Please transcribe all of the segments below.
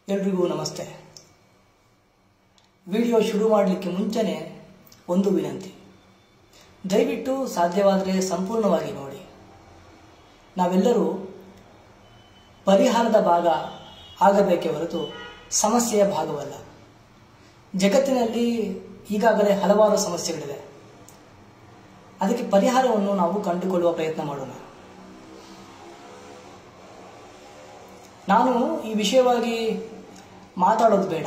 ಎಲ್ರಿಗೂ ನಮಸ್ತೆ ವಿಡಿಯೋ ಶುರು ಮಾಡಲಿಕ್ಕೆ ಮುಂಚೆನೆ ಒಂದು ವಿನಂತಿ ದಯವಿಟ್ಟು ಸಾಧ್ಯವಾದರೆ ಸಂಪೂರ್ಣವಾಗಿ ನೋಡಿ ನಾವೆಲ್ಲರೂ ಪರಿಹಾರದ ಭಾಗ ಆಗಬೇಕೇ ಹೊರತು ಸಮಸ್ಯೆಯ ಭಾಗವಲ್ಲ ಜಗತ್ತಿನಲ್ಲಿ ಈಗಾಗಲೇ ಹಲವಾರು ಸಮಸ್ಯೆಗಳಿವೆ ಅದಕ್ಕೆ ಪರಿಹಾರವನ್ನು ನಾವು ಕಂಡುಕೊಳ್ಳುವ ಪ್ರಯತ್ನ ಮಾಡೋಣ ನಾನು ಈ ವಿಷಯವಾಗಿ ಮಾತಾಡೋದು ಬೇಡ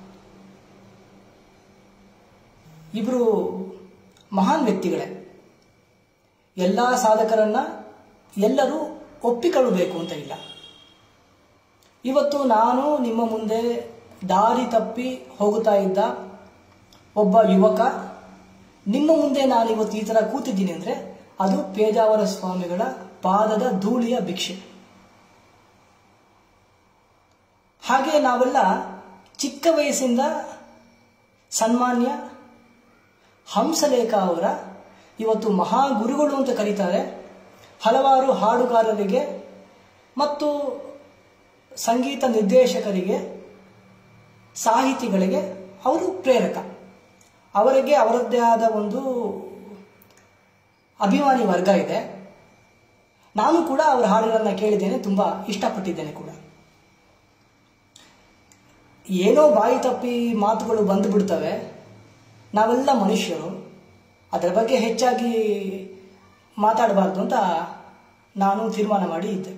ಇಬ್ಬರು ಮಹಾನ್ ವ್ಯಕ್ತಿಗಳೇ ಎಲ್ಲ ಸಾಧಕರನ್ನ ಎಲ್ಲರೂ ಒಪ್ಪಿಕೊಳ್ಳಬೇಕು ಅಂತ ಇಲ್ಲ ಇವತ್ತು ನಾನು ನಿಮ್ಮ ಮುಂದೆ ದಾರಿ ತಪ್ಪಿ ಹೋಗುತ್ತಾ ಇದ್ದ ಒಬ್ಬ ಯುವಕ ನಿಮ್ಮ ಮುಂದೆ ನಾನು ಇವತ್ತು ಈ ಥರ ಕೂತಿದ್ದೀನಿ ಅಂದರೆ ಅದು ಪೇಜಾವರ ಸ್ವಾಮಿಗಳ ಪಾದದ ಧೂಳಿಯ ಭಿಕ್ಷೆ ಹಾಗೆ ನಾವೆಲ್ಲ ಚಿಕ್ಕ ವಯಸ್ಸಿಂದ ಸನ್ಮಾನ್ಯ ಹಂಸಲೇಖ ಅವರ ಇವತ್ತು ಮಹಾಗುರುಗಳು ಅಂತ ಕರೀತಾರೆ ಹಲವಾರು ಹಾಡುಗಾರರಿಗೆ ಮತ್ತು ಸಂಗೀತ ನಿರ್ದೇಶಕರಿಗೆ ಸಾಹಿತಿಗಳಿಗೆ ಅವರು ಪ್ರೇರಕ ಅವರಿಗೆ ಅವರದ್ದೇ ಆದ ಒಂದು ಅಭಿಮಾನಿ ವರ್ಗ ಇದೆ ನಾನು ಕೂಡ ಅವರ ಹಾಡುಗಳನ್ನು ಕೇಳಿದ್ದೇನೆ ತುಂಬ ಇಷ್ಟಪಟ್ಟಿದ್ದೇನೆ ಕೂಡ ಏನೋ ಬಾಯಿ ತಪ್ಪಿ ಮಾತುಗಳು ಬಂದು ಬಿಡ್ತವೆ ನಾವೆಲ್ಲ ಮನುಷ್ಯರು ಅದರ ಬಗ್ಗೆ ಹೆಚ್ಚಾಗಿ ಮಾತಾಡಬಾರ್ದು ಅಂತ ನಾನು ತೀರ್ಮಾನ ಮಾಡಿ ಇದ್ದೆ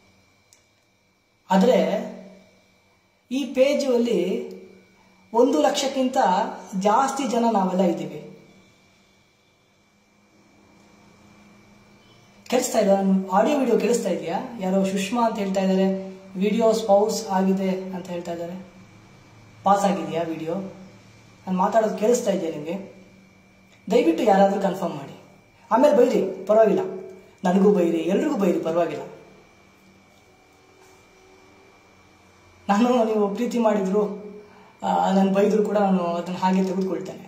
ಆದರೆ ಈ ಪೇಜಲ್ಲಿ ಒಂದು ಲಕ್ಷಕ್ಕಿಂತ ಜಾಸ್ತಿ ಜನ ನಾವೆಲ್ಲ ಇದ್ದೀವಿ ಕೇಳಿಸ್ತಾ ಇಲ್ಲ ಆಡಿಯೋ ವಿಡಿಯೋ ಕೇಳಿಸ್ತಾ ಇದೆಯಾ ಯಾರೋ ಸುಷ್ಮಾ ಅಂತ ಹೇಳ್ತಾ ಇದ್ದಾರೆ ವಿಡಿಯೋ ಸ್ಪೌಸ್ ಆಗಿದೆ ಅಂತ ಹೇಳ್ತಾ ಇದ್ದಾರೆ ಪಾಸ್ ಆಗಿದೆಯಾ ವಿಡಿಯೋ ನಾನು ಮಾತಾಡೋದು ಕೇಳಿಸ್ತಾ ಇದೆಯಾ ನಿಮಗೆ ದಯವಿಟ್ಟು ಯಾರಾದರೂ ಕನ್ಫರ್ಮ್ ಮಾಡಿ ಆಮೇಲೆ ಬೈರಿ ಪರವಾಗಿಲ್ಲ ನನಗೂ ಬೈರಿ ಎಲ್ರಿಗೂ ಬೈರಿ ಪರವಾಗಿಲ್ಲ ನಾನು ನೀವು ಪ್ರೀತಿ ಮಾಡಿದ್ರು ನನ್ನ ಬೈದ್ರು ಕೂಡ ನಾನು ಅದನ್ನು ಹಾಗೆ ತೆಗೆದುಕೊಳ್ತೇನೆ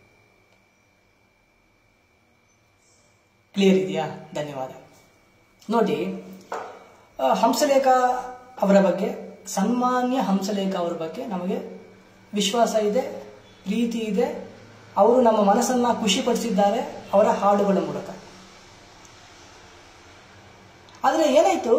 ಕ್ಲಿಯರ್ ಇದೆಯಾ ಧನ್ಯವಾದ ನೋಡಿ ಹಂಸಲೇಖ ಅವರ ಬಗ್ಗೆ ಸನ್ಮಾನ್ಯ ಹಂಸಲೇಖ ಅವರ ಬಗ್ಗೆ ನಮಗೆ ವಿಶ್ವಾಸ ಇದೆ ಪ್ರೀತಿ ಇದೆ ಅವರು ನಮ್ಮ ಮನಸ್ಸನ್ನ ಖುಷಿಪಡಿಸಿದ್ದಾರೆ ಅವರ ಹಾಡುಗಳ ಮೂಲಕ ಆದರೆ ಏನಾಯಿತು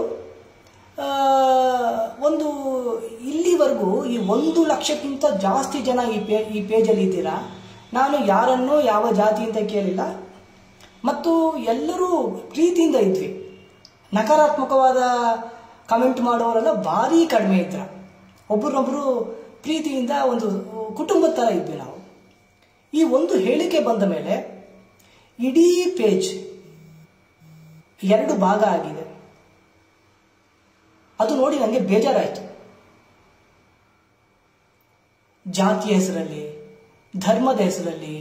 ಒಂದು ಇಲ್ಲಿವರೆಗೂ ಈ ಒಂದು ಲಕ್ಷಕ್ಕಿಂತ ಜಾಸ್ತಿ ಜನ ಈ ಪೇ ಈ ಪೇಜಲ್ಲಿ ಇದ್ದೀರಾ ನಾನು ಯಾರನ್ನೂ ಯಾವ ಜಾತಿ ಅಂತ ಕೇಳಿಲ್ಲ ಮತ್ತು ಎಲ್ಲರೂ ಪ್ರೀತಿಯಿಂದ ಇದ್ವಿ ನಕಾರಾತ್ಮಕವಾದ ಕಮೆಂಟ್ ಮಾಡುವವರೆಲ್ಲ ಭಾರಿ ಕಡಿಮೆ ಇದ್ರ ಒಬ್ಬರೊಬ್ಬರು ಪ್ರೀತಿಯಿಂದ ಒಂದು ಕುಟುಂಬದ ಥರ ಇದ್ವಿ ನಾವು ಈ ಒಂದು ಹೇಳಿಕೆ ಬಂದ ಮೇಲೆ ಇಡೀ ಪೇಜ್ ಎರಡು ಭಾಗ ಆಗಿದೆ ಅದು ನೋಡಿ ನನಗೆ ಬೇಜಾರಾಯಿತು ಜಾತಿಯ ಹೆಸರಲ್ಲಿ ಧರ್ಮದ ಹೆಸರಲ್ಲಿ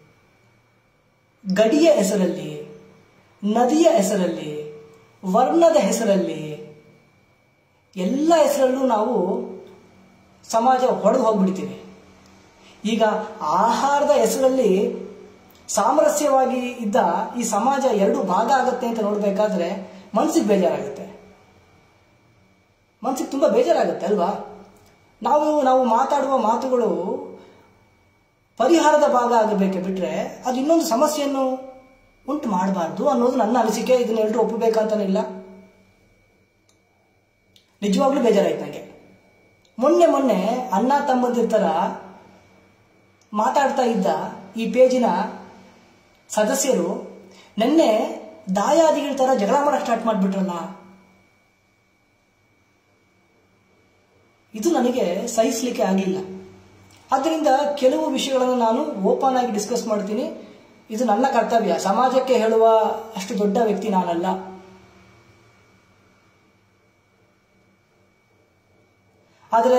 ಗಡಿಯ ಹೆಸರಲ್ಲಿ ನದಿಯ ಹೆಸರಲ್ಲಿ ವರ್ಣದ ಹೆಸರಲ್ಲಿ ಎಲ್ಲ ಹೆಸರಲ್ಲೂ ನಾವು ಸಮಾಜ ಹೊಡೆದು ಹೋಗ್ಬಿಡ್ತೀವಿ ಈಗ ಆಹಾರದ ಹೆಸರಲ್ಲಿ ಸಾಮರಸ್ಯವಾಗಿ ಇದ್ದ ಈ ಸಮಾಜ ಎರಡು ಭಾಗ ಆಗುತ್ತೆ ಅಂತ ನೋಡಬೇಕಾದ್ರೆ ಮನಸ್ಸಿಗೆ ಬೇಜಾರಾಗುತ್ತೆ ಮನಸ್ಸಿಗೆ ತುಂಬ ಬೇಜಾರಾಗುತ್ತೆ ಅಲ್ವಾ ನಾವು ನಾವು ಮಾತಾಡುವ ಮಾತುಗಳು ಪರಿಹಾರದ ಭಾಗ ಆಗಬೇಕೆ ಬಿಟ್ಟರೆ ಅದು ಇನ್ನೊಂದು ಸಮಸ್ಯೆಯನ್ನು ಉಂಟು ಮಾಡಬಾರ್ದು ಅನ್ನೋದು ನನ್ನ ಅನಿಸಿಕೆ ಇದನ್ನ ಎಲ್ಲರೂ ಒಪ್ಪಬೇಕಂತನಿಲ್ಲ ನಿಜವಾಗ್ಲೂ ಬೇಜಾರಾಯ್ತು ನನಗೆ ಮೊನ್ನೆ ಮೊನ್ನೆ ಅಣ್ಣ ತಮ್ಮಂದಿರ ಥರ ಮಾತಾಡ್ತಾ ಇದ್ದ ಈ ಪೇಜಿನ ಸದಸ್ಯರು ನಿನ್ನೆ ದಾಯಾದಿಗಳ ಥರ ಜಗಳ ಮಾಡಕ್ಕೆ ಸ್ಟಾರ್ಟ್ ಮಾಡಿಬಿಟ್ರಲ್ಲ ಇದು ನನಗೆ ಸಹಿಸಲಿಕ್ಕೆ ಆಗಲಿಲ್ಲ ಆದ್ದರಿಂದ ಕೆಲವು ವಿಷಯಗಳನ್ನು ನಾನು ಓಪನ್ ಆಗಿ ಡಿಸ್ಕಸ್ ಮಾಡ್ತೀನಿ ಇದು ನನ್ನ ಕರ್ತವ್ಯ ಸಮಾಜಕ್ಕೆ ಹೇಳುವ ಅಷ್ಟು ದೊಡ್ಡ ವ್ಯಕ್ತಿ ನಾನಲ್ಲ ಆದರೆ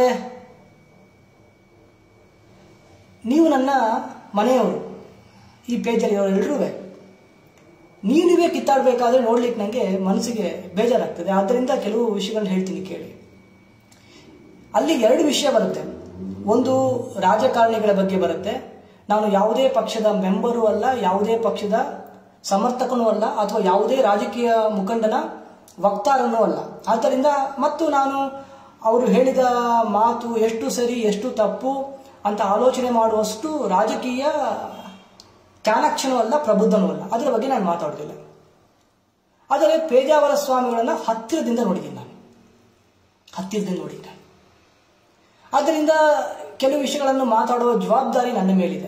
ನೀವು ನನ್ನ ಮನೆಯವರು ಈ ಪೇಜಲ್ಲಿ ಎಲ್ಲರೂ ನೀವು ನೀವೇ ಕಿತ್ತಾಡಬೇಕಾದ್ರೆ ನೋಡ್ಲಿಕ್ಕೆ ನನಗೆ ಮನಸ್ಸಿಗೆ ಬೇಜಾರಾಗ್ತದೆ ಆದ್ದರಿಂದ ಕೆಲವು ವಿಷಯಗಳನ್ನ ಹೇಳ್ತೀನಿ ಕೇಳಿ ಅಲ್ಲಿ ಎರಡು ವಿಷಯ ಬರುತ್ತೆ ಒಂದು ರಾಜಕಾರಣಿಗಳ ಬಗ್ಗೆ ಬರುತ್ತೆ ನಾನು ಯಾವುದೇ ಪಕ್ಷದ ಮೆಂಬರು ಅಲ್ಲ ಯಾವುದೇ ಪಕ್ಷದ ಸಮರ್ಥಕನೂ ಅಲ್ಲ ಅಥವಾ ಯಾವುದೇ ರಾಜಕೀಯ ಮುಖಂಡನ ವಕ್ತಾರನೂ ಅಲ್ಲ ಆದ್ದರಿಂದ ಮತ್ತು ನಾನು ಅವರು ಹೇಳಿದ ಮಾತು ಎಷ್ಟು ಸರಿ ಎಷ್ಟು ತಪ್ಪು ಅಂತ ಆಲೋಚನೆ ಮಾಡುವಷ್ಟು ರಾಜಕೀಯ ಚಾಣಕ್ಷನೂ ಅಲ್ಲ ಪ್ರಬುದ್ಧನೂ ಅಲ್ಲ ಅದರ ಬಗ್ಗೆ ನಾನು ಮಾತಾಡೋದಿಲ್ಲ ಆದರೆ ಪೇಜಾವರ ಸ್ವಾಮಿಗಳನ್ನು ಹತ್ತಿರದಿಂದ ನೋಡಿದ್ದೀನಿ ನಾನು ಹತ್ತಿರದಿಂದ ನೋಡಿದ್ದೆ ಆದ್ದರಿಂದ ಕೆಲವು ವಿಷಯಗಳನ್ನು ಮಾತಾಡುವ ಜವಾಬ್ದಾರಿ ನನ್ನ ಮೇಲಿದೆ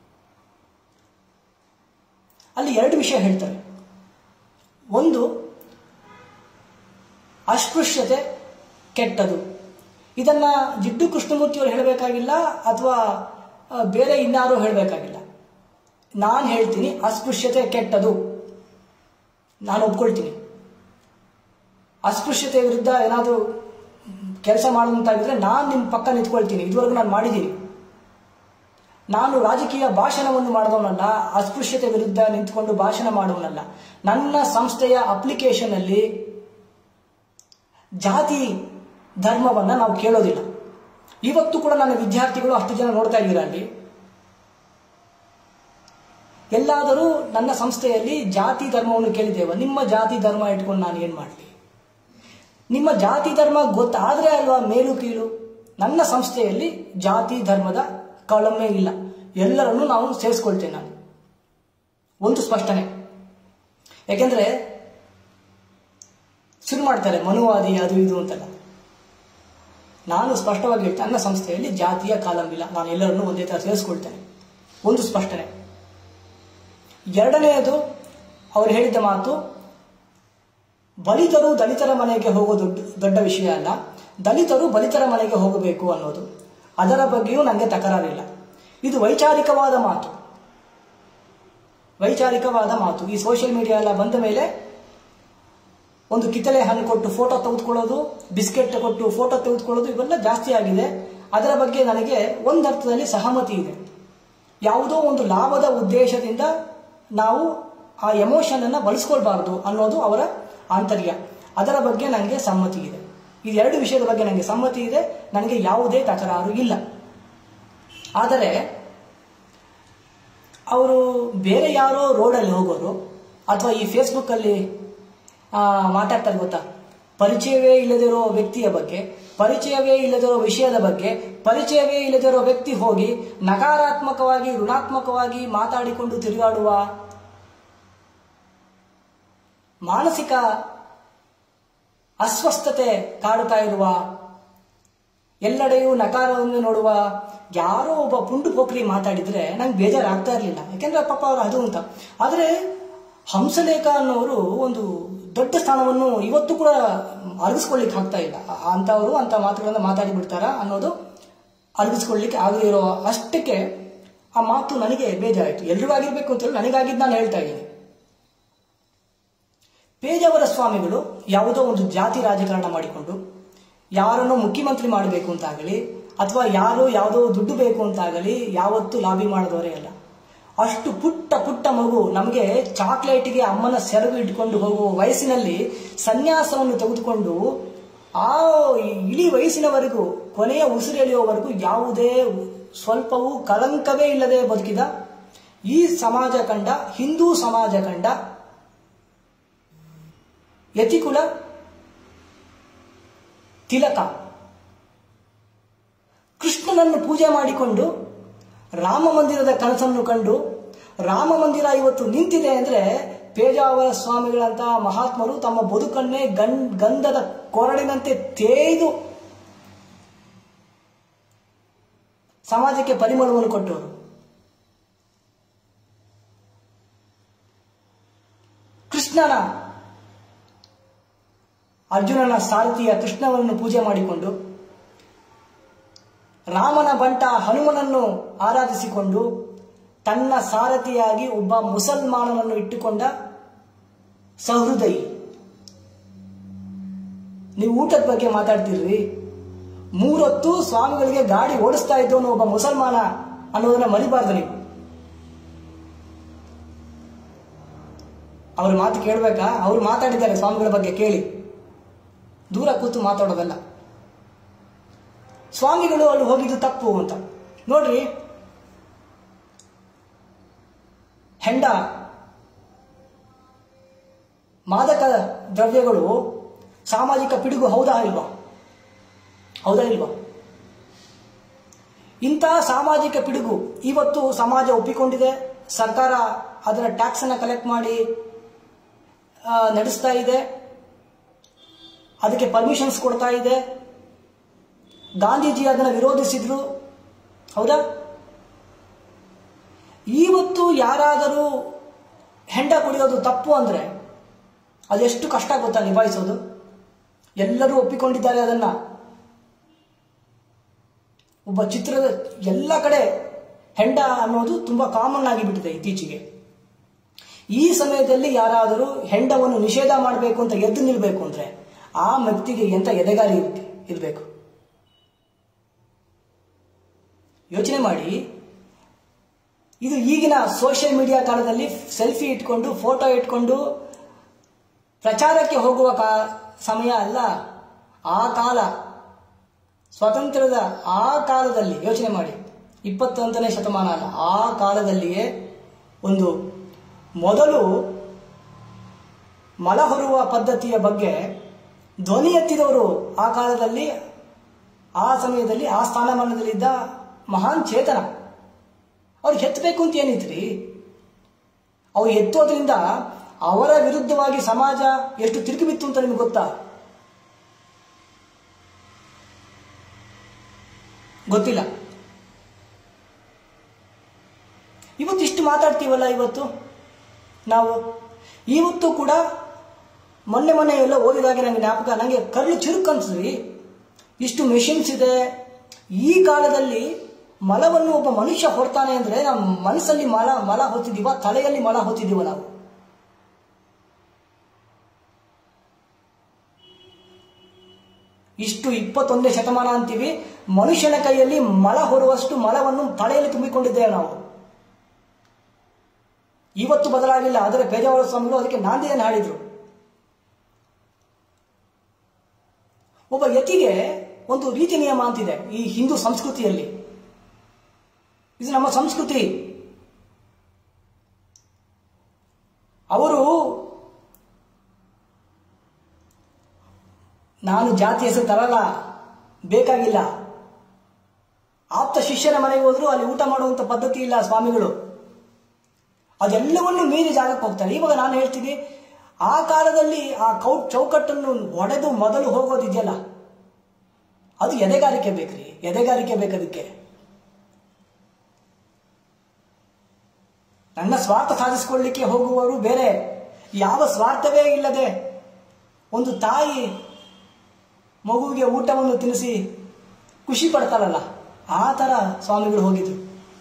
ಅಲ್ಲಿ ಎರಡು ವಿಷಯ ಹೇಳ್ತಾರೆ ಒಂದು ಅಸ್ಪೃಶ್ಯತೆ ಕೆಟ್ಟದು ಇದನ್ನ ಜಿಡ್ಡು ಕೃಷ್ಣಮೂರ್ತಿಯವರು ಹೇಳಬೇಕಾಗಿಲ್ಲ ಅಥವಾ ಆ, ಬೇರೆ ಇನ್ನಾರು ಹೇಳಬೇಕಾಗಿಲ್ಲ ನಾನು ಹೇಳ್ತೀನಿ ಅಸ್ಪೃಶ್ಯತೆ ಕೆಟ್ಟದು ನಾನು ಒಪ್ಕೊಳ್ತೀನಿ ಅಸ್ಪೃಶ್ಯತೆ ವಿರುದ್ಧ ಏನಾದರೂ ಕೆಲಸ ಮಾಡುವಂತಾಗಿದ್ರೆ ನಾನು ನಿಮ್ಮ ಪಕ್ಕ ನಿಂತ್ಕೊಳ್ತೀನಿ ಇದುವರೆಗೂ ನಾನು ಮಾಡಿದ್ದೀನಿ ನಾನು ರಾಜಕೀಯ ಭಾಷಣವನ್ನು ಮಾಡಿದವನಲ್ಲ ಅಸ್ಪೃಶ್ಯತೆ ವಿರುದ್ಧ ನಿಂತ್ಕೊಂಡು ಭಾಷಣ ಮಾಡುವನಲ್ಲ ನನ್ನ ಸಂಸ್ಥೆಯ ಅಪ್ಲಿಕೇಶನ್ ಅಲ್ಲಿ ಜಾತಿ ಧರ್ಮವನ್ನ ನಾವು ಕೇಳೋದಿಲ್ಲ ಇವತ್ತು ಕೂಡ ನನ್ನ ವಿದ್ಯಾರ್ಥಿಗಳು ಅಷ್ಟು ಜನ ನೋಡ್ತಾ ಇದ್ದೀರಾ ಅಲ್ಲಿ ಎಲ್ಲಾದರೂ ನನ್ನ ಸಂಸ್ಥೆಯಲ್ಲಿ ಜಾತಿ ಧರ್ಮವನ್ನು ಕೇಳಿದ್ದೇವೆ ನಿಮ್ಮ ಜಾತಿ ಧರ್ಮ ಇಟ್ಕೊಂಡು ನಾನು ಏನು ಮಾಡಲಿ ನಿಮ್ಮ ಜಾತಿ ಧರ್ಮ ಗೊತ್ತಾದ್ರೆ ಅಲ್ವಾ ಮೇಲು ಕೀಳು ನನ್ನ ಸಂಸ್ಥೆಯಲ್ಲಿ ಜಾತಿ ಧರ್ಮದ ಕಳಮೆ ಇಲ್ಲ ಎಲ್ಲರನ್ನೂ ನಾವು ಸೇರಿಸ್ಕೊಳ್ತೇನೆ ನಾನು ಒಂದು ಸ್ಪಷ್ಟನೆ ಯಾಕೆಂದ್ರೆ ಶುರು ಮಾಡ್ತಾರೆ ಮನುವಾದಿ ಅದು ಇದು ಅಂತೆಲ್ಲ ನಾನು ಸ್ಪಷ್ಟವಾಗಿ ಹೇಳ್ತೇನೆ ನನ್ನ ಸಂಸ್ಥೆಯಲ್ಲಿ ಜಾತಿಯ ಕಾಲಂಬಿಲ್ಲ ನಾನು ಎಲ್ಲರನ್ನೂ ಒಂದೇ ಥರ ಸೇರಿಸ್ಕೊಳ್ತೇನೆ ಒಂದು ಸ್ಪಷ್ಟನೆ ಎರಡನೆಯದು ಅವರು ಹೇಳಿದ್ದ ಮಾತು ಬಲಿತರು ದಲಿತರ ಮನೆಗೆ ಹೋಗೋ ದೊಡ್ಡ ದೊಡ್ಡ ವಿಷಯ ಅಲ್ಲ ದಲಿತರು ಬಲಿತರ ಮನೆಗೆ ಹೋಗಬೇಕು ಅನ್ನೋದು ಅದರ ಬಗ್ಗೆಯೂ ನನಗೆ ತಕರಾರಿಲ್ಲ ಇದು ವೈಚಾರಿಕವಾದ ಮಾತು ವೈಚಾರಿಕವಾದ ಮಾತು ಈ ಸೋಷಿಯಲ್ ಮೀಡಿಯಾ ಎಲ್ಲ ಬಂದ ಮೇಲೆ ಒಂದು ಕಿತ್ತಳೆ ಹಣ್ಣು ಕೊಟ್ಟು ಫೋಟೋ ತೆಗೆದುಕೊಳ್ಳೋದು ಬಿಸ್ಕೆಟ್ ಕೊಟ್ಟು ಫೋಟೋ ತೆಗೆದುಕೊಳ್ಳೋದು ಇವೆಲ್ಲ ಜಾಸ್ತಿ ಆಗಿದೆ ಅದರ ಬಗ್ಗೆ ನನಗೆ ಒಂದರ್ಥದಲ್ಲಿ ಸಹಮತಿ ಇದೆ ಯಾವುದೋ ಒಂದು ಲಾಭದ ಉದ್ದೇಶದಿಂದ ನಾವು ಆ ಎಮೋಷನ್ ಅನ್ನ ಬಳಸ್ಕೊಳ್ಬಾರ್ದು ಅನ್ನೋದು ಅವರ ಆಂತರ್ಯ ಅದರ ಬಗ್ಗೆ ನನಗೆ ಸಮ್ಮತಿ ಇದೆ ಈ ಎರಡು ವಿಷಯದ ಬಗ್ಗೆ ನನಗೆ ಸಮ್ಮತಿ ಇದೆ ನನಗೆ ಯಾವುದೇ ತಕರಾರು ಇಲ್ಲ ಆದರೆ ಅವರು ಬೇರೆ ಯಾರೋ ರೋಡಲ್ಲಿ ಹೋಗೋರು ಅಥವಾ ಈ ಫೇಸ್ಬುಕ್ ಅಲ್ಲಿ ಆ, ಮಾತಾಡ್ತಾರೆ ಗೊತ್ತಾ ಪರಿಚಯವೇ ಇಲ್ಲದಿರೋ ವ್ಯಕ್ತಿಯ ಬಗ್ಗೆ ಪರಿಚಯವೇ ಇಲ್ಲದಿರೋ ವಿಷಯದ ಬಗ್ಗೆ ಪರಿಚಯವೇ ಇಲ್ಲದಿರೋ ವ್ಯಕ್ತಿ ಹೋಗಿ ನಕಾರಾತ್ಮಕವಾಗಿ ಋಣಾತ್ಮಕವಾಗಿ ಮಾತಾಡಿಕೊಂಡು ತಿರುಗಾಡುವ ಮಾನಸಿಕ ಅಸ್ವಸ್ಥತೆ ಕಾಡುತ್ತಾ ಇರುವ ಎಲ್ಲೆಡೆಯೂ ನಕಾರವನ್ನು ನೋಡುವ ಯಾರೋ ಒಬ್ಬ ಪುಂಡು ಪೋಖ್ರಿ ಮಾತಾಡಿದ್ರೆ ನಂಗೆ ಬೇಜಾರಾಗ್ತಾ ಇರಲಿಲ್ಲ ಯಾಕೆಂದ್ರೆ ಪಾಪ ಅವರು ಅದು ಅಂತ ಆದರೆ ಹಂಸಲೇಖ ಅನ್ನೋರು ಒಂದು ದೊಡ್ಡ ಸ್ಥಾನವನ್ನು ಇವತ್ತು ಕೂಡ ಅರಗಿಸ್ಕೊಳ್ಳಿಕ್ಕೆ ಆಗ್ತಾ ಇಲ್ಲ ಆ- ಅಂಥವರು ಅಂತ ಮಾತುಗಳನ್ನು ಮಾತಾಡಿ ಬಿಡ್ತಾರ ಅನ್ನೋದು ಅರಗಿಸ್ಕೊಳ್ಳಿಕ್ಕೆ ಆಗದೇ ಇರೋ ಅಷ್ಟಕ್ಕೆ ಆ ಮಾತು ನನಗೆ ಬೇಜಾರಾಯಿತು ಎಲ್ರಿಗೂ ಆಗಿರ್ಬೇಕು ಅಂತ ಹೇಳಿ ನನಗಾಗಿದ್ದು ನಾನು ಹೇಳ್ತಾ ಇದ್ದೀನಿ ಪೇಜಾವರ ಸ್ವಾಮಿಗಳು ಯಾವುದೋ ಒಂದು ಜಾತಿ ರಾಜಕಾರಣ ಮಾಡಿಕೊಂಡು ಯಾರನ್ನೋ ಮುಖ್ಯಮಂತ್ರಿ ಮಾಡಬೇಕು ಅಂತಾಗಲಿ ಅಥವಾ ಯಾರು ಯಾವುದೋ ದುಡ್ಡು ಬೇಕು ಅಂತಾಗಲಿ ಯಾವತ್ತೂ ಲಾಬಿ ಮಾಡಿದವರೇ ಅಲ್ಲ ಅಷ್ಟು ಪುಟ್ಟ ಪುಟ್ಟ ಮಗು ನಮಗೆ ಚಾಕ್ಲೇಟ್ಗೆ ಅಮ್ಮನ ಸೆರಗು ಇಟ್ಕೊಂಡು ಹೋಗುವ ವಯಸ್ಸಿನಲ್ಲಿ ಸನ್ಯಾಸವನ್ನು ತೆಗೆದುಕೊಂಡು ಆ ಇಡೀ ವಯಸ್ಸಿನವರೆಗೂ ಕೊನೆಯ ಉಸಿರೆಳೆಯುವವರೆಗೂ ಯಾವುದೇ ಸ್ವಲ್ಪವೂ ಕಳಂಕವೇ ಇಲ್ಲದೆ ಬದುಕಿದ ಈ ಸಮಾಜ ಕಂಡ ಹಿಂದೂ ಸಮಾಜ ಕಂಡ ಯತಿಕುಲ ತಿಲಕ ಕೃಷ್ಣನನ್ನು ಪೂಜೆ ಮಾಡಿಕೊಂಡು ರಾಮ ಮಂದಿರದ ಕನಸನ್ನು ಕಂಡು ರಾಮ ಮಂದಿರ ಇವತ್ತು ನಿಂತಿದೆ ಅಂದ್ರೆ ಪೇಜಾವರ ಸ್ವಾಮಿಗಳಂತಹ ಮಹಾತ್ಮರು ತಮ್ಮ ಬದುಕನ್ನೇ ಗನ್ ಗಂಧದ ಕೊರಳಿನಂತೆ ತೇಯ್ದು ಸಮಾಜಕ್ಕೆ ಪರಿಮಳವನ್ನು ಕೊಟ್ಟವರು ಕೃಷ್ಣನ ಅರ್ಜುನನ ಸಾರಥಿಯ ಕೃಷ್ಣನನ್ನು ಪೂಜೆ ಮಾಡಿಕೊಂಡು ರಾಮನ ಬಂಟ ಹನುಮನನ್ನು ಆರಾಧಿಸಿಕೊಂಡು ತನ್ನ ಸಾರಥಿಯಾಗಿ ಒಬ್ಬ ಮುಸಲ್ಮಾನನನ್ನು ಇಟ್ಟುಕೊಂಡ ಸಹೃದಯಿ ನೀವು ಊಟದ ಬಗ್ಗೆ ಮಾತಾಡ್ತಿರ್ರಿ ಮೂರೊತ್ತು ಸ್ವಾಮಿಗಳಿಗೆ ಗಾಡಿ ಓಡಿಸ್ತಾ ಇದ್ದವನು ಒಬ್ಬ ಮುಸಲ್ಮಾನ ಅನ್ನೋದನ್ನ ಮರಿಬಾರ್ದು ನೀವು ಅವ್ರ ಮಾತು ಕೇಳ್ಬೇಕಾ ಅವ್ರು ಮಾತಾಡಿದ್ದಾರೆ ಸ್ವಾಮಿಗಳ ಬಗ್ಗೆ ಕೇಳಿ ದೂರ ಕೂತು ಮಾತಾಡೋದಲ್ಲ ಸ್ವಾಮಿಗಳು ಅಲ್ಲಿ ಹೋಗಿದ್ದು ತಪ್ಪು ಅಂತ ನೋಡ್ರಿ ಹೆಂಡ ಮಾದಕ ದ್ರವ್ಯಗಳು ಸಾಮಾಜಿಕ ಪಿಡುಗು ಹೌದಾ ಇಲ್ವಾ ಹೌದಾ ಇಲ್ವಾ ಇಂತಹ ಸಾಮಾಜಿಕ ಪಿಡುಗು ಇವತ್ತು ಸಮಾಜ ಒಪ್ಪಿಕೊಂಡಿದೆ ಸರ್ಕಾರ ಅದರ ಟ್ಯಾಕ್ಸ್ ಅನ್ನ ಕಲೆಕ್ಟ್ ಮಾಡಿ ಆ, ನಡೆಸ್ತಾ ಇದೆ ಅದಕ್ಕೆ ಪರ್ಮಿಷನ್ಸ್ ಕೊಡ್ತಾ ಇದೆ ಗಾಂಧೀಜಿ ಅದನ್ನು ವಿರೋಧಿಸಿದ್ರು ಹೌದಾ ಇವತ್ತು ಯಾರಾದರೂ ಹೆಂಡ ಕುಡಿಯೋದು ತಪ್ಪು ಅಂದ್ರೆ ಅದೆಷ್ಟು ಕಷ್ಟ ಗೊತ್ತಾ ನಿಭಾಯಿಸೋದು ಎಲ್ಲರೂ ಒಪ್ಪಿಕೊಂಡಿದ್ದಾರೆ ಅದನ್ನ ಒಬ್ಬ ಚಿತ್ರದ ಎಲ್ಲ ಕಡೆ ಹೆಂಡ ಅನ್ನೋದು ತುಂಬಾ ಕಾಮನ್ ಆಗಿಬಿಟ್ಟಿದೆ ಇತ್ತೀಚೆಗೆ ಈ ಸಮಯದಲ್ಲಿ ಯಾರಾದರೂ ಹೆಂಡವನ್ನು ನಿಷೇಧ ಮಾಡಬೇಕು ಅಂತ ಎದ್ದು ನಿಲ್ಬೇಕು ಅಂದ್ರೆ ಆ ವ್ಯಕ್ತಿಗೆ ಎಂತ ಎದೆಗಾರಿ ಇರಬೇಕು ಯೋಚನೆ ಮಾಡಿ ಇದು ಈಗಿನ ಸೋಷಿಯಲ್ ಮೀಡಿಯಾ ಕಾಲದಲ್ಲಿ ಸೆಲ್ಫಿ ಇಟ್ಕೊಂಡು ಫೋಟೋ ಇಟ್ಕೊಂಡು ಪ್ರಚಾರಕ್ಕೆ ಹೋಗುವ ಕಾ ಸಮಯ ಅಲ್ಲ ಆ ಕಾಲ ಸ್ವಾತಂತ್ರ್ಯದ ಆ ಕಾಲದಲ್ಲಿ ಯೋಚನೆ ಮಾಡಿ ಇಪ್ಪತ್ತೊಂದನೇ ಶತಮಾನ ಅಲ್ಲ ಆ ಕಾಲದಲ್ಲಿಯೇ ಒಂದು ಮೊದಲು ಮಲ ಹೊರುವ ಪದ್ಧತಿಯ ಬಗ್ಗೆ ಧ್ವನಿ ಎತ್ತಿದವರು ಆ ಕಾಲದಲ್ಲಿ ಆ ಸಮಯದಲ್ಲಿ ಆ ಸ್ಥಾನಮಾನದಲ್ಲಿದ್ದ ಮಹಾನ್ ಚೇತನ ಅವ್ರಿಗೆ ಎತ್ತಬೇಕು ಅಂತ ಏನಿತ್ರಿ ಅವ್ರು ಎತ್ತೋದ್ರಿಂದ ಅವರ ವಿರುದ್ಧವಾಗಿ ಸಮಾಜ ಎಷ್ಟು ತಿರುಗಿ ಬಿತ್ತು ಅಂತ ನಿಮ್ಗೆ ಗೊತ್ತಾ ಗೊತ್ತಿಲ್ಲ ಇವತ್ತು ಇಷ್ಟು ಮಾತಾಡ್ತೀವಲ್ಲ ಇವತ್ತು ನಾವು ಇವತ್ತು ಕೂಡ ಮೊನ್ನೆ ಮೊನ್ನೆ ಎಲ್ಲ ಓದಿದಾಗ ನನಗೆ ಜ್ಞಾಪಕ ನನಗೆ ಕರ್ಲು ಚುರುಕು ಅನ್ಸ್ರಿ ಇಷ್ಟು ಮೆಷಿನ್ಸ್ ಇದೆ ಈ ಕಾಲದಲ್ಲಿ ಮಲವನ್ನು ಒಬ್ಬ ಮನುಷ್ಯ ಹೊರ್ತಾನೆ ಅಂದ್ರೆ ನಾವು ಮನಸ್ಸಲ್ಲಿ ಮಲ ಮಲ ಹೊತ್ತಿದೀವ ತಲೆಯಲ್ಲಿ ಮಲ ಹೊತ್ತಿದೀವ ನಾವು ಇಷ್ಟು ಇಪ್ಪತ್ತೊಂದನೇ ಶತಮಾನ ಅಂತೀವಿ ಮನುಷ್ಯನ ಕೈಯಲ್ಲಿ ಮಲ ಹೊರುವಷ್ಟು ಮಲವನ್ನು ತಲೆಯಲ್ಲಿ ತುಂಬಿಕೊಂಡಿದ್ದೇವೆ ನಾವು ಇವತ್ತು ಬದಲಾಗಿಲ್ಲ ಆದರೆ ಪೇಜಾವರ ಸ್ವಾಮಿಗಳು ಅದಕ್ಕೆ ನಾಂದಿಯನ್ನು ಹಾಡಿದ್ರು ಒಬ್ಬ ಯತಿಗೆ ಒಂದು ರೀತಿ ನಿಯಮ ಅಂತಿದೆ ಈ ಹಿಂದೂ ಸಂಸ್ಕೃತಿಯಲ್ಲಿ ಇದು ನಮ್ಮ ಸಂಸ್ಕೃತಿ ಅವರು ನಾನು ಜಾತಿ ಹೆಸರು ತರಲ್ಲ ಬೇಕಾಗಿಲ್ಲ ಆಪ್ತ ಶಿಷ್ಯನ ಮನೆಗೆ ಹೋದ್ರು ಅಲ್ಲಿ ಊಟ ಮಾಡುವಂತ ಪದ್ಧತಿ ಇಲ್ಲ ಸ್ವಾಮಿಗಳು ಅದೆಲ್ಲವನ್ನು ಮೀರಿ ಜಾಗಕ್ಕೆ ಹೋಗ್ತಾರೆ ಇವಾಗ ನಾನು ಹೇಳ್ತೀನಿ ಆ ಕಾಲದಲ್ಲಿ ಆ ಕೌ ಚೌಕಟ್ಟನ್ನು ಒಡೆದು ಮೊದಲು ಹೋಗೋದಿದೆಯಲ್ಲ ಅದು ಎದೆಗಾರಿಕೆ ಬೇಕ್ರಿ ಎದೆಗಾರಿಕೆ ಬೇಕದಕ್ಕೆ ನನ್ನ ಸ್ವಾರ್ಥ ಸಾಧಿಸಿಕೊಳ್ಳಿಕ್ಕೆ ಹೋಗುವವರು ಬೇರೆ ಯಾವ ಸ್ವಾರ್ಥವೇ ಇಲ್ಲದೆ ಒಂದು ತಾಯಿ ಮಗುವಿಗೆ ಊಟವನ್ನು ತಿನ್ನಿಸಿ ಖುಷಿ ಪಡ್ತಾರಲ್ಲ ಆ ಥರ ಸ್ವಾಮಿಗಳು ಹೋಗಿದ್ರು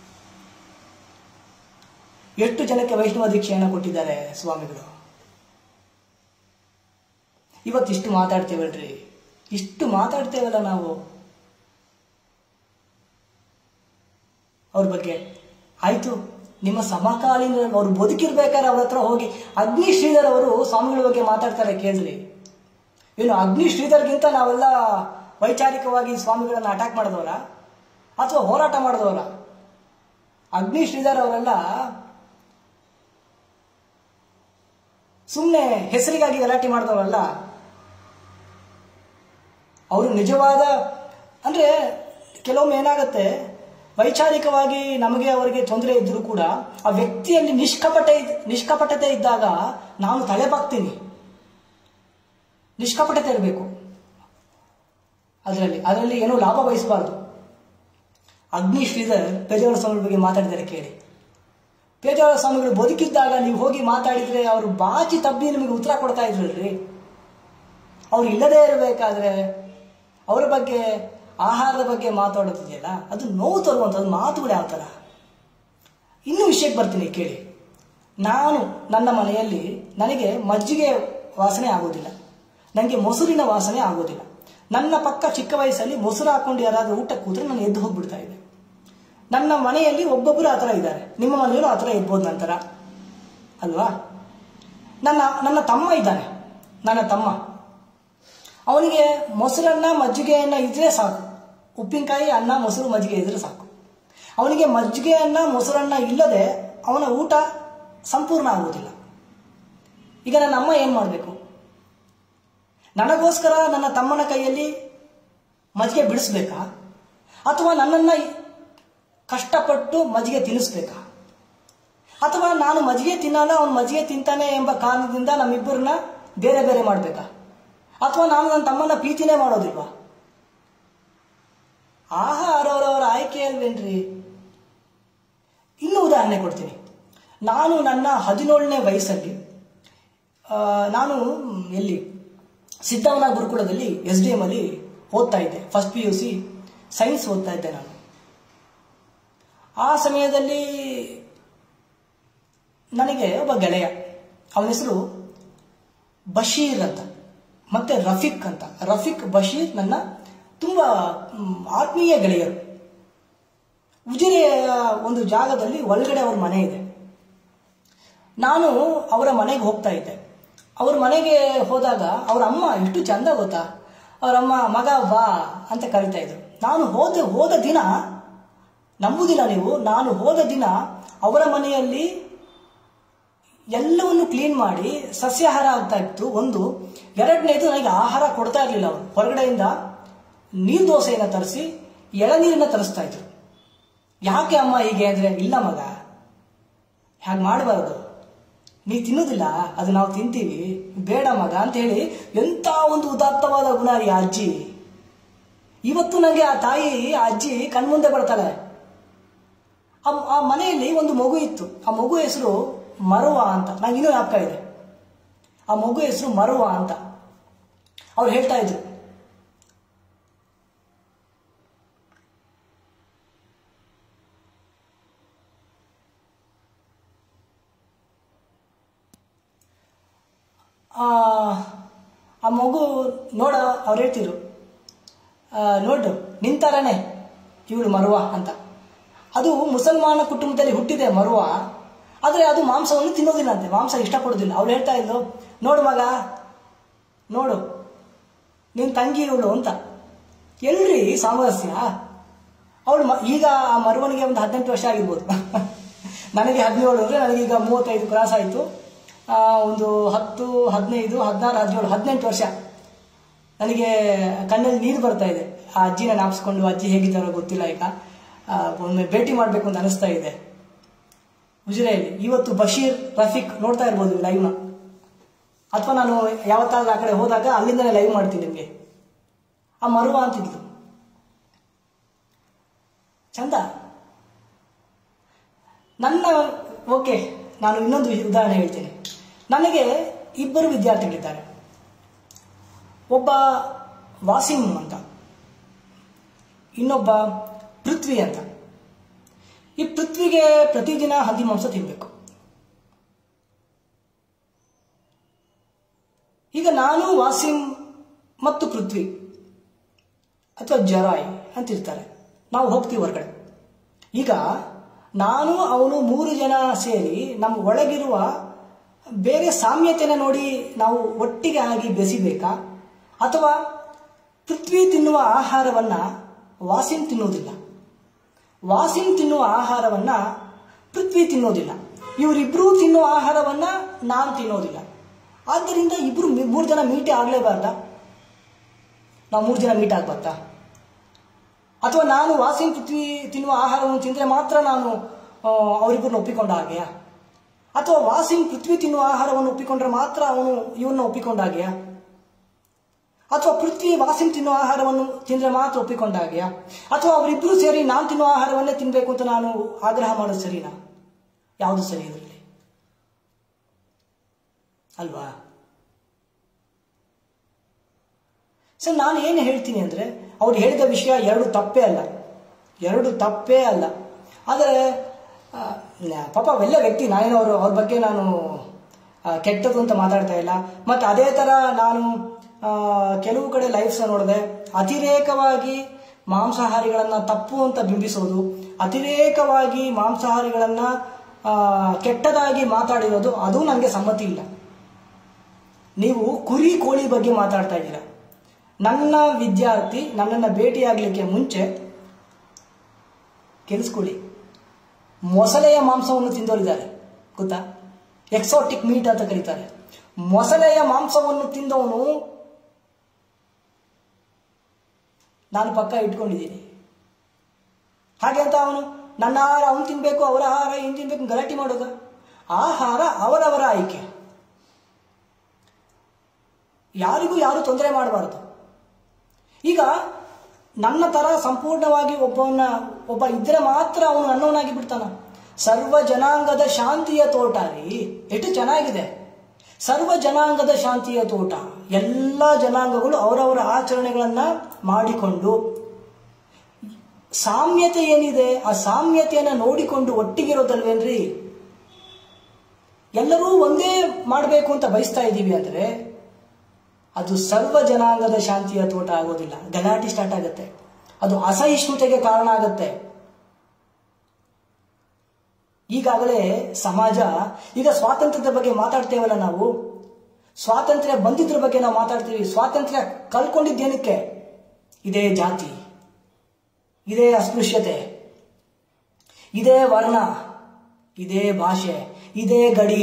ಎಷ್ಟು ಜನಕ್ಕೆ ವೈಷ್ಣವ ದೀಕ್ಷೆಯನ್ನು ಕೊಟ್ಟಿದ್ದಾರೆ ಸ್ವಾಮಿಗಳು ಇವತ್ತಿಷ್ಟು ಮಾತಾಡ್ತೇವಲ್ರಿ ಇಷ್ಟು ಮಾತಾಡ್ತೇವಲ್ಲ ನಾವು ಅವ್ರ ಬಗ್ಗೆ ಆಯ್ತು ನಿಮ್ಮ ಸಮಕಾಲೀನ ಅವ್ರು ಬದುಕಿರ್ಬೇಕಾದ್ರೆ ಅವ್ರ ಹತ್ರ ಹೋಗಿ ಅಗ್ನಿ ಶ್ರೀಧರ್ ಅವರು ಸ್ವಾಮಿಗಳ ಬಗ್ಗೆ ಮಾತಾಡ್ತಾರೆ ಕೇಳ್ರಿ ಏನು ಅಗ್ನಿ ಶ್ರೀಧರ್ಗಿಂತ ನಾವೆಲ್ಲ ವೈಚಾರಿಕವಾಗಿ ಸ್ವಾಮಿಗಳನ್ನ ಅಟ್ಯಾಕ್ ಮಾಡಿದವರ ಅಥವಾ ಹೋರಾಟ ಮಾಡಿದವರ ಅಗ್ನಿ ಶ್ರೀಧರ್ ಅವರೆಲ್ಲ ಸುಮ್ಮನೆ ಹೆಸರಿಗಾಗಿ ಗಲಾಟೆ ಮಾಡಿದವರಲ್ಲ ಅವರು ನಿಜವಾದ ಅಂದ್ರೆ ಕೆಲವೊಮ್ಮೆ ಏನಾಗುತ್ತೆ ವೈಚಾರಿಕವಾಗಿ ನಮಗೆ ಅವರಿಗೆ ತೊಂದರೆ ಇದ್ರೂ ಕೂಡ ಆ ವ್ಯಕ್ತಿಯಲ್ಲಿ ನಿಷ್ಕಪಟ ಇದ್- ನಿಷ್ಕಪಟತೆ ಇದ್ದಾಗ ನಾನು ತಲೆ ಬಾಗ್ತೀನಿ ನಿಷ್ಕಪಟತೆ ಇರಬೇಕು ಅದರಲ್ಲಿ ಅದರಲ್ಲಿ ಏನೂ ಲಾಭ ಬಯಸಬಾರ್ದು ಅಗ್ನಿ ಶ್ರೀಧರ್ ಪೇಜಾವರ ಸ್ವಾಮಿಗಳ ಬಗ್ಗೆ ಮಾತಾಡಿದ್ದಾರೆ ಕೇಳಿ ಪೇಜಾವರ ಸ್ವಾಮಿಗಳು ಬದುಕಿದ್ದಾಗ ನೀವು ಹೋಗಿ ಮಾತಾಡಿದ್ರೆ ಅವರು ಬಾಚಿ ತಬ್ಬಿ ನಿಮಗೆ ಉತ್ತರ ಕೊಡ್ತಾ ಇದ್ರಲ್ರಿ ಅವ್ರು ಇಲ್ಲದೇ ಇರಬೇಕಾದ್ರೆ ಅವರ ಬಗ್ಗೆ ಆಹಾರದ ಬಗ್ಗೆ ಮಾತಾಡೋದಿದೆಯಲ್ಲ ಅದು ನೋವು ತರುವಂಥದ್ದು ಮಾತುಗಳು ಯಾವ ಥರ ಇನ್ನೂ ವಿಷಯಕ್ಕೆ ಬರ್ತೀನಿ ಕೇಳಿ ನಾನು ನನ್ನ ಮನೆಯಲ್ಲಿ ನನಗೆ ಮಜ್ಜಿಗೆ ವಾಸನೆ ಆಗೋದಿಲ್ಲ ನನಗೆ ಮೊಸರಿನ ವಾಸನೆ ಆಗೋದಿಲ್ಲ ನನ್ನ ಪಕ್ಕ ಚಿಕ್ಕ ವಯಸ್ಸಲ್ಲಿ ಮೊಸರು ಹಾಕೊಂಡು ಯಾರಾದರೂ ಊಟಕ್ಕೆ ಕೂತ್ರೆ ನಾನು ಎದ್ದು ಹೋಗ್ಬಿಡ್ತಾ ಇದ್ದೆ ನನ್ನ ಮನೆಯಲ್ಲಿ ಒಬ್ಬೊಬ್ಬರು ಆ ಥರ ಇದ್ದಾರೆ ನಿಮ್ಮ ಮನೆಯಲ್ಲೂ ಆ ಥರ ಇರ್ಬೋದು ನಂತರ ಅಲ್ವಾ ನನ್ನ ನನ್ನ ತಮ್ಮ ಇದ್ದಾನೆ ನನ್ನ ತಮ್ಮ ಅವನಿಗೆ ಮೊಸರನ್ನ ಮಜ್ಜಿಗೆಯನ್ನ ಇದ್ರೆ ಸಾಕು ಉಪ್ಪಿನಕಾಯಿ ಅನ್ನ ಮೊಸರು ಮಜ್ಜಿಗೆ ಇದ್ರೆ ಸಾಕು ಅವನಿಗೆ ಮಜ್ಜಿಗೆ ಅನ್ನ ಮೊಸರನ್ನ ಇಲ್ಲದೆ ಅವನ ಊಟ ಸಂಪೂರ್ಣ ಆಗುವುದಿಲ್ಲ ಈಗ ನನ್ನ ಅಮ್ಮ ಏನು ಮಾಡಬೇಕು ನನಗೋಸ್ಕರ ನನ್ನ ತಮ್ಮನ ಕೈಯಲ್ಲಿ ಮಜ್ಜಿಗೆ ಬಿಡಿಸ್ಬೇಕಾ ಅಥವಾ ನನ್ನನ್ನು ಕಷ್ಟಪಟ್ಟು ಮಜ್ಜಿಗೆ ತಿನ್ನಿಸ್ಬೇಕಾ ಅಥವಾ ನಾನು ಮಜ್ಜಿಗೆ ತಿನ್ನಲ್ಲ ಅವ್ನು ಮಜ್ಜಿಗೆ ತಿಂತಾನೆ ಎಂಬ ಕಾರಣದಿಂದ ನಮ್ಮಿಬ್ಬರನ್ನ ಬೇರೆ ಬೇರೆ ಮಾಡಬೇಕಾ ಅಥವಾ ನಾನು ನನ್ನ ತಮ್ಮನ ಪ್ರೀತಿನೇ ಮಾಡೋದಿಲ್ವಾ ಆಹಾ ಅವರವರವರ ಆಯ್ಕೆ ಅಲ್ವೇನ್ರಿ ಇನ್ನೂ ಉದಾಹರಣೆ ಕೊಡ್ತೀನಿ ನಾನು ನನ್ನ ಹದಿನೇಳನೇ ವಯಸ್ಸಲ್ಲಿ ಆ, ನಾನು ಎಲ್ಲಿ ಸಿದ್ದವನ ಗುರುಕುಲದಲ್ಲಿ ಎಸ್ ಡಿ ಎಮ್ ಅಲ್ಲಿ ಓದ್ತಾ ಇದ್ದೆ first P U C science ಓದ್ತಾ ಇದ್ದೆ ನಾನು ಆ ಸಮಯದಲ್ಲಿ ನನಗೆ ಒಬ್ಬ ಗೆಳೆಯ ಅವನ ಹೆಸರು ಬಶೀರ್ ಅಂತ ಮತ್ತೆ ರಫೀಕ್ ಅಂತ ರಫೀಕ್ ಬಶೀರ್ ನನ್ನ ತುಂಬ ಮ್, ಆತ್ಮೀಯ ಗೆಳೆಯರು ಉಜಿರೆಯ ಒಂದು ಜಾಗದಲ್ಲಿ ಒಳಗಡೆ ಅವ್ರ ಮನೆ ಇದೆ ನಾನು ಅವರ ಮನೆಗೆ ಹೋಗ್ತಾ ಇದ್ದೆ ಅವ್ರ ಮನೆಗೆ ಹೋದಾಗ ಅವ್ರ ಅಮ್ಮ ಎಷ್ಟು ಚಂದ ಗೊತ್ತಾ ಅವರಮ್ಮ ಮಗ ಬಾ ಅಂತ ಕರಿತಾ ಇದ್ರು ನಾನು ಹೋದ ಹೋದ ದಿನ ನಂಬುದಿಲ್ಲ ನೀವು ನಾನು ಹೋದ ದಿನ ಅವರ ಮನೆಯಲ್ಲಿ ಎಲ್ಲವನ್ನು ಕ್ಲೀನ್ ಮಾಡಿ ಸಸ್ಯಾಹಾರ ಆಗ್ತಾ ಇತ್ತು ಒಂದು ಎರಡನೇದು ನನಗೆ ಆಹಾರ ಕೊಡ್ತಾ ಇರಲಿಲ್ಲ ಅವರು ಹೊರಗಡೆಯಿಂದ ನೀರು ದೋಸೆಯನ್ನು ತರಿಸಿ ಎಳನೀರನ್ನ ತರಿಸ್ತಾ ಇದ್ರು ಯಾಕೆ ಅಮ್ಮ ಹೀಗೆ ಅಂದ್ರೆ ಇಲ್ಲ ಮಗ ಹಾಗೆ ಮಾಡಬಾರ್ದು ನೀ ತಿನ್ನೋದಿಲ್ಲ ಅದು ನಾವು ತಿಂತೀವಿ ಬೇಡ ಮಗ ಅಂತ ಹೇಳಿ ಎಂಥ ಒಂದು ಉದಾತ್ತವಾದ ಗುಣ ಈ ಅಜ್ಜಿ ಇವತ್ತು ನನಗೆ ಆ ತಾಯಿ ಆ ಅಜ್ಜಿ ಕಣ್ಮುಂದೆ ಬರ್ತಾಳೆ ಆ ಆ ಮನೆಯಲ್ಲಿ ಒಂದು ಮಗು ಇತ್ತು ಆ ಮಗು ಹೆಸರು ಮರುವ ಅಂತ ನಂಗೆ ಇನ್ನೂ ಜ್ಞಾಪಕ ಇದೆ ಆ ಮಗು ಹೆಸರು ಮರುವ ಅಂತ ಅವ್ರು ಹೇಳ್ತಾ ಇದ್ರು ಆ ಆ ಮಗು ನೋಡ ಅವ್ರು ಹೇಳ್ತಿದ್ರು ಆ, ನೋಡು ನಿಂತಾರನೆ ಇವಳು ಮರುವ ಅಂತ ಅದು ಮುಸಲ್ಮಾನ ಕುಟುಂಬದಲ್ಲಿ ಹುಟ್ಟಿದೆ ಮರುವ ಆದರೆ ಅದು ಮಾಂಸವನ್ನು ತಿನ್ನೋದಿಲ್ಲ ಅಂತೆ ಮಾಂಸ ಇಷ್ಟಪಡೋದಿಲ್ಲ ಅವಳು ಹೇಳ್ತಾ ಇದ್ಲು ನೋಡು ಮಗ ನೋಡು ನಿನ್ನ ತಂಗಿ ಇವಳು ಅಂತ ಎಲ್ರಿ ಸಾಮರಸ್ಯ ಅವಳು ಮ ಈಗ ಆ ಮರುವನಿಗೆ ಒಂದು ಹದಿನೆಂಟು ವರ್ಷ ಆಗಿರ್ಬೋದು ನನಗೆ ಹದಿನೇಳು ಅಂದರೆ ನನಗೀಗ ಮೂವತ್ತೈದು ಕ್ರಾಸ್ ಆಯಿತು ಒಂದು ಹತ್ತು ಹದಿನೈದು ಹದಿನಾರು ಹದಿನೇಳು ಹದಿನೆಂಟು ವರ್ಷ ನನಗೆ ಕಣ್ಣಲ್ಲಿ ನೀರು ಬರ್ತಾ ಇದೆ ಆ ಅಜ್ಜಿನ ನಾಪಿಸ್ಕೊಂಡು ಅಜ್ಜಿ ಹೇಗಿದ್ದಾರೋ ಗೊತ್ತಿಲ್ಲ ಈಗ ಆ, ಒಮ್ಮೆ ಭೇಟಿ ಮಾಡಬೇಕು ಅಂತ ಅನಿಸ್ತಾ ಇದೆ ಉಜಿರೆಯಲ್ಲಿ ಇವತ್ತು ಬಶೀರ್ ರಫೀಕ್ ನೋಡ್ತಾ ಇರ್ಬೋದು ಲೈವ್ನ ಅಥವಾ ನಾನು ಯಾವತ್ತಾದ್ರೂ ಆ ಕಡೆ ಹೋದಾಗ ಅಲ್ಲಿಂದಲೇ ಲೈವ್ ಮಾಡ್ತೀನಿ ನಿಮಗೆ ಆ ಮರುವ ಅಂತಿದ್ಲು ಚಂದ ನನ್ನ ಓಕೆ ನಾನು ಇನ್ನೊಂದು ಉದಾಹರಣೆ ಹೇಳ್ತೀನಿ ನನಗೆ ಇಬ್ಬರು ವಿದ್ಯಾರ್ಥಿಗಳಿದ್ದಾರೆ ಒಬ್ಬ ವಾಸಿಂ ಅಂತ ಇನ್ನೊಬ್ಬ ಪೃಥ್ವಿ ಅಂತ ಈ ಪೃಥ್ವಿಗೆ ಪ್ರತಿದಿನ ಹಂದಿ ಮಾಂಸ ತಿನ್ನಬೇಕು ಈಗ ನಾನು ವಾಸಿಂ ಮತ್ತು ಪೃಥ್ವಿ ಅಥವಾ ಜರಾಯ್ ಅಂತಿರ್ತಾರೆ ನಾವು ಹೋಗ್ತೀವಿ ಹೊರಗಡೆ ಈಗ ನಾನು ಅವನು ಮೂರು ಜನ ಸೇರಿ ನಮ್ಮ ಒಳಗಿರುವ ಬೇರೆ ಸಾಮ್ಯತೆನ ನೋಡಿ ನಾವು ಒಟ್ಟಿಗೆ ಆಗಿ ಬೆಸಿಬೇಕಾ ಅಥವಾ ಪೃಥ್ವಿ ತಿನ್ನುವ ಆಹಾರವನ್ನ ವಾಸಿಂ ತಿನ್ನೋದಿಲ್ಲ ವಾಸಿಂ ತಿನ್ನುವ ಆಹಾರವನ್ನ ಪೃಥ್ವಿ ತಿನ್ನೋದಿಲ್ಲ ಇವರಿಬ್ರು ತಿನ್ನುವ ಆಹಾರವನ್ನ ನಾನು ತಿನ್ನೋದಿಲ್ಲ ಆದ್ದರಿಂದ ಇಬ್ರು ಮಿ- ಮೂರು ಜನ ಮೀಟೇ ಆಗ್ಲೇಬಾರ್ದಾ ನಾವು ಮೂರು ಜನ ಮೀಟ್ ಆಗ್ಬಾರ್ದಾ ಅಥವಾ ನಾನು ವಾಸಿಂ ಪೃಥ್ವಿ ತಿನ್ನುವ ಆಹಾರವನ್ನು ತಿಂದರೆ ಮಾತ್ರ ನಾನು ಆ, ಅವರಿಬ್ಬರನ್ನ ಒಪ್ಪಿಕೊಂಡ ಹಾಗೆಯಾ ಅಥವಾ ವಾಸಿಂ ಪೃಥ್ವಿ ತಿನ್ನುವ ಆಹಾರವನ್ನು ಒಪ್ಪಿಕೊಂಡ್ರೆ ಮಾತ್ರ ಅವನು ಇವನ್ನ ಒಪ್ಪಿಕೊಂಡ ಹಾಗೆಯಾ ಅಥವಾ ಪೃಥ್ವಿ ವಾಸಿಂ ತಿನ್ನುವ ಆಹಾರವನ್ನು ತಿಂದ್ರೆ ಮಾತ್ರ ಒಪ್ಪಿಕೊಂಡ ಹಾಗೆಯಾ ಅಥವಾ ಅವರಿಬ್ಬರು ಸೇರಿ ನಾನು ತಿನ್ನುವ ಆಹಾರವನ್ನೇ ತಿನ್ಬೇಕು ಅಂತ ನಾನು ಆಗ್ರಹ ಮಾಡೋದು ಸರಿನಾ ಯಾವುದು ಸರಿ ಇದರಲ್ಲಿ ಅಲ್ವಾ ಸರ್ ನಾನು ಏನು ಹೇಳ್ತೀನಿ ಅಂದರೆ ಅವ್ರು ಹೇಳಿದ ವಿಷಯ ಎರಡು ತಪ್ಪೇ ಅಲ್ಲ ಎರಡು ತಪ್ಪೇ ಅಲ್ಲ ಆದರೆ ಆ, ನ- ಪಾಪ ಒಳ್ಳೆ ವ್ಯಕ್ತಿ ನಾನೇನು ಅವರು ಅವ್ರ ಬಗ್ಗೆ ನಾನು ಆ, ಕೆಟ್ಟದ್ದು ಅಂತ ಮಾತಾಡ್ತಾ ಇಲ್ಲ ಮತ್ತು ಅದೇ ಥರ ನಾನು ಆ, ಕೆಲವು ಕಡೆ ಲೈಫ್ಸ್ ನೋಡಿದೆ ಅತಿರೇಕವಾಗಿ ಮಾಂಸಾಹಾರಿಗಳನ್ನು ತಪ್ಪು ಅಂತ ಬಿಂಬಿಸೋದು ಅತಿರೇಕವಾಗಿ ಮಾಂಸಾಹಾರಿಗಳನ್ನು ಆ, ಕೆಟ್ಟದಾಗಿ ಮಾತಾಡಿರೋದು ಅದು ನನಗೆ ಸಮ್ಮತಿ ಇಲ್ಲ ನೀವು ಕುರಿ ಕೋಳಿ ಬಗ್ಗೆ ಮಾತಾಡ್ತಾ ಇದ್ದೀರಾ ನನ್ನ ವಿದ್ಯಾರ್ಥಿ ನನ್ನನ್ನು ಭೇಟಿಯಾಗಲಿಕ್ಕೆ ಮುಂಚೆ ಕೆಲಿಸ್ಕೊಳ್ಳಿ ಮೊಸಳೆಯ ಮಾಂಸವನ್ನು ತಿಂದವರಿದ್ದಾರೆ ಗೊತ್ತಾ ಎಕ್ಸಾಟಿಕ್ ಮೀಟ್ ಅಂತ ಕರೀತಾರೆ ಮೊಸಳೆಯ ಮಾಂಸವನ್ನು ತಿಂದವನು ನಾನು ಪಕ್ಕ ಇಟ್ಕೊಂಡಿದ್ದೀನಿ ಹಾಗೆ ಅಂತ ಅವನು ನನ್ನ ಆಹಾರ ಅವನು ತಿನ್ಬೇಕು ಅವರ ಆಹಾರ ಇನ್ ತಿನ್ಬೇಕು ಗಲಾಟೆ ಮಾಡೋದ ಆಹಾರ ಅವರವರ ಆಯ್ಕೆ ಯಾರಿಗೂ ಯಾರು ತೊಂದರೆ ಮಾಡಬಾರದು ಈಗ ನನ್ನ ತರ ಸಂಪೂರ್ಣವಾಗಿ ಒಬ್ಬವನ್ನ ಒಬ್ಬ ಇದ್ರೆ ಮಾತ್ರ ಅವನು ನನ್ನವನಾಗಿ ಬಿಡ್ತಾನ ಸರ್ವ ಜನಾಂಗದ ಶಾಂತಿಯ ತೋಟ ರೀ ಎಷ್ಟು ಚೆನ್ನಾಗಿದೆ ಸರ್ವ ಜನಾಂಗದ ಶಾಂತಿಯ ತೋಟ ಎಲ್ಲ ಜನಾಂಗಗಳು ಅವರವರ ಆಚರಣೆಗಳನ್ನ ಮಾಡಿಕೊಂಡು ಸಾಮ್ಯತೆ ಏನಿದೆ ಆ ಸಾಮ್ಯತೆಯನ್ನ ನೋಡಿಕೊಂಡು ಒಟ್ಟಿಗಿರೋದಲ್ವೇನ್ರಿ ಎಲ್ಲರೂ ಒಂದೇ ಮಾಡಬೇಕು ಅಂತ ಬಯಸ್ತಾ ಇದ್ದೀವಿ ಅಂದ್ರೆ ಅದು ಸರ್ವ ಜನಾಂಗದ ಶಾಂತಿಯ ತೋಟ ಆಗೋದಿಲ್ಲ ಗಲಾಟೆ ಸ್ಟಾರ್ಟ್ ಆಗುತ್ತೆ ಅದು ಅಸಹಿಷ್ಣುತೆಗೆ ಕಾರಣ ಆಗುತ್ತೆ ಈಗಾಗಲೇ ಸಮಾಜ ಈಗ ಸ್ವಾತಂತ್ರ್ಯದ ಬಗ್ಗೆ ಮಾತಾಡ್ತೇವಲ್ಲ ನಾವು ಸ್ವಾತಂತ್ರ್ಯ ಬಂದಿದ್ರ ಬಗ್ಗೆ ನಾವು ಮಾತಾಡ್ತೀವಿ ಸ್ವಾತಂತ್ರ್ಯ ಕಳ್ಕೊಂಡಿದ್ದೇನಕ್ಕೆ ಇದೇ ಜಾತಿ ಇದೇ ಅಸ್ಪೃಶ್ಯತೆ ಇದೇ ವರ್ಣ ಇದೇ ಭಾಷೆ ಇದೇ ಗಡಿ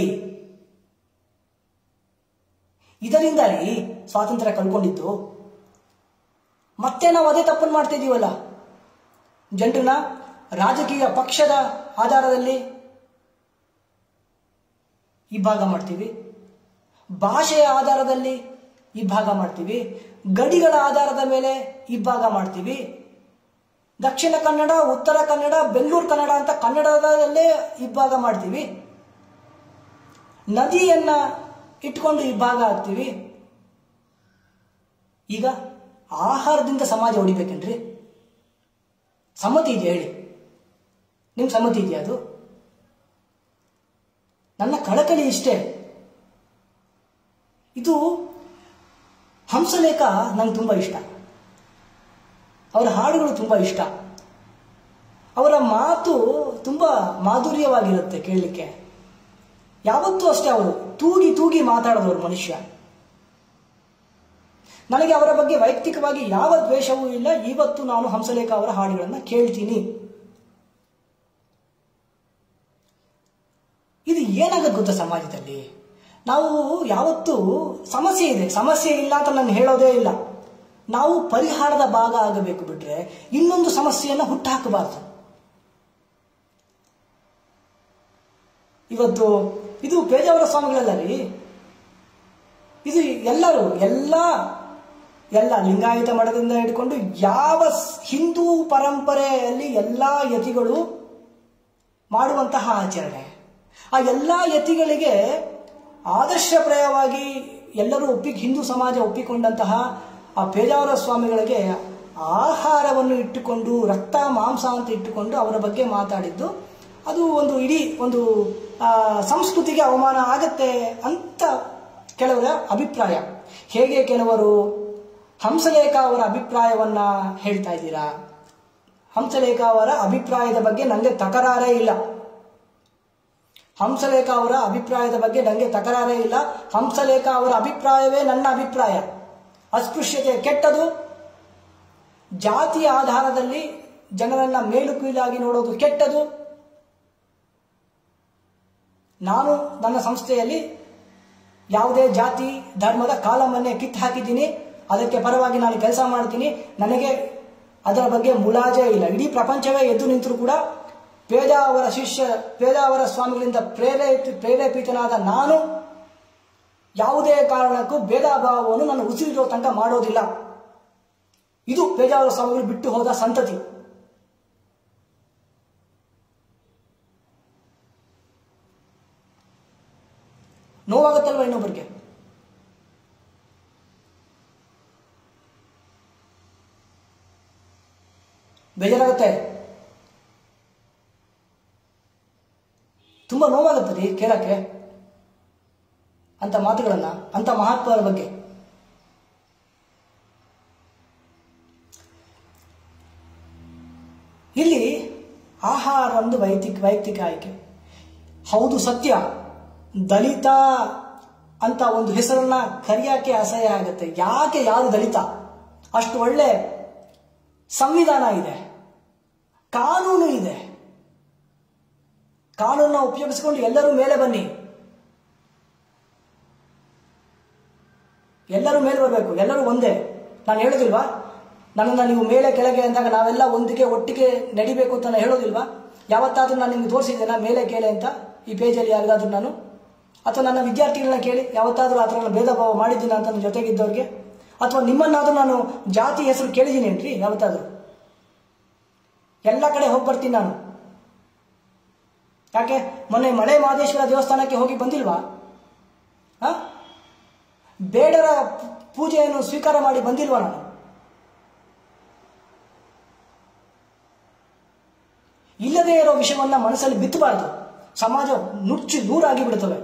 ಇದರಿಂದ ರೀ ಸ್ವಾತಂತ್ರ್ಯ ಕಳ್ಕೊಂಡಿದ್ದು ಮತ್ತೆ ನಾವು ಅದೇ ತಪ್ಪನ್ನು ಮಾಡ್ತಿದ್ದೀವಲ್ಲ ಜನರನ್ನ ರಾಜಕೀಯ ಪಕ್ಷದ ಆಧಾರದಲ್ಲಿ ಇಬ್ಬಾಗ ಮಾಡ್ತೀವಿ ಭಾಷೆಯ ಆಧಾರದಲ್ಲಿ ಇಬ್ಬಾಗ ಮಾಡ್ತೀವಿ ಗಡಿಗಳ ಆಧಾರದ ಮೇಲೆ ಇಬ್ಬಾಗ ಮಾಡ್ತೀವಿ ದಕ್ಷಿಣ ಕನ್ನಡ ಉತ್ತರ ಕನ್ನಡ ಬೆಂಗಳೂರು ಕನ್ನಡ ಅಂತ ಕನ್ನಡದಲ್ಲೇ ಇಬ್ಬಾಗ ಮಾಡ್ತೀವಿ ನದಿಯನ್ನ ಇಟ್ಕೊಂಡು ಇಬ್ಬಾಗ ಆಗ್ತೀವಿ ಈಗ ಆಹಾರದಿಂದ ಸಮಾಜ ಹೊಡಿಬೇಕೇನ್ರಿ ಸಮ್ಮತಿ ಇದೆಯಾ ಹೇಳಿ ನಿಮ್ಗೆ ಸಮ್ಮತಿ ಇದೆಯಾ ಅದು ನನ್ನ ಕಳಕಳಿ ಇಷ್ಟೇ ಇದು ಹಂಸಲೇಖ ನಂಗೆ ತುಂಬ ಇಷ್ಟ ಅವರ ಹಾಡುಗಳು ತುಂಬ ಇಷ್ಟ ಅವರ ಮಾತು ತುಂಬ ಮಾಧುರ್ಯವಾಗಿರುತ್ತೆ ಕೇಳಲಿಕ್ಕೆ ಯಾವತ್ತೂ ಅಷ್ಟೇ ಅವರು ತೂಗಿ ತೂಗಿ ಮಾತಾಡೋದವರು ಮನುಷ್ಯ ನನಗೆ ಅವರ ಬಗ್ಗೆ ವೈಯಕ್ತಿಕವಾಗಿ ಯಾವ ದ್ವೇಷವೂ ಇಲ್ಲ ಇವತ್ತು ನಾನು ಹಂಸಲೇಖ ಅವರ ಹಾಡುಗಳನ್ನು ಕೇಳ್ತೀನಿ ಇದು ಏನಾಗುತ್ತೆ ಗೊತ್ತಾ ಸಮಾಜದಲ್ಲಿ ನಾವು ಯಾವತ್ತೂ ಸಮಸ್ಯೆ ಇದೆ ಸಮಸ್ಯೆ ಇಲ್ಲ ಅಂತ ನಾನು ಹೇಳೋದೇ ಇಲ್ಲ ನಾವು ಪರಿಹಾರದ ಭಾಗ ಆಗಬೇಕು ಬಿಟ್ರೆ ಇನ್ನೊಂದು ಸಮಸ್ಯೆಯನ್ನು ಹುಟ್ಟಾಕಬಾರ್ದು ಇವತ್ತು ಇದು ಪೇಜಾವರ ಸ್ವಾಮಿಗಳಲ್ಲ ರೀ ಇದು ಎಲ್ಲರೂ ಎಲ್ಲ ಎಲ್ಲ ಲಿಂಗಾಯತ ಮಠದಿಂದ ಹಿಡ್ಕೊಂಡು ಯಾವ ಸ್- ಹಿಂದೂ ಪರಂಪರೆಯಲ್ಲಿ ಎಲ್ಲ ಯತಿಗಳು ಮಾಡುವಂತಹ ಆಚರಣೆ ಆ ಎಲ್ಲ ಯತಿಗಳಿಗೆ ಆದರ್ಶಪ್ರಾಯವಾಗಿ ಎಲ್ಲರೂ ಒಪ್ಪಿ ಹಿಂದೂ ಸಮಾಜ ಒಪ್ಪಿಕೊಂಡಂತಹ ಆ ಪೇಜಾವರ ಸ್ವಾಮಿಗಳಿಗೆ ಆಹಾರವನ್ನು ಇಟ್ಟುಕೊಂಡು ರಕ್ತ ಮಾಂಸ ಅಂತ ಇಟ್ಟುಕೊಂಡು ಅವರ ಬಗ್ಗೆ ಮಾತಾಡಿದ್ದು ಅದು ಒಂದು ಇಡೀ ಒಂದು ಆ, ಸಂಸ್ಕೃತಿಗೆ ಅವಮಾನ ಆಗತ್ತೆ ಅಂತ ಕೆಲವರ ಅಭಿಪ್ರಾಯ ಹೇಗೆ ಕೆಲವರು ಹಂಸಲೇಖ ಅವರ ಅಭಿಪ್ರಾಯವನ್ನ ಹೇಳ್ತಾ ಇದ್ದೀರಾ ಹಂಸಲೇಖ ಅವರ ಅಭಿಪ್ರಾಯದ ಬಗ್ಗೆ ನನಗೆ ತಕರಾರೇ ಇಲ್ಲ ಹಂಸಲೇಖ ಅವರ ಅಭಿಪ್ರಾಯದ ಬಗ್ಗೆ ನನಗೆ ತಕರಾರೇ ಇಲ್ಲ ಹಂಸಲೇಖ ಅವರ ಅಭಿಪ್ರಾಯವೇ ನನ್ನ ಅಭಿಪ್ರಾಯ ಅಸ್ಪೃಶ್ಯತೆ ಕೆಟ್ಟದು ಜಾತಿಯ ಆಧಾರದಲ್ಲಿ ಜನರನ್ನ ಮೇಲು ಕೀಳಾಗಿ ನೋಡೋದು ಕೆಟ್ಟದು ನಾನು ನನ್ನ ಸಂಸ್ಥೆಯಲ್ಲಿ ಯಾವುದೇ ಜಾತಿ ಧರ್ಮದ ಕಾಲಮನ್ನೇ ಕಿತ್ತು ಹಾಕಿದ್ದೀನಿ ಅದಕ್ಕೆ ಪರವಾಗಿ ನಾನು ಕೆಲಸ ಮಾಡ್ತೀನಿ ನನಗೆ ಅದರ ಬಗ್ಗೆ ಮುಲಾಜೇ ಇಲ್ಲ ಇಡೀ ಪ್ರಪಂಚವೇ ಎದ್ದು ನಿಂತರೂ ಕೂಡ ಪೇಜ ಅವರ ಶಿಷ್ಯ ಪೇಜ ಅವರ ಸ್ವಾಮಿಗಳಿಂದ ಪ್ರೇರೇಪಿತ ಪ್ರೇರೇಪಿತನಾದ ನಾನು ಯಾವುದೇ ಕಾರಣಕ್ಕೂ ಭೇದ ಭಾವವನ್ನು ನಾನು ಉಸಿರಿರೋ ತನಕ ಮಾಡೋದಿಲ್ಲ ಇದು ಪೇಜಾವರ ಸ್ವಾಮಿಗಳು ಬಿಟ್ಟು ಹೋದ ಸಂತತಿ ನೋವಾಗುತ್ತಲ್ವ ಇನ್ನೊಬ್ಬರಿಗೆ ಬೇಜಾರಾಗುತ್ತೆ ತುಂಬಾ ನೋವಾಗುತ್ತೆ ರೀ ಕೇಳಕ್ಕೆ ಅಂತ ಮಾತುಗಳನ್ನ ಅಂತ ಮಹಾತ್ಮರ ಬಗ್ಗೆ ಇಲ್ಲಿ ಆಹಾರ ಒಂದು ವೈಯಕ್ತಿಕ ವೈಯಕ್ತಿಕ ಆಯ್ಕೆ ಹೌದು ಸತ್ಯ ದಲಿತ ಅಂತ ಒಂದು ಹೆಸರನ್ನ ಕರೆಯಕ್ಕೆ ಅಸಹ್ಯ ಆಗುತ್ತೆ ಯಾಕೆ ಯಾರು ದಲಿತ ಅಷ್ಟು ಒಳ್ಳೆ ಸಂವಿಧಾನ ಇದೆ ಕಾನೂನು ಇದೆ ಕಾನೂನನ್ನ ಉಪಯೋಗಿಸಿಕೊಂಡು ಎಲ್ಲರೂ ಮೇಲೆ ಬನ್ನಿ ಎಲ್ಲರೂ ಮೇಲೆ ಬರಬೇಕು ಎಲ್ಲರೂ ಒಂದೇ ನಾನು ಹೇಳೋದಿಲ್ವಾ ನನ್ನನ್ನು ನೀವು ಮೇಲೆ ಕೆಳಗೆ ಅಂದಾಗ ನಾವೆಲ್ಲ ಒಂದಿಗೆ ಒಟ್ಟಿಗೆ ನಡಿಬೇಕು ಅಂತ ನಾನು ಹೇಳೋದಿಲ್ವಾ ಯಾವತ್ತಾದ್ರೂ ನಾನು ನಿಮ್ಗೆ ತೋರಿಸಿದ್ದೇನಾ ಮೇಲೆ ಕೆಳೆ ಅಂತ ಈ ಪೇಜಲ್ಲಿ ಯಾರಿಗಾದ್ರೂ ನಾನು ಅಥವಾ ನನ್ನ ವಿದ್ಯಾರ್ಥಿಗಳನ್ನ ಕೇಳಿ ಯಾವತ್ತಾದ್ರೂ ಆ ಥರ ಭೇದ ಭಾವ ಮಾಡಿದ್ದೀನ ಅಂತ ನನ್ನ ಜೊತೆಗಿದ್ದವ್ರಿಗೆ ಅಥವಾ ನಿಮ್ಮನ್ನಾದ್ರೂ ನಾನು ಜಾತಿ ಹೆಸರು ಕೇಳಿದ್ದೀನೇನ್ರಿ ಯಾವತ್ತಾದ್ರೂ ಎಲ್ಲ ಕಡೆ ಹೋಗಿ ಬರ್ತೀನಿ ನಾನು ಯಾಕೆ ಮೊನ್ನೆ ಮಳೆ ಮಹದೇಶ್ವರ ದೇವಸ್ಥಾನಕ್ಕೆ ಹೋಗಿ ಬಂದಿಲ್ವಾ ಆ? ಬೇಡರ ಪೂಜೆಯನ್ನು ಸ್ವೀಕಾರ ಮಾಡಿ ಬಂದಿಲ್ವಾ ನಾನು ಇಲ್ಲದೇ ಇರೋ ವಿಷಯವನ್ನ ಮನಸ್ಸಲ್ಲಿ ಬಿತ್ತಬಾರದು ಸಮಾಜ ನುಚ್ಚು ನೂರಾಗಿ ಬಿಡುತ್ತವೆ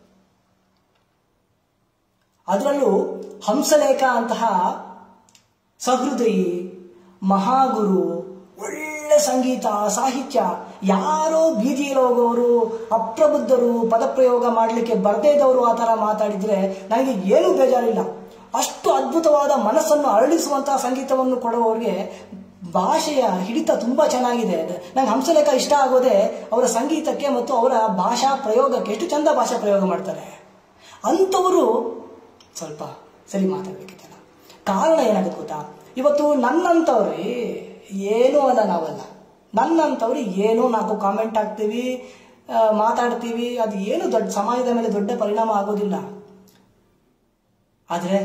ಅದರಲ್ಲೂ ಹಂಸಲೇಖ ಅಂತಹ ಸಹೃದಯಿ ಮಹಾಗುರು ಒಳ್ಳೆ ಸಂಗೀತ ಸಾಹಿತ್ಯ ಯಾರೋ ಬೀದಿಯಲ್ಲಿ ಹೋಗೋರು ಅಪ್ರಬುದ್ಧರು ಪದಪ್ರಯೋಗ ಮಾಡಲಿಕ್ಕೆ ಬರ್ದೇ ಇದ್ದವರು ಆ ಥರ ಮಾತಾಡಿದ್ರೆ ನನಗೆ ಏನೂ ಬೇಜಾರಿಲ್ಲ ಅಷ್ಟು ಅದ್ಭುತವಾದ ಮನಸ್ಸನ್ನು ಅರಳಿಸುವಂತಹ ಸಂಗೀತವನ್ನು ಕೊಡುವವರಿಗೆ ಭಾಷೆಯ ಹಿಡಿತ ತುಂಬಾ ಚೆನ್ನಾಗಿದೆ ನಂಗೆ ಹಂಸಲೇಖ ಇಷ್ಟ ಆಗೋದೇ ಅವರ ಸಂಗೀತಕ್ಕೆ ಮತ್ತು ಅವರ ಭಾಷಾ ಪ್ರಯೋಗಕ್ಕೆ ಎಷ್ಟು ಚಂದ ಭಾಷಾ ಪ್ರಯೋಗ ಮಾಡ್ತಾರೆ ಅಂಥವರು ಸ್ವಲ್ಪ ಸರಿ ಮಾತಾಡ್ಬೇಕಿತ್ತಲ್ಲ ಕಾರಣ ಏನಾಗುತ್ತೆ ಗೊತ್ತಾ ಇವತ್ತು ನನ್ನಂಥವ್ರಿ ಏನೂ ಅಲ್ಲ ನಾವಲ್ಲ ನನ್ನಂಥವ್ರು ಏನೋ ನಾಲ್ಕು ಕಾಮೆಂಟ್ ಹಾಕ್ತೀವಿ ಆ, ಮಾತಾಡ್ತೀವಿ ಅದು ಏನು ದೊಡ್ಡ ಸಮಾಜದ ಮೇಲೆ ದೊಡ್ಡ ಪರಿಣಾಮ ಆಗೋದಿಲ್ಲ ಆದರೆ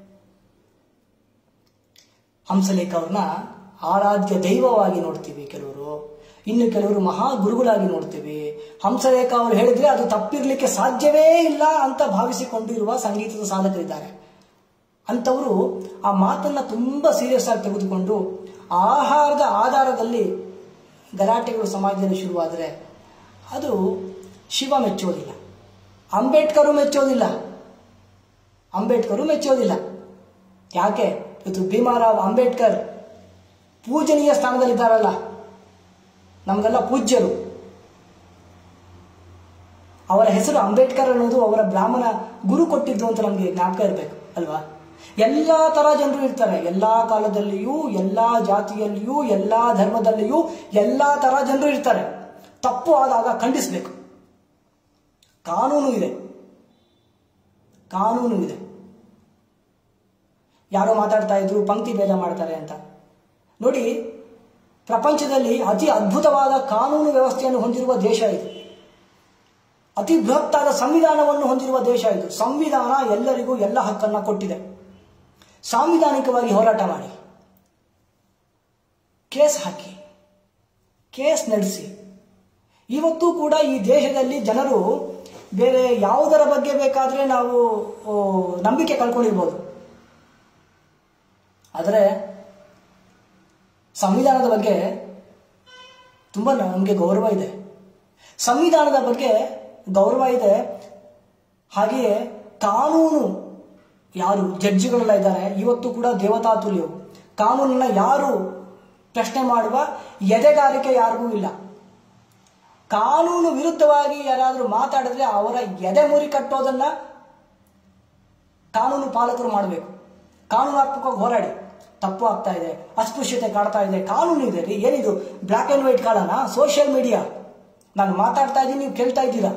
ಹಂಸಲೇಖ ಅವ್ರನ್ನ ಆರಾಧ್ಯ ದೈವವಾಗಿ ನೋಡ್ತೀವಿ ಕೆಲವರು ಇನ್ನು ಕೆಲವರು ಮಹಾ ಗುರುಗಳಾಗಿ ನೋಡ್ತೀವಿ ಹಂಸಲೇಖ ಅವರು ಹೇಳಿದ್ರೆ ಅದು ತಪ್ಪಿರ್ಲಿಕ್ಕೆ ಸಾಧ್ಯವೇ ಇಲ್ಲ ಅಂತ ಭಾವಿಸಿಕೊಂಡಿರುವ ಸಂಗೀತದ ಸಾಧಕರಿದ್ದಾರೆ ಅಂಥವರು ಆ ಮಾತನ್ನ ತುಂಬಾ ಸೀರಿಯಸ್ ಆಗಿ ತೆಗೆದುಕೊಂಡು ಆಹಾರದ ಆಧಾರದಲ್ಲಿ ಗಲಾಟೆಗಳು ಸಮಾಜದಲ್ಲಿ ಶುರುವಾದರೆ ಅದು ಶಿವ ಮೆಚ್ಚೋದಿಲ್ಲ ಅಂಬೇಡ್ಕರು ಮೆಚ್ಚೋದಿಲ್ಲ ಅಂಬೇಡ್ಕರು ಮೆಚ್ಚೋದಿಲ್ಲ ಯಾಕೆ ಇವತ್ತು ಭೀಮಾರಾವ್ ಅಂಬೇಡ್ಕರ್ ಪೂಜನೀಯ ಸ್ಥಾನದಲ್ಲಿದ್ದಾರಲ್ಲ ನಮಗೆಲ್ಲ ಪೂಜ್ಯರು ಅವರ ಹೆಸರು ಅಂಬೇಡ್ಕರ್ ಅನ್ನೋದು ಅವರ ಬ್ರಾಹ್ಮಣ ಗುರು ಕೊಟ್ಟಿದ್ದು ಅಂತ ನಮಗೆ ಜ್ಞಾಪಕ ಇರಬೇಕು ಅಲ್ವಾ ಎಲ್ಲಾ ತರ ಜನರು ಇರ್ತಾರೆ ಎಲ್ಲಾ ಕಾಲದಲ್ಲಿಯೂ ಎಲ್ಲಾ ಜಾತಿಯಲ್ಲಿಯೂ ಎಲ್ಲಾ ಧರ್ಮದಲ್ಲಿಯೂ ಎಲ್ಲಾ ತರ ಜನರು ಇರ್ತಾರೆ ತಪ್ಪು ಆದಾಗ ಖಂಡಿಸಬೇಕು ಕಾನೂನು ಇದೆ ಕಾನೂನು ಇದೆ ಯಾರೋ ಮಾತಾಡ್ತಾ ಇದ್ರು ಪಂಕ್ತಿ ಭೇದ ಮಾಡ್ತಾರೆ ಅಂತ ನೋಡಿ ಪ್ರಪಂಚದಲ್ಲಿ ಅತಿ ಅದ್ಭುತವಾದ ಕಾನೂನು ವ್ಯವಸ್ಥೆಯನ್ನು ಹೊಂದಿರುವ ದೇಶ ಇದು ಅತಿ ಬೃಹತ್ತಾದ ಸಂವಿಧಾನವನ್ನು ಹೊಂದಿರುವ ದೇಶ ಇದು ಸಂವಿಧಾನ ಎಲ್ಲರಿಗೂ ಎಲ್ಲ ಹಕ್ಕನ್ನ ಕೊಟ್ಟಿದೆ ಸಾಂವಿಧಾನಿಕವಾಗಿ ಹೋರಾಟ ಮಾಡಿ ಕೇಸ್ ಹಾಕಿ ಕೇಸ್ ನಡೆಸಿ ಇವತ್ತು ಕೂಡ ಈ ದೇಶದಲ್ಲಿ ಜನರು ಬೇರೆ ಯಾವುದರ ಬಗ್ಗೆ ಬೇಕಾದ್ರೆ ನಾವು ಓ, ನಂಬಿಕೆ ಕಳ್ಕೊಂಡಿರ್ಬೋದು ಆದರೆ ಸಂವಿಧಾನದ ಬಗ್ಗೆ ತುಂಬ ನಮಗೆ ಗೌರವ ಇದೆ ಸಂವಿಧಾನದ ಬಗ್ಗೆ ಗೌರವ ಇದೆ ಹಾಗೆಯೇ ಕಾನೂನು ಯಾರು ಜಡ್ಜಿಗಳೆಲ್ಲ ಇದ್ದಾರೆ ಇವತ್ತು ಕೂಡ ದೇವತಾತುಲ್ಯವು ಕಾನೂನನ್ನ ಯಾರು ಪ್ರಶ್ನೆ ಮಾಡುವ ಎದೆಗಾರಿಕೆ ಯಾರಿಗೂ ಇಲ್ಲ ಕಾನೂನು ವಿರುದ್ಧವಾಗಿ ಯಾರಾದರೂ ಮಾತಾಡಿದ್ರೆ ಅವರ ಎದೆ ಮುರಿ ಕಟ್ಟೋದನ್ನ ಕಾನೂನು ಪಾಲಕರು ಮಾಡಬೇಕು ಕಾನೂನಾತ್ಮಕವಾಗಿ ಹೋರಾಡಿ ತಪ್ಪು ಆಗ್ತಾ ಇದೆ ಅಸ್ಪೃಶ್ಯತೆ ಕಾಡ್ತಾ ಇದೆ ಕಾನೂನು ಇದೆ ರೀ ಏನಿದು ಬ್ಲ್ಯಾಕ್ ಆ್ಯಂಡ್ ವೈಟ್ ಕಾಲನ ಸೋಷಿಯಲ್ ಮೀಡಿಯಾ ನಾನು ಮಾತಾಡ್ತಾ ಇದ್ದೀನಿ ನೀವು ಕೇಳ್ತಾ ಇದ್ದೀರಾ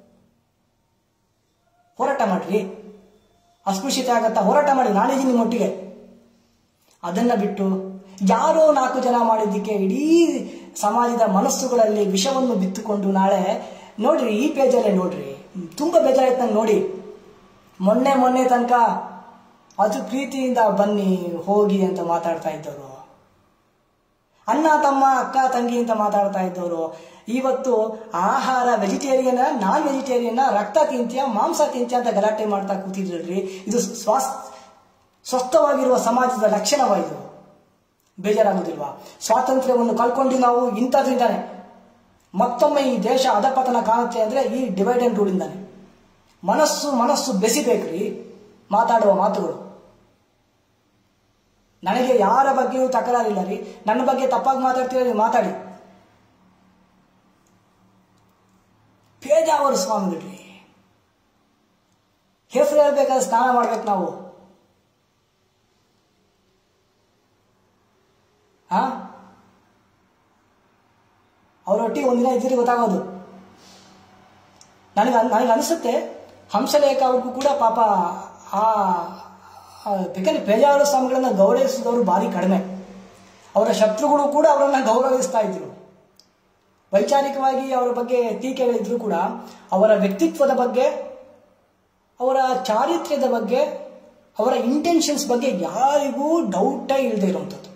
ಹೋರಾಟ ಮಾಡ್ರಿ ಅಸ್ಪೃಶ್ಯತೆ ಆಗತ್ತಾ ಹೋರಾಟ ಮಾಡಿ ನಾನಿದ್ದೀನಿ ನಿಮ್ಮೊಟ್ಟಿಗೆ ಅದನ್ನ ಬಿಟ್ಟು ಯಾರೋ ನಾಲ್ಕು ಜನ ಮಾಡಿದ್ದಕ್ಕೆ ಇಡೀ ಸಮಾಜದ ಮನಸ್ಸುಗಳಲ್ಲಿ ವಿಷವನ್ನು ಬಿತ್ತುಕೊಂಡು ನಾಳೆ ನೋಡ್ರಿ ಈ ಪೇಜಲ್ಲೇ ನೋಡ್ರಿ ತುಂಬಾ ಬೇಜಾರಾಯ್ತು ನಂಗೆ ನೋಡಿ ಮೊನ್ನೆ ಮೊನ್ನೆ ತನಕ ಅದು ಪ್ರೀತಿಯಿಂದ ಬನ್ನಿ ಹೋಗಿ ಅಂತ ಮಾತಾಡ್ತಾ ಇದ್ದವರು ಅಣ್ಣ ತಮ್ಮ ಅಕ್ಕ ತಂಗಿ ಅಂತ ಮಾತಾಡ್ತಾ ಇದ್ದವರು ಇವತ್ತು ಆಹಾರ ವೆಜಿಟೇರಿಯನ್ ನಾನ್ ವೆಜಿಟೇರಿಯನ್ ರಕ್ತ ತಿಂತೀಯ ಮಾಂಸ ತಿಂತೀಯ ಅಂತ ಗಲಾಟೆ ಮಾಡ್ತಾ ಕೂತಿದ್ರಲ್ರಿ ಇದು ಸ್ವಾಸ್ ಸ್ವಸ್ಥವಾಗಿರುವ ಸಮಾಜದ ಲಕ್ಷಣವಾಯಿತು ಬೇಜಾರಾಗುದಿಲ್ವಾ ಸ್ವಾತಂತ್ರ್ಯವನ್ನು ಕಳ್ಕೊಂಡು ನಾವು ಇಂಥದ್ರಿಂದಾನೆ ಮತ್ತೊಮ್ಮೆ ಈ ದೇಶ ಅಧಪತನ ಕಾಣುತ್ತೆ ಅಂದ್ರೆ ಈ ಡಿವೈಡ್ ಅಂಡ್ ರೂಲ್ ಇಂದಾನೆ ಮನಸ್ಸು ಮನಸ್ಸು ಬೆಸಿಬೇಕ್ರಿ ಮಾತಾಡುವ ಮಾತುಗಳು ನನಗೆ ಯಾರ ಬಗ್ಗೆಯೂ ತಕರಾರಿಲ್ಲ ರೀ ನನ್ನ ಬಗ್ಗೆ ತಪ್ಪಾಗಿ ಮಾತಾಡ್ತೀರ ನೀವು ಮಾತಾಡಿ ಪೇಜಾವರ ಸ್ವಾಮಿಗಳ್ರಿ ಹೆಸರು ಹೇಳ್ಬೇಕಾದ್ರೆ ಸ್ನಾನ ಮಾಡ್ಬೇಕು ನಾವು ಹಾ ಅವರೊಟ್ಟಿಗೆ ಒಂದಿನ ಇದ್ದೀರಿ ಗೊತ್ತಾಗೋದು ನನಗೆ ನನಗೆ ಅನಿಸುತ್ತೆ ಹಂಸಲೇಖ ಅವ್ರಿಗೂ ಕೂಡ ಪಾಪ ಆ ಆ, ಬೇಕಾದ್ರೆ ಪೇಜಾವರ ಸ್ವಾಮಿಗಳನ್ನ ಗೌರವಿಸಿದವರು ಭಾರಿ ಕಡಿಮೆ ಅವರ ಶತ್ರುಗಳು ಕೂಡ ಅವರನ್ನ ಗೌರವಿಸ್ತಾ ಇದ್ರು ವೈಚಾರಿಕವಾಗಿ ಅವರ ಬಗ್ಗೆ ಟೀಕೆಗಳಿದ್ರು ಕೂಡ ಅವರ ವ್ಯಕ್ತಿತ್ವದ ಬಗ್ಗೆ ಅವರ ಚಾರಿತ್ರ್ಯದ ಬಗ್ಗೆ ಅವರ ಇಂಟೆನ್ಷನ್ಸ್ ಬಗ್ಗೆ ಯಾರಿಗೂ ಡೌಟೇ ಇಲ್ಲದೆ ಇರುವಂಥದ್ದು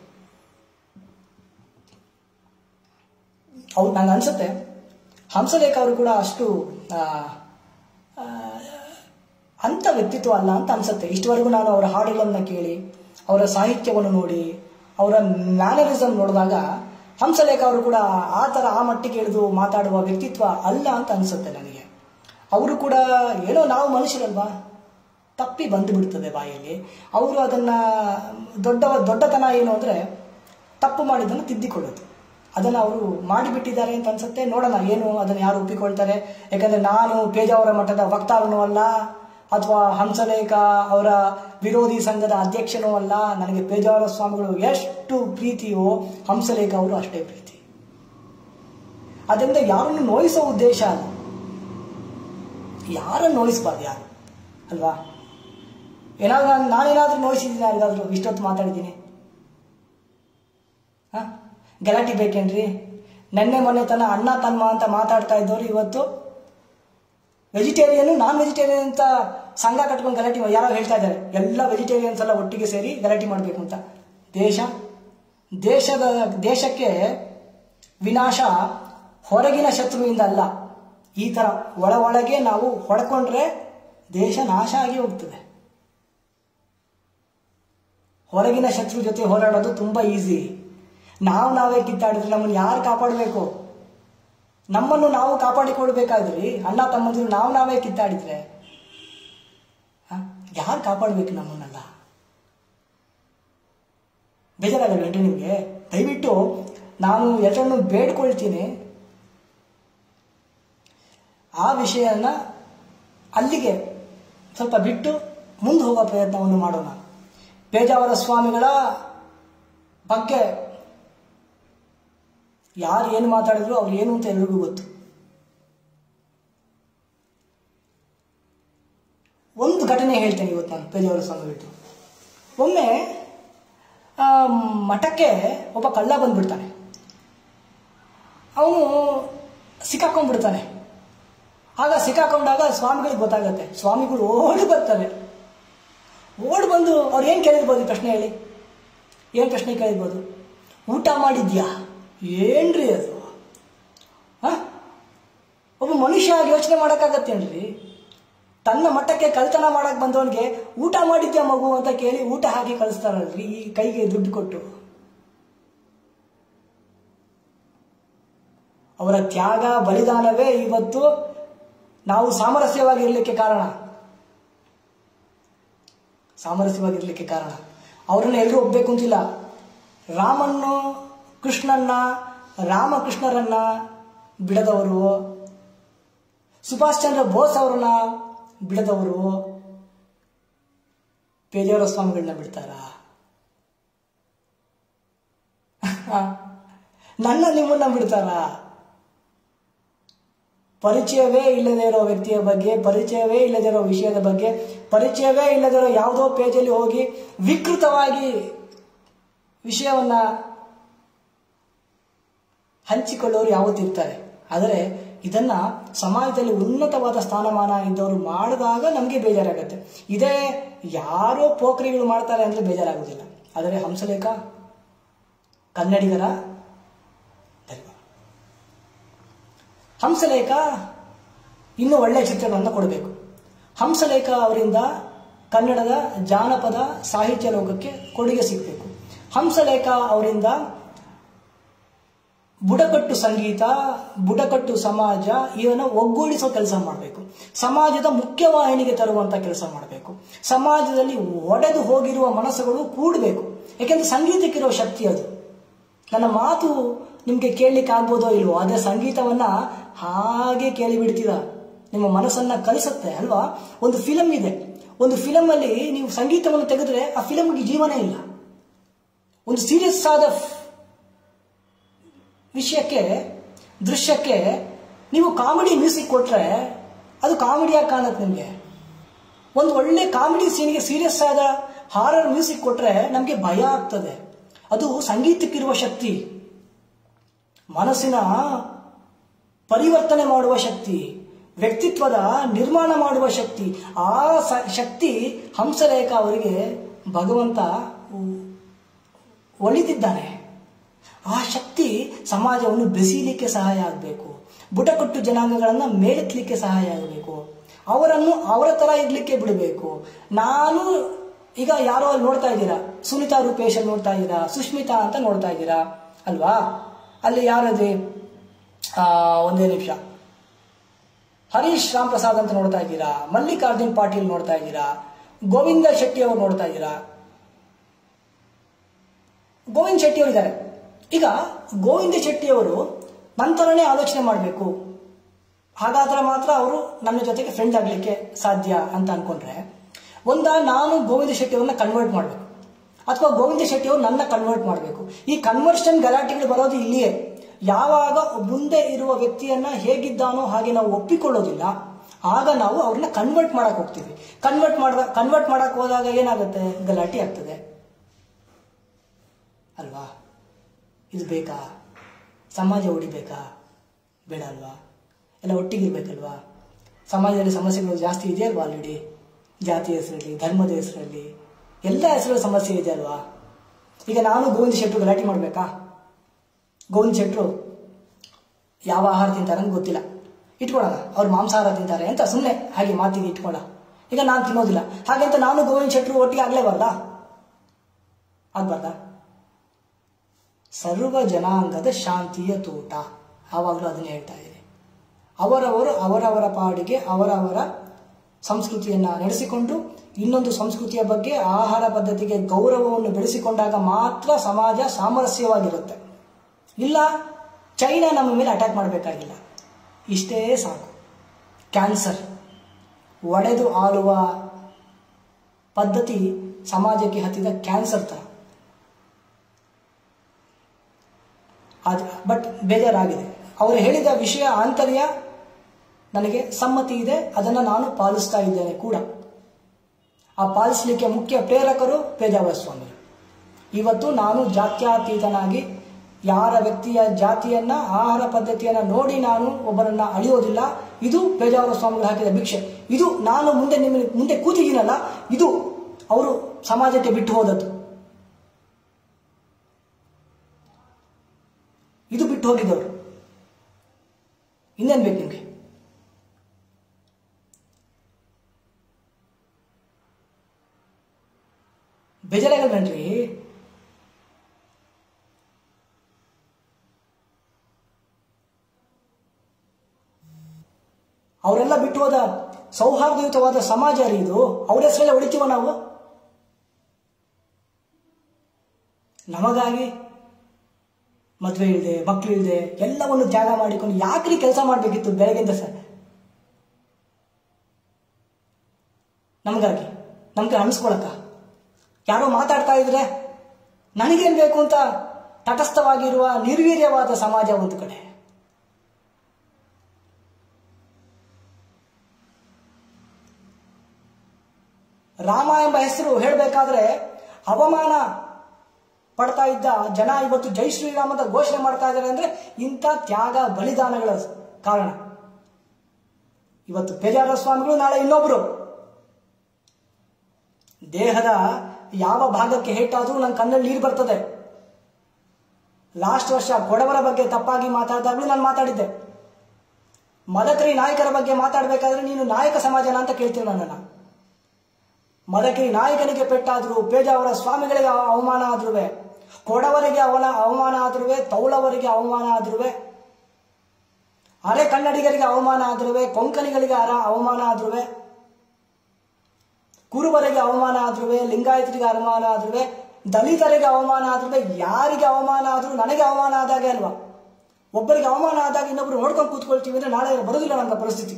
ಅವ್ರು ನಂಗೆ ಅನ್ಸುತ್ತೆ ಹಂಸಲೇಖ ಅವರು ಕೂಡ ಅಷ್ಟು ಆ, ಆ, ಅಂಥ ವ್ಯಕ್ತಿತ್ವ ಅಲ್ಲ ಅಂತ ಅನ್ಸುತ್ತೆ ಇಷ್ಟವರೆಗೂ ನಾನು ಅವರ ಹಾಡುಗಳನ್ನು ಕೇಳಿ ಅವರ ಸಾಹಿತ್ಯವನ್ನು ನೋಡಿ ಅವರ ಮ್ಯಾನರಿಸಮ್ ನೋಡಿದಾಗ ಹಂಸಲೇಖ ಅವರು ಕೂಡ ಆ ಥರ ಆ ಮಟ್ಟಿಗೆ ಇಳಿದು ಮಾತಾಡುವ ವ್ಯಕ್ತಿತ್ವ ಅಲ್ಲ ಅಂತ ಅನ್ಸುತ್ತೆ ನನಗೆ ಅವರು ಕೂಡ ಏನೋ ನಾವು ಮನುಷ್ಯರಲ್ವಾ ತಪ್ಪಿ ಬಂದು ಬಿಡ್ತದೆ ಬಾಯಲ್ಲಿ ಅವರು ಅದನ್ನ ದೊಡ್ಡ ದೊಡ್ಡತನ ಏನು ಅಂದರೆ ತಪ್ಪು ಮಾಡಿದ್ದನ್ನು ತಿದ್ದಿಕೊಳ್ಳೋದು ಅದನ್ನು ಅವರು ಮಾಡಿಬಿಟ್ಟಿದ್ದಾರೆ ಅಂತ ಅನ್ಸುತ್ತೆ ನೋಡೋಣ ಏನು ಅದನ್ನು ಯಾರು ಒಪ್ಪಿಕೊಳ್ತಾರೆ ಯಾಕಂದ್ರೆ ನಾನು ಪೇಜಾವರ ಮಠದ ವಕ್ತಾರನೂ ಅಲ್ಲ ಅಥವಾ ಹಂಸಲೇಖ ಅವರ ವಿರೋಧಿ ಸಂಘದ ಅಧ್ಯಕ್ಷನೂ ಅಲ್ಲ ನನಗೆ ಪೇಜಾವರ ಸ್ವಾಮಿಗಳು ಎಷ್ಟು ಪ್ರೀತಿಯೋ ಹಂಸಲೇಖ ಅವರು ಅಷ್ಟೇ ಪ್ರೀತಿ ಅದರಿಂದ ಯಾರನ್ನು ನೋಯಿಸೋ ಉದ್ದೇಶ ಅಲ್ಲ ಯಾರನ್ನು ನೋಯಿಸಬಾರ್ದು ಯಾರು ಅಲ್ವಾ ಏನಾದ್ರು ನಾನು ನಾನೇನಾದ್ರೂ ನೋಯಿಸಿದ್ದೀನಿ ಯಾರಿಗಾದ್ರೂ ಇಷ್ಟೊತ್ತು ಮಾತಾಡಿದ್ದೀನಿ ಹಾ ಗಲಾಟೆ ಬೇಕೇನ್ರಿ ನೆನ್ನೆ ಮೊನ್ನೆ ತನ ಅಣ್ಣ ತಮ್ಮ ಅಂತ ಮಾತಾಡ್ತಾ ಇದ್ದವರು ಇವತ್ತು ವೆಜಿಟೇರಿಯನ್ ನಾನ್ ವೆಜಿಟೇರಿಯನ್ ಅಂತ ಸಂಘ ಕಟ್ಕೊಂಡು ಗಲಾಟೆ ಮಾ- ಯಾರೋ ಹೇಳ್ತಾ ಇದ್ದಾರೆ ಎಲ್ಲ ವೆಜಿಟೇರಿಯನ್ಸ್ ಎಲ್ಲ ಒಟ್ಟಿಗೆ ಸೇರಿ ಗಲಾಟೆ ಮಾಡಬೇಕು ಅಂತ ದೇಶ ದೇಶದ ದೇಶಕ್ಕೆ ವಿನಾಶ ಹೊರಗಿನ ಶತ್ರುವಿಂದ ಅಲ್ಲ ಈ ತರ ಒಳ ಒಳಗೆ ನಾವು ಹೊಡ್ಕೊಂಡ್ರೆ ದೇಶ ನಾಶ ಆಗಿ ಹೋಗ್ತದೆ ಹೊರಗಿನ ಶತ್ರು ಜೊತೆ ಹೋರಾಡೋದು ತುಂಬಾ ಈಸಿ ನಾವು ನಾವೇ ಕಿತ್ತಾಡಿದ್ರೆ ನಮ್ಮನ್ನು ಯಾರು ಕಾಪಾಡಬೇಕು ನಮ್ಮನ್ನು ನಾವು ಕಾಪಾಡಿಕೊಳ್ಬೇಕಾದ್ರಿ ಅಣ್ಣ ತಮ್ಮಂದಿರು ನಾವು ನಾವೇ ಕಿತ್ತಾಡಿದ್ರೆ ಯಾರು ಕಾಪಾಡಬೇಕು ನಮ್ಮನ್ನೆಲ್ಲ ಬೇಜಾರಾಗಲ್ವೇನ್ರಿ ನಿಮಗೆ ದಯವಿಟ್ಟು ನಾನು ಎಲ್ಲರನ್ನು ಬೇಡ್ಕೊಳ್ತೀನಿ ಆ ವಿಷಯನ ಅಲ್ಲಿಗೆ ಸ್ವಲ್ಪ ಬಿಟ್ಟು ಮುಂದೆ ಹೋಗೋ ಪ್ರಯತ್ನವನ್ನು ಮಾಡೋಣ ಪೇಜಾವರ ಸ್ವಾಮಿಗಳ ಬಗ್ಗೆ ಯಾರು ಏನು ಮಾತಾಡಿದ್ರು ಅವ್ರು ಏನು ಅಂತ ಎಲ್ರಿಗೂ ಗೊತ್ತು ಒಂದು ಘಟನೆ ಹೇಳ್ತೇನೆ ಇವತ್ತು ನಾನು ಪೇಜಾವರ ಸ್ವಾಮಿಗಳದ್ದು ಒಮ್ಮೆ ಆ, ಮಠಕ್ಕೆ ಒಬ್ಬ ಕಳ್ಳ ಬಂದ್ಬಿಡ್ತಾನೆ ಅವನು ಸಿಕ್ಕಾಕೊಂಡ್ಬಿಡ್ತಾನೆ ಆಗ ಸಿಕ್ಕಾಕೊಂಡಾಗ ಸ್ವಾಮಿಗಳಿಗೆ ಗೊತ್ತಾಗತ್ತೆ ಸ್ವಾಮಿಗಳು ಓಡಿ ಬರ್ತಾರೆ ಓಡಿ ಬಂದು ಅವ್ರು ಏನು ಕೇಳಿರ್ಬೋದು ಈ ಪ್ರಶ್ನೆ ಹೇಳಿ ಏನು ಪ್ರಶ್ನೆ ಕೇಳಿರ್ಬೋದು ಊಟ ಮಾಡಿದ್ಯಾ ಏನ್ರಿ ಅದು ಆ? ಒಬ್ಬ ಮನುಷ್ಯ ಆಗಿ ಯೋಚನೆ ಮಾಡೋಕ್ಕಾಗತ್ತೇನ್ರಿ ತನ್ನ ಮಟ್ಟಕ್ಕೆ ಕಳ್ತನ ಮಾಡಕ್ ಬಂದವನಿಗೆ ಊಟ ಮಾಡಿದ್ಯಾ ಮಗು ಅಂತ ಕೇಳಿ ಊಟ ಹಾಕಿ ಕಳಿಸ್ತಾರಲ್ರಿ ಈ ಕೈಗೆ ದುಡ್ಡು ಕೊಟ್ಟು ಅವರ ತ್ಯಾಗ ಬಲಿದಾನವೇ ಇವತ್ತು ನಾವು ಸಾಮರಸ್ಯವಾಗಿರ್ಲಿಕ್ಕೆ ಕಾರಣ ಸಾಮರಸ್ಯವಾಗಿರ್ಲಿಕ್ಕೆ ಕಾರಣ ಅವರನ್ನ ಎಲ್ಲರೂ ಒಪ್ಬೇಕು ಅಂತಿಲ್ಲ ರಾಮನ್ನು ಕೃಷ್ಣನ್ನ ರಾಮಕೃಷ್ಣರನ್ನ ಬಿಡದವರು ಸುಭಾಷ್ ಚಂದ್ರ ಬೋಸ್ ಅವರನ್ನ ಬಿಡದವರು ಪೇಜಾವರ ಸ್ವಾಮಿಗಳನ್ನ ಬಿಡ್ತಾರ ನನ್ನ ನಿಮ್ಮನ್ನ ಬಿಡ್ತಾರ ಪರಿಚಯವೇ ಇಲ್ಲದೆ ಇರೋ ವ್ಯಕ್ತಿಯ ಬಗ್ಗೆ ಪರಿಚಯವೇ ಇಲ್ಲದೆ ಇರೋ ವಿಷಯದ ಬಗ್ಗೆ ಪರಿಚಯವೇ ಇಲ್ಲದೆ ಇರೋ ಯಾವುದೋ ಪೇಜಲ್ಲಿ ಹೋಗಿ ವಿಕೃತವಾಗಿ ವಿಷಯವನ್ನ ಹಂಚಿಕೊಳ್ಳೋರು ಯಾವತ್ತಿರ್ತಾರೆ ಆದರೆ ಇದನ್ನ ಸಮಾಜದಲ್ಲಿ ಉನ್ನತವಾದ ಸ್ಥಾನಮಾನ ಇದ್ದವರು ಮಾಡಿದಾಗ ನಮಗೆ ಬೇಜಾರಾಗುತ್ತೆ ಇದೇ ಯಾರೋ ಪೋಖ್ರಿಗಳು ಮಾಡ್ತಾರೆ ಅಂದ್ರೆ ಬೇಜಾರಾಗೋದಿಲ್ಲ ಆದರೆ ಹಂಸಲೇಖ ಕನ್ನಡಿಗರ ದೈವ ಹಂಸಲೇಖ ಇನ್ನೂ ಒಳ್ಳೆಯ ಚಿತ್ರಗಳನ್ನು ಕೊಡಬೇಕು ಹಂಸಲೇಖ ಅವರಿಂದ ಕನ್ನಡದ ಜಾನಪದ ಸಾಹಿತ್ಯ ಲೋಕಕ್ಕೆ ಕೊಡುಗೆ ಸಿಗಬೇಕು ಹಂಸಲೇಖ ಅವರಿಂದ ಬುಡಕಟ್ಟು ಸಂಗೀತ ಬುಡಕಟ್ಟು ಸಮಾಜ ಇವನ್ನ ಒಗ್ಗೂಡಿಸೋ ಕೆಲಸ ಮಾಡಬೇಕು ಸಮಾಜದ ಮುಖ್ಯವಾಹಿನಿಗೆ ತರುವಂತ ಕೆಲಸ ಮಾಡಬೇಕು ಸಮಾಜದಲ್ಲಿ ಒಡೆದು ಹೋಗಿರುವ ಮನಸ್ಸುಗಳು ಕೂಡಬೇಕು ಯಾಕೆಂದ್ರೆ ಸಂಗೀತಕ್ಕಿರೋ ಶಕ್ತಿ ಅದು ನನ್ನ ಮಾತು ನಿಮ್ಗೆ ಕೇಳಲಿಕ್ಕೆ ಆಗ್ಬೋದೋ ಇಲ್ವೋ ಅದೇ ಸಂಗೀತವನ್ನ ಹಾಗೆ ಕೇಳಿಬಿಡ್ತೀರ ನಿಮ್ಮ ಮನಸ್ಸನ್ನ ಕಲಿಸುತ್ತೆ ಅಲ್ವಾ ಒಂದು ಫಿಲಮ್ ಇದೆ ಒಂದು ಫಿಲಮ್ ಅಲ್ಲಿ ನೀವು ಸಂಗೀತವನ್ನು ತೆಗೆದ್ರೆ ಆ ಫಿಲಮ್ಗೆ ಜೀವನ ಇಲ್ಲ ಒಂದು ಸೀರಿಯಸ್ ಆದ ವಿಷಯಕ್ಕೆ ದೃಶ್ಯಕ್ಕೆ ನೀವು ಕಾಮಿಡಿ ಮ್ಯೂಸಿಕ್ ಕೊಟ್ರೆ ಅದು ಕಾಮಿಡಿಯಾಗಿ ಕಾಣುತ್ತೆ ನಿಮಗೆ ಒಂದು ಒಳ್ಳೆ ಕಾಮಿಡಿ ಸೀನ್ಗೆ ಸೀರಿಯಸ್ ಆದ ಹಾರರ್ ಮ್ಯೂಸಿಕ್ ಕೊಟ್ರೆ ನಮಗೆ ಭಯ ಆಗ್ತದೆ ಅದು ಸಂಗೀತಕ್ಕಿರುವ ಶಕ್ತಿ ಮನಸ್ಸಿನ ಪರಿವರ್ತನೆ ಮಾಡುವ ಶಕ್ತಿ ವ್ಯಕ್ತಿತ್ವದ ನಿರ್ಮಾಣ ಮಾಡುವ ಶಕ್ತಿ ಆ ಸ- ಶಕ್ತಿ ಹಂಸಲೇಖ ಅವರಿಗೆ ಭಗವಂತ ಒಲಿದಿದ್ದಾನೆ ಆ ಶಕ್ತಿ ಸಮಾಜವನ್ನು ಬೆಸೀಲಿಕ್ಕೆ ಸಹಾಯ ಆಗಬೇಕು ಬುಟಕಟ್ಟು ಜನಾಂಗಗಳನ್ನು ಮೇಲೆತ್ತಲಿಕ್ಕೆ ಸಹಾಯ ಆಗಬೇಕು ಅವರನ್ನು ಅವರ ತರ ಇರ್ಲಿಕ್ಕೆ ಬಿಡಬೇಕು ನಾನು ಈಗ ಯಾರೋ ಅಲ್ಲಿ ನೋಡ್ತಾ ಇದ್ದೀರಾ ಸುನಿತಾ ರೂಪೇಶ್ ಅಲ್ಲಿ ನೋಡ್ತಾ ಇದ್ದೀರಾ ಸುಷ್ಮಿತಾ ಅಂತ ನೋಡ್ತಾ ಇದ್ದೀರಾ ಅಲ್ವಾ ಅಲ್ಲಿ ಯಾರದೆ ಆ, ಒಂದೇ ನಿಮಿಷ ಹರೀಶ್ ರಾಮ್ ಪ್ರಸಾದ್ ಅಂತ ನೋಡ್ತಾ ಇದ್ದೀರಾ ಮಲ್ಲಿಕಾರ್ಜುನ್ ಪಾಟೀಲ್ ನೋಡ್ತಾ ಇದ್ದೀರಾ ಗೋವಿಂದ ಶೆಟ್ಟಿ ಅವರು ನೋಡ್ತಾ ಇದ್ದೀರಾ ಗೋವಿಂದ ಶೆಟ್ಟಿ ಅವರು ಇದ್ದಾರೆ ಈಗ ಗೋವಿಂದ ಶೆಟ್ಟಿ ಅವರು ನಂತರನೇ ಆಲೋಚನೆ ಮಾಡಬೇಕು ಹಾಗಾದ್ರೆ ಮಾತ್ರ ಅವರು ನನ್ನ ಜೊತೆಗೆ ಫ್ರೆಂಡ್ ಆಗಲಿಕ್ಕೆ ಸಾಧ್ಯ ಅಂತ ಅನ್ಕೊಂಡ್ರೆ ಒಂದ ನಾನು ಗೋವಿಂದ ಶೆಟ್ಟಿ ಅವ್ರನ್ನ ಕನ್ವರ್ಟ್ ಮಾಡಬೇಕು ಅಥವಾ ಗೋವಿಂದ ಶೆಟ್ಟಿ ಅವರು ನನ್ನ ಕನ್ವರ್ಟ್ ಮಾಡಬೇಕು ಈ ಕನ್ವರ್ಷನ್ ಗಲಾಟೆಗಳು ಬರೋದು ಇಲ್ಲಿಯೇ ಯಾವಾಗ ಮುಂದೆ ಇರುವ ವ್ಯಕ್ತಿಯನ್ನ ಹೇಗಿದ್ದಾನೋ ಹಾಗೆ ನಾವು ಒಪ್ಪಿಕೊಳ್ಳೋದಿಲ್ಲ ಆಗ ನಾವು ಅವ್ರನ್ನ ಕನ್ವರ್ಟ್ ಮಾಡಕ್ ಹೋಗ್ತೀವಿ ಕನ್ವರ್ಟ್ ಮಾಡುವ ಕನ್ವರ್ಟ್ ಮಾಡಕ್ ಹೋದಾಗ ಏನಾಗುತ್ತೆ ಗಲಾಟೆ ಆಗ್ತದೆ ಅಲ್ವಾ ಇದು ಬೇಕಾ ಸಮಾಜ ಉಳಿಬೇಕಾ ಬೇಡ ಅಲ್ವಾ ಎಲ್ಲ ಒಟ್ಟಿಗಿರ್ಬೇಕಲ್ವಾ ಸಮಾಜದಲ್ಲಿ ಸಮಸ್ಯೆಗಳು ಜಾಸ್ತಿ ಇದೆಯಲ್ವಾ ಆಲ್ರೆಡಿ ಜಾತಿ ಹೆಸರಲ್ಲಿ ಧರ್ಮದ ಹೆಸರಲ್ಲಿ ಎಲ್ಲ ಹೆಸರಲ್ಲಿ ಸಮಸ್ಯೆ ಇದೆ ಅಲ್ವಾ ಈಗ ನಾನು ಗೋವಿಂದ ಶೆಟ್ಟರು ಗಲಾಟೆ ಮಾಡಬೇಕಾ ಗೋವಿಂದ ಶೆಟ್ಟರು ಯಾವ ಆಹಾರ ತಿಂತಾರೆ ಅಂತ ಗೊತ್ತಿಲ್ಲ ಇಟ್ಕೊಳ್ಳೋಣ ಅವ್ರು ಮಾಂಸಾಹಾರ ತಿಂತಾರೆ ಅಂತ ಸುಮ್ಮನೆ ಹಾಗೆ ಮಾತಿಗೆ ಇಟ್ಕೊಳ್ಳ ಈಗ ನಾನು ತಿನ್ನೋದಿಲ್ಲ ಹಾಗಂತ ನಾನು ಗೋವಿಂದ ಶೆಟ್ಟರು ಒಟ್ಟಿಗೆ ಆಗ್ಲೇಬಾರ್ದಾ ಆಗ್ಬಾರ್ದಾ ಸರ್ವ ಜನಾಂಗದ ಶಾಂತಿಯ ತೋಟ ಆವಾಗಲೂ ಅದನ್ನೇ ಹೇಳ್ತಾ ಇದ್ದೀನಿ ಅವರವರು ಅವರವರ ಪಾಡಿಗೆ ಅವರವರ ಸಂಸ್ಕೃತಿಯನ್ನ ನಡೆಸಿಕೊಂಡು ಇನ್ನೊಂದು ಸಂಸ್ಕೃತಿಯ ಬಗ್ಗೆ ಆಹಾರ ಪದ್ಧತಿಗೆ ಗೌರವವನ್ನು ಬೆಳೆಸಿಕೊಂಡಾಗ ಮಾತ್ರ ಸಮಾಜ ಸಾಮರಸ್ಯವಾಗಿರುತ್ತೆ ಇಲ್ಲ ಚೈನಾ ನಮ್ಮ ಮೇಲೆ ಅಟ್ಯಾಕ್ ಮಾಡಬೇಕಾಗಿಲ್ಲ ಇಷ್ಟೇ ಸಾಕು ಕ್ಯಾನ್ಸರ್ ಒಡೆದು ಆಳುವ ಪದ್ಧತಿ ಸಮಾಜಕ್ಕೆ ಹತ್ತಿದ ಕ್ಯಾನ್ಸರ್ ತರ ಅದು ಬಟ್ ಬೇಜಾರಾಗಿದೆ ಅವರು ಹೇಳಿದ ವಿಷಯ ಆಂತರ್ಯ ನನಗೆ ಸಮ್ಮತಿ ಇದೆ ಅದನ್ನು ನಾನು ಪಾಲಿಸ್ತಾ ಇದ್ದೇನೆ ಕೂಡ ಆ ಪಾಲಿಸಲಿಕ್ಕೆ ಮುಖ್ಯ ಪ್ರೇರಕರು ಪೇಜಾವರ ಸ್ವಾಮಿ ಇವತ್ತು ನಾನು ಜಾತ್ಯತೀತನಾಗಿ ಯಾರ ವ್ಯಕ್ತಿಯ ಜಾತಿಯನ್ನ ಆಹಾರ ಪದ್ಧತಿಯನ್ನ ನೋಡಿ ನಾನು ಒಬ್ಬರನ್ನ ಅಳಿಯೋದಿಲ್ಲ ಇದು ಪೇಜಾವರ ಸ್ವಾಮಿಗಳು ಹಾಕಿದ ಭಿಕ್ಷೆ ಇದು ನಾನು ಮುಂದೆ ನಿಮ್ಮ ಮುಂದೆ ಕೂತಿದ್ದೀನಲ್ಲ ಇದು ಅವರು ಸಮಾಜಕ್ಕೆ ಬಿಟ್ಟು ಹೋದದ್ದು ಇದು ಬಿಟ್ಟು ಹೋಗಿದ್ದವರು ಇನ್ನೇನ್ ಬೇಕು ನಿಮ್ಗೆ ಬೇಜಾರಾಗಲ್ವೇನ್ರಿ ಅವರೆಲ್ಲ ಬಿಟ್ಟು ಹೋದ ಸೌಹಾರ್ದಯುತವಾದ ಸಮಾಜ ರೀ ಇದು ಅವ್ರ ಹೆಸರಲ್ಲೇ ಹೊಡಿತೀವ ನಾವು ನಮಗಾಗಿ ಮದುವೆ ಇಲ್ಲದೆ ಮಕ್ಕಳು ಇಲ್ಲದೆ ಎಲ್ಲವನ್ನು ತ್ಯಾಗ ಮಾಡಿಕೊಂಡು ಯಾಕ್ರಿ ಕೆಲಸ ಮಾಡಬೇಕಿತ್ತು ಬೆಳಗ್ಗೆಯಿಂದ ಸರ್ ನಮಗಾಗಿ ನಮ್ಗೆ ಅನಿಸ್ಕೊಳಕ್ಕ ಯಾರೋ ಮಾತಾಡ್ತಾ ಇದ್ರೆ ನನಗೇನ್ ಬೇಕು ಅಂತ ತಟಸ್ಥವಾಗಿರುವ ನಿರ್ವೀರ್ಯವಾದ ಸಮಾಜ ಒಂದು ಕಡೆ ರಾಮ ಎಂಬ ಹೆಸರು ಹೇಳಬೇಕಾದ್ರೆ ಅವಮಾನ ಪಡ್ತಾ ಇದ್ದ ಜನ ಇವತ್ತು ಜೈ ಶ್ರೀರಾಮ್ ಅಂತ ಘೋಷಣೆ ಮಾಡ್ತಾ ಇದ್ದಾರೆ ಅಂದ್ರೆ ಇಂಥ ತ್ಯಾಗ ಬಲಿದಾನಗಳ ಕಾರಣ ಇವತ್ತು ಪೇಜಾರ ಸ್ವಾಮಿಗಳು ನಾಳೆ ಇನ್ನೊಬ್ರು ದೇಹದ ಯಾವ ಭಾಗಕ್ಕೆ ಹೇಟಾದ್ರೂ ನನ್ನ ಕಣ್ಣಲ್ಲಿ ನೀರು ಬರ್ತದೆ ಲಾಸ್ಟ್ ವರ್ಷ ಕೊಡವರ ಬಗ್ಗೆ ತಪ್ಪಾಗಿ ಮಾತಾಡಿದಾಗ್ಲೂ ನಾನು ಮಾತಾಡಿದ್ದೆ ಮದಕರಿ ನಾಯಕರ ಬಗ್ಗೆ ಮಾತಾಡಬೇಕಾದ್ರೆ ನೀನು ನಾಯಕ ಸಮಾಜನ ಅಂತ ಕೇಳ್ತೀನಿ ನನ್ನನ್ನು ಮದಕರಿ ನಾಯಕನಿಗೆ ಪೆಟ್ಟಾದ್ರು ಪೇಜಾವರ ಸ್ವಾಮಿಗಳಿಗೆ ಅವಮಾನ ಆದ್ರೂ ಕೊಡವರಿಗೆ ಅವನ ಅವಮಾನ ಆದ್ರೂ ತೌಳವರಿಗೆ ಅವಮಾನ ಆದ್ರೂ ಅರೆ ಕನ್ನಡಿಗರಿಗೆ ಅವಮಾನ ಆದ್ರೂ ಕೊಂಕಣಿಗಳಿಗೆ ಅರ ಅವಮಾನ ಆದ್ರೂ ಕುರುಬರಿಗೆ ಅವಮಾನ ಆದ್ರೂ ಲಿಂಗಾಯತರಿಗೆ ಅವಮಾನ ಆದ್ರೂ ದಲಿತರಿಗೆ ಅವಮಾನ ಆದ್ರೂ ಯಾರಿಗೆ ಅವಮಾನ ಆದ್ರೂ ನನಗೆ ಅವಮಾನ ಆದಾಗೆ ಅಲ್ವಾ ಒಬ್ಬರಿಗೆ ಅವಮಾನ ಆದಾಗ ಇನ್ನೊಬ್ರು ನೋಡ್ಕೊಂಡು ಕೂತ್ಕೊಳ್ತೀವಿ ಅಂದ್ರೆ ನಾಳೆ ಬರೋದಿಲ್ಲ ನನ್ನ ಪರಿಸ್ಥಿತಿ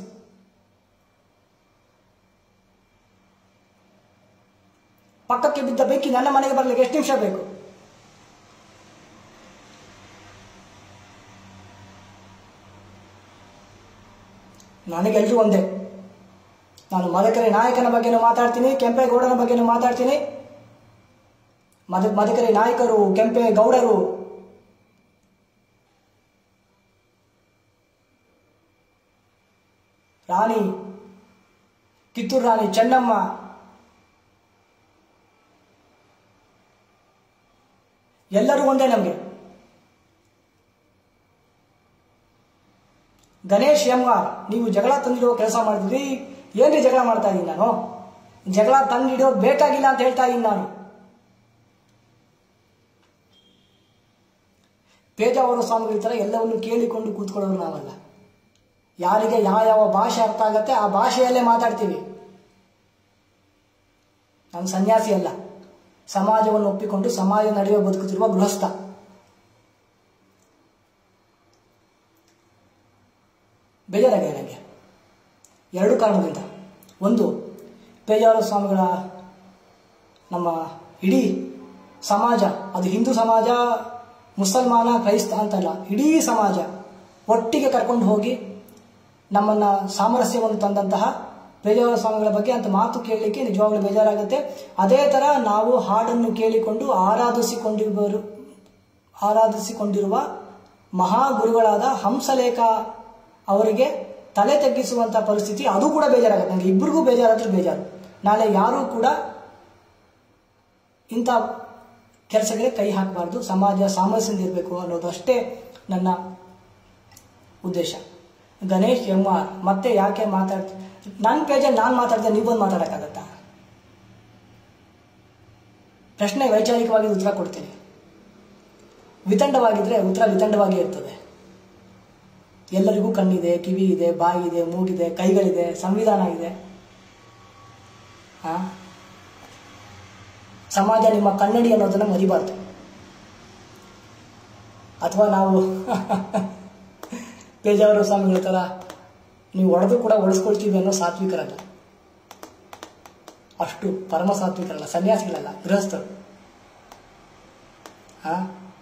ಪಕ್ಕಕ್ಕೆ ಬಿದ್ದ ಬೆಂಕಿ ನನ್ನ ಮನೆಗೆ ಬರಲಿಕ್ಕೆ ಎಷ್ಟು ನಿಮಿಷ ಬೇಕು ನನಗೆಲ್ಲರೂ ಒಂದೇ ನಾನು ಮದಕರಿ ನಾಯಕನ ಬಗ್ಗೆನೂ ಮಾತಾಡ್ತೀನಿ ಕೆಂಪೇಗೌಡನ ಬಗ್ಗೆನೂ ಮಾತಾಡ್ತೀನಿ ಮದ ಮದಕರಿ ನಾಯಕರು ಕೆಂಪೆ ಗೌಡರು ರಾಣಿ ಕಿತ್ತೂರು ರಾಣಿ ಚೆನ್ನಮ್ಮ ಎಲ್ಲರೂ ಒಂದೇ ನಮಗೆ ಗಣೇಶ್ ಎಂ ಆರ್ ನೀವು ಜಗಳ ತಂದಿಡೋ ಕೆಲಸ ಮಾಡಿದ್ರಿ ಏನ್ರಿ ಜಗಳ ಮಾಡ್ತಾ ಇದ್ದೀನಿ ನಾನು ಜಗಳ ತಂದಿಡೋ ಬೇಕಾಗಿಲ್ಲ ಅಂತ ಹೇಳ್ತಾ ಇದ್ದೀನಿ ನಾನು ಪೇಜಾವರ ಸ್ವಾಮಿಗಳ ಥರ ಎಲ್ಲವನ್ನು ಕೇಳಿಕೊಂಡು ಕೂತ್ಕೊಳ್ಳೋರು ನಾವಲ್ಲ ಯಾರಿಗೆ ಯಾವ ಯಾವ ಭಾಷೆ ಅರ್ಥ ಆಗತ್ತೆ ಆ ಭಾಷೆಯಲ್ಲೇ ಮಾತಾಡ್ತೀವಿ ನಾನು ಸನ್ಯಾಸಿ ಅಲ್ಲ ಸಮಾಜವನ್ನು ಒಪ್ಪಿಕೊಂಡು ಸಮಾಜ ನಡುವೆ ಬದುಕುತ್ತಿರುವ ಗೃಹಸ್ಥ ಬೇಜಾರಾಗಿದೆ ನನಗೆ ಎರಡು ಕಾರಣದಿಂದ ಒಂದು ಪೇಜಾವರ ಸ್ವಾಮಿಗಳ ನಮ್ಮ ಇಡೀ ಸಮಾಜ ಅದು ಹಿಂದೂ ಸಮಾಜ ಮುಸಲ್ಮಾನ ಕ್ರೈಸ್ತ ಅಂತಲ್ಲ ಇಡೀ ಸಮಾಜ ಒಟ್ಟಿಗೆ ಕರ್ಕೊಂಡು ಹೋಗಿ ನಮ್ಮನ್ನ ಸಾಮರಸ್ಯವನ್ನು ತಂದಂತಹ ಪೇಜಾವರ ಸ್ವಾಮಿಗಳ ಬಗ್ಗೆ ಅಂತ ಮಾತು ಕೇಳಲಿಕ್ಕೆ ನಿಜವಾಗ್ಲೂ ಬೇಜಾರಾಗುತ್ತೆ ಅದೇ ತರ ನಾವು ಹಾಡನ್ನು ಕೇಳಿಕೊಂಡು ಆರಾಧಿಸಿಕೊಂಡಿರುವ ಆರಾಧಿಸಿಕೊಂಡಿರುವ ಮಹಾಗುರುಗಳಾದ ಹಂಸಲೇಖ ಅವರಿಗೆ ತಲೆ ತಗ್ಗಿಸುವಂತ ಪರಿಸ್ಥಿತಿ ಅದು ಕೂಡ ಬೇಜಾರಾಗುತ್ತೆ ನನಗೆ ಇಬ್ಬರಿಗೂ ಬೇಜಾರಾದ್ರೆ ಬೇಜಾರು ನಾಳೆ ಯಾರೂ ಕೂಡ ಇಂಥ ಕೆಲಸಗಳಿಗೆ ಕೈ ಹಾಕಬಾರ್ದು ಸಮಾಜ ಸಾಮರಸ್ಯದಿಂದ ಇರಬೇಕು ಅನ್ನೋದು ಅಷ್ಟೇ ನನ್ನ ಉದ್ದೇಶ ಗಣೇಶ್ ಎಂ ಆರ್ ಮತ್ತೆ ಯಾಕೆ ಮಾತಾಡ್ ನನ್ನ ಪೇಜಲ್ಲಿ ನಾನು ಮಾತಾಡಿದೆ ನೀವು ಬಂದು ಮಾತಾಡೋಕ್ಕಾಗತ್ತಾ ಪ್ರಶ್ನೆ ವೈಚಾರಿಕವಾಗಿ ಉತ್ತರ ಕೊಡ್ತೀನಿ ವಿತಂಡವಾಗಿದ್ರೆ ಉತ್ತರ ವಿತಂಡವಾಗಿ ಇರ್ತದೆ ಎಲ್ಲರಿಗೂ ಕಣ್ಣಿದೆ ಕಿವಿ ಇದೆ ಬಾಯಿ ಇದೆ ಮೂಗಿದೆ ಕೈಗಳಿದೆ ಸಂವಿಧಾನ ಇದೆ ಆ? ಸಮಾಜ ನಿಮ್ಮ ಕನ್ನಡಿ ಅನ್ನೋದನ್ನ ಮರಿಬಾರ್ದು ಅಥವಾ ನಾವು ಪೇಜಾವರ ಸ್ವಾಮಿಗಳ ಥರ ನೀವು ಹೊಡೆದು ಕೂಡ ಒಡಿಸ್ಕೊಳ್ತೀವಿ ಅನ್ನೋ ಸಾತ್ವಿಕರಲ್ಲ ಅಷ್ಟು ಪರಮ ಸಾತ್ವಿಕರಲ್ಲ ಸನ್ಯಾಸಿಗಳಲ್ಲ ಗೃಹಸ್ಥರು ಹಾ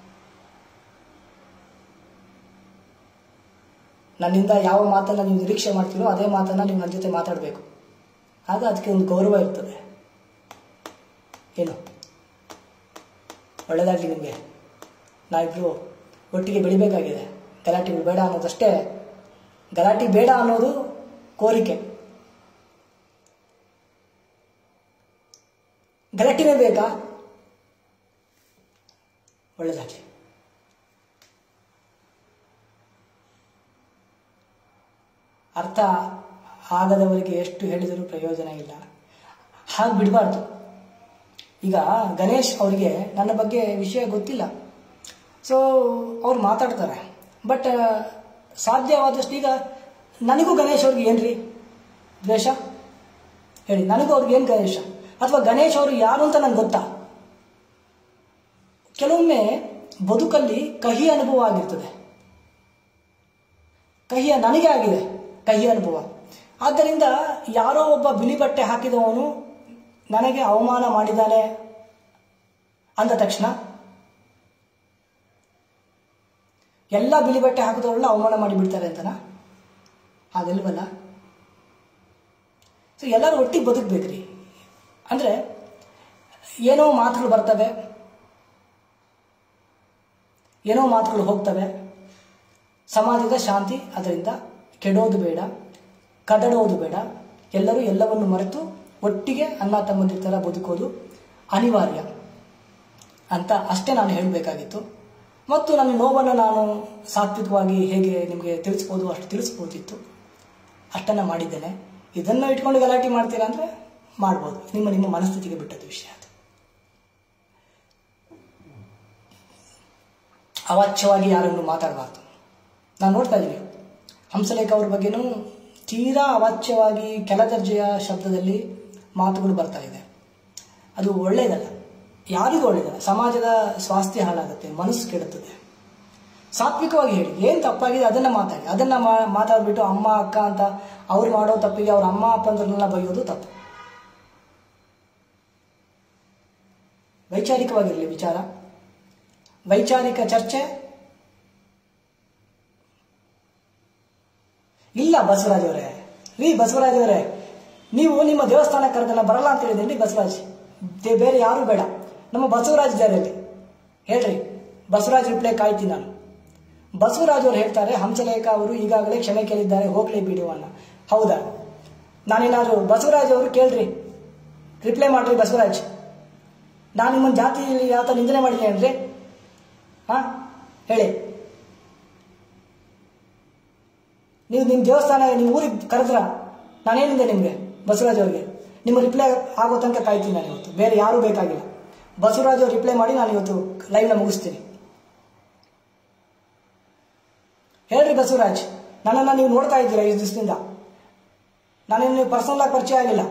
ನನ್ನಿಂದ ಯಾವ ಮಾತನ್ನ ನೀವು ನಿರೀಕ್ಷೆ ಮಾಡ್ತೀರೋ ಅದೇ ಮಾತನ್ನ ನೀವು ನನ್ನ ಜೊತೆ ಮಾತಾಡಬೇಕು ಆಗ ಅದಕ್ಕೆ ಒಂದು ಗೌರವ ಇರ್ತದೆ ಏನು ಒಳ್ಳೆಯದಾಗಲಿ ನಿಮಗೆ ನಾವಿಬ್ರು ಒಟ್ಟಿಗೆ ಬೆಳಿಬೇಕಾಗಿದೆ ಗಲಾಟೆಗಳು ಬೇಡ ಅನ್ನೋದಷ್ಟೇ ಗಲಾಟೆ ಬೇಡ ಅನ್ನೋದು ಕೋರಿಕೆ ಗಲಾಟೆನೇ ಬೇಕಾ ಒಳ್ಳೆಯದಾಗಲಿ ಅರ್ಥ ಆಗದವರಿಗೆ ಎಷ್ಟು ಹೇಳಿದರೂ ಪ್ರಯೋಜನ ಇಲ್ಲ ಹಾಗೆ ಬಿಡಬಾರ್ದು ಈಗ ಗಣೇಶ್ ಅವರಿಗೆ ನನ್ನ ಬಗ್ಗೆ ವಿಷಯ ಗೊತ್ತಿಲ್ಲ ಸೊ ಅವ್ರು ಮಾತಾಡ್ತಾರೆ ಬಟ್ ಸಾಧ್ಯವಾದಷ್ಟು ಈಗ ನನಗೂ ಗಣೇಶ್ ಅವ್ರಿಗೆ ಏನ್ರಿ ದ್ವೇಷ ಹೇಳಿ ನನಗೂ ಅವ್ರಿಗೆ ಏನು ಗಣೇಶ ಅಥವಾ ಗಣೇಶ್ ಅವರು ಯಾರು ಅಂತ ನಂಗೆ ಗೊತ್ತಾ ಕೆಲವೊಮ್ಮೆ ಬದುಕಲ್ಲಿ ಕಹಿ ಅನುಭವ ಆಗಿರ್ತದೆ ಕಹಿಯ ನನಗೆ ಆಗಿದೆ ಕಹಿ ಅನುಭವ ಆದ್ದರಿಂದ ಯಾರೋ ಒಬ್ಬ ಬಿಳಿ ಬಟ್ಟೆ ಹಾಕಿದವನು ನನಗೆ ಅವಮಾನ ಮಾಡಿದ್ದಾನೆ ಅಂದ ತಕ್ಷಣ ಎಲ್ಲ ಬಿಳಿ ಬಟ್ಟೆ ಹಾಕಿದವ್ರನ್ನ ಅವಮಾನ ಮಾಡಿಬಿಡ್ತಾರೆ ಅಂತನಾ ಹಾಗಲ್ವಲ್ಲ ಸೊ ಎಲ್ಲರೂ ಒಟ್ಟಿಗೆ ಬದುಕಬೇಕ್ರಿ ಅಂದರೆ ಏನೋ ಮಾತುಗಳು ಬರ್ತವೆ ಏನೋ ಮಾತುಗಳು ಹೋಗ್ತವೆ ಸಮಾಜದ ಶಾಂತಿ ಅದರಿಂದ ಕೆಡೋದು ಬೇಡ ಕದಡೋದು ಬೇಡ ಎಲ್ಲರೂ ಎಲ್ಲವನ್ನು ಮರೆತು ಒಟ್ಟಿಗೆ ಅಣ್ಣ ತಮ್ಮಂದಿರ ಥರ ಬದುಕೋದು ಅನಿವಾರ್ಯ ಅಂತ ಅಷ್ಟೇ ನಾನು ಹೇಳಬೇಕಾಗಿತ್ತು ಮತ್ತು ನನ್ನ ನೋವನ್ನು ನಾನು ಸಾತ್ವಿಕವಾಗಿ ಹೇಗೆ ನಿಮಗೆ ತಿಳಿಸ್ಬೋದು ಅಷ್ಟು ತಿಳಿಸ್ಬೋದಿತ್ತು ಅಷ್ಟನ್ನು ಮಾಡಿದ್ದೇನೆ ಇದನ್ನು ಇಟ್ಕೊಂಡು ಗಲಾಟೆ ಮಾಡ್ತೀರಾ ಅಂದರೆ ಮಾಡ್ಬೋದು ನಿಮ್ಮ ನಿಮ್ಮ ಮನಸ್ಥಿತಿಗೆ ಬಿಟ್ಟದ್ದು ವಿಷಯ ಅದು ಅವಾಚ್ಯವಾಗಿ ಯಾರನ್ನು ಮಾತಾಡಬಾರ್ದು ನಾನು ನೋಡ್ತಾ ಇದ್ದೀನಿ ಹಂಸಲೇಖ ಅವ್ರ ಬಗ್ಗೆನೂ ತೀರಾ ಅವಾಚ್ಯವಾಗಿ ಕೆಲ ದರ್ಜೆಯ ಶಬ್ದದಲ್ಲಿ ಮಾತುಗಳು ಬರ್ತಾ ಇದೆ ಅದು ಒಳ್ಳೆಯದಲ್ಲ ಯಾರಿಗೂ ಒಳ್ಳೆಯದಲ್ಲ ಸಮಾಜದ ಸ್ವಾಸ್ಥ್ಯ ಹಾಳಾಗುತ್ತೆ ಮನಸ್ಸು ಕೆಡುತ್ತದೆ ಸಾತ್ವಿಕವಾಗಿ ಹೇಳಿ ಏನು ತಪ್ಪಾಗಿದೆ ಅದನ್ನ ಮಾತಾಡಿ ಅದನ್ನ ಮಾ- ಮಾತಾಡ್ಬಿಟ್ಟು ಅಮ್ಮ ಅಕ್ಕ ಅಂತ ಅವ್ರು ಮಾಡೋ ತಪ್ಪಿಗೆ ಅವ್ರ ಅಮ್ಮ ಅಪ್ಪಂದ್ರನ್ನೆಲ್ಲ ಬೈಯೋದು ತಪ್ಪು ವೈಚಾರಿಕವಾಗಿರಲಿ ವಿಚಾರ ವೈಚಾರಿಕ ಚರ್ಚೆ ಇಲ್ಲ ಬಸವರಾಜ್ ಅವರೇ ರೀ ಬಸವರಾಜ್ ಅವರೇ ನೀವು ನಿಮ್ಮ ದೇವಸ್ಥಾನ ಕರೆದನ್ನ ಬರಲ್ಲ ಅಂತ ಹೇಳಿದ್ದೀನಿ ಬಸವರಾಜ್ ದೇ- ಬೇರೆ ಯಾರು ಬೇಡ ನಮ್ಮ ಬಸವರಾಜ್ ಇದ್ದಾರೆ ಇಲ್ಲಿ ಹೇಳ್ರಿ ಬಸವರಾಜ್ ರಿಪ್ಲೈ ಕಾಯ್ತೀನಿ ನಾನು ಬಸವರಾಜ್ ಅವರು ಹೇಳ್ತಾರೆ ಹಂಸಲೇಖ ಅವರು ಈಗಾಗಲೇ ಕ್ಷಮೆ ಕೇಳಿದ್ದಾರೆ ಹೋಗ್ಲಿ ಬಿಡುವನ್ನ ಹೌದಾ ನಾನೇನಾದ್ರು ಬಸವರಾಜ್ ಅವರು ಕೇಳ್ರಿ ರಿಪ್ಲೈ ಮಾಡ್ರಿ ಬಸವರಾಜ್ ನಾನು ನಿಮ್ಮನ್ನ ಜಾತಿ ಯಾವ ಥರ ನಿಂದನೆ ಮಾಡಿದ್ದೀನಿ ಅಂದ್ರೆ ಹಾ ಹೇಳಿ ನೀವು ನಿಮ್ಮ ದೇವಸ್ಥಾನ ನಿಮ್ಮ ಊರಿಗೆ ಕರೆದ್ರ ನಾನೇನಿದೆ ನಿಮಗೆ ಬಸವರಾಜ್ ಅವರಿಗೆ ನಿಮ್ಮ ರಿಪ್ಲೈ ಆಗೋ ತನಕ ಕಾಯ್ತೀನಿ ನಾನು ಇವತ್ತು ಬೇರೆ ಯಾರೂ ಬೇಕಾಗಿಲ್ಲ ಬಸವರಾಜ್ ಅವ್ರು ರಿಪ್ಲೈ ಮಾಡಿ ನಾನು ಇವತ್ತು ಲೈವ್ನ ಮುಗಿಸ್ತೀನಿ ಹೇಳ್ರಿ ಬಸವರಾಜ್ ನನ್ನನ್ನು ನೀವು ನೋಡ್ತಾ ಇದ್ದೀರಾ ಈ ದಿವಸದಿಂದ ನಾನೇನು ನೀವು ಪರ್ಸನಲ್ ಆಗಿ ಪರಿಚಯ ಆಗಿಲ್ಲ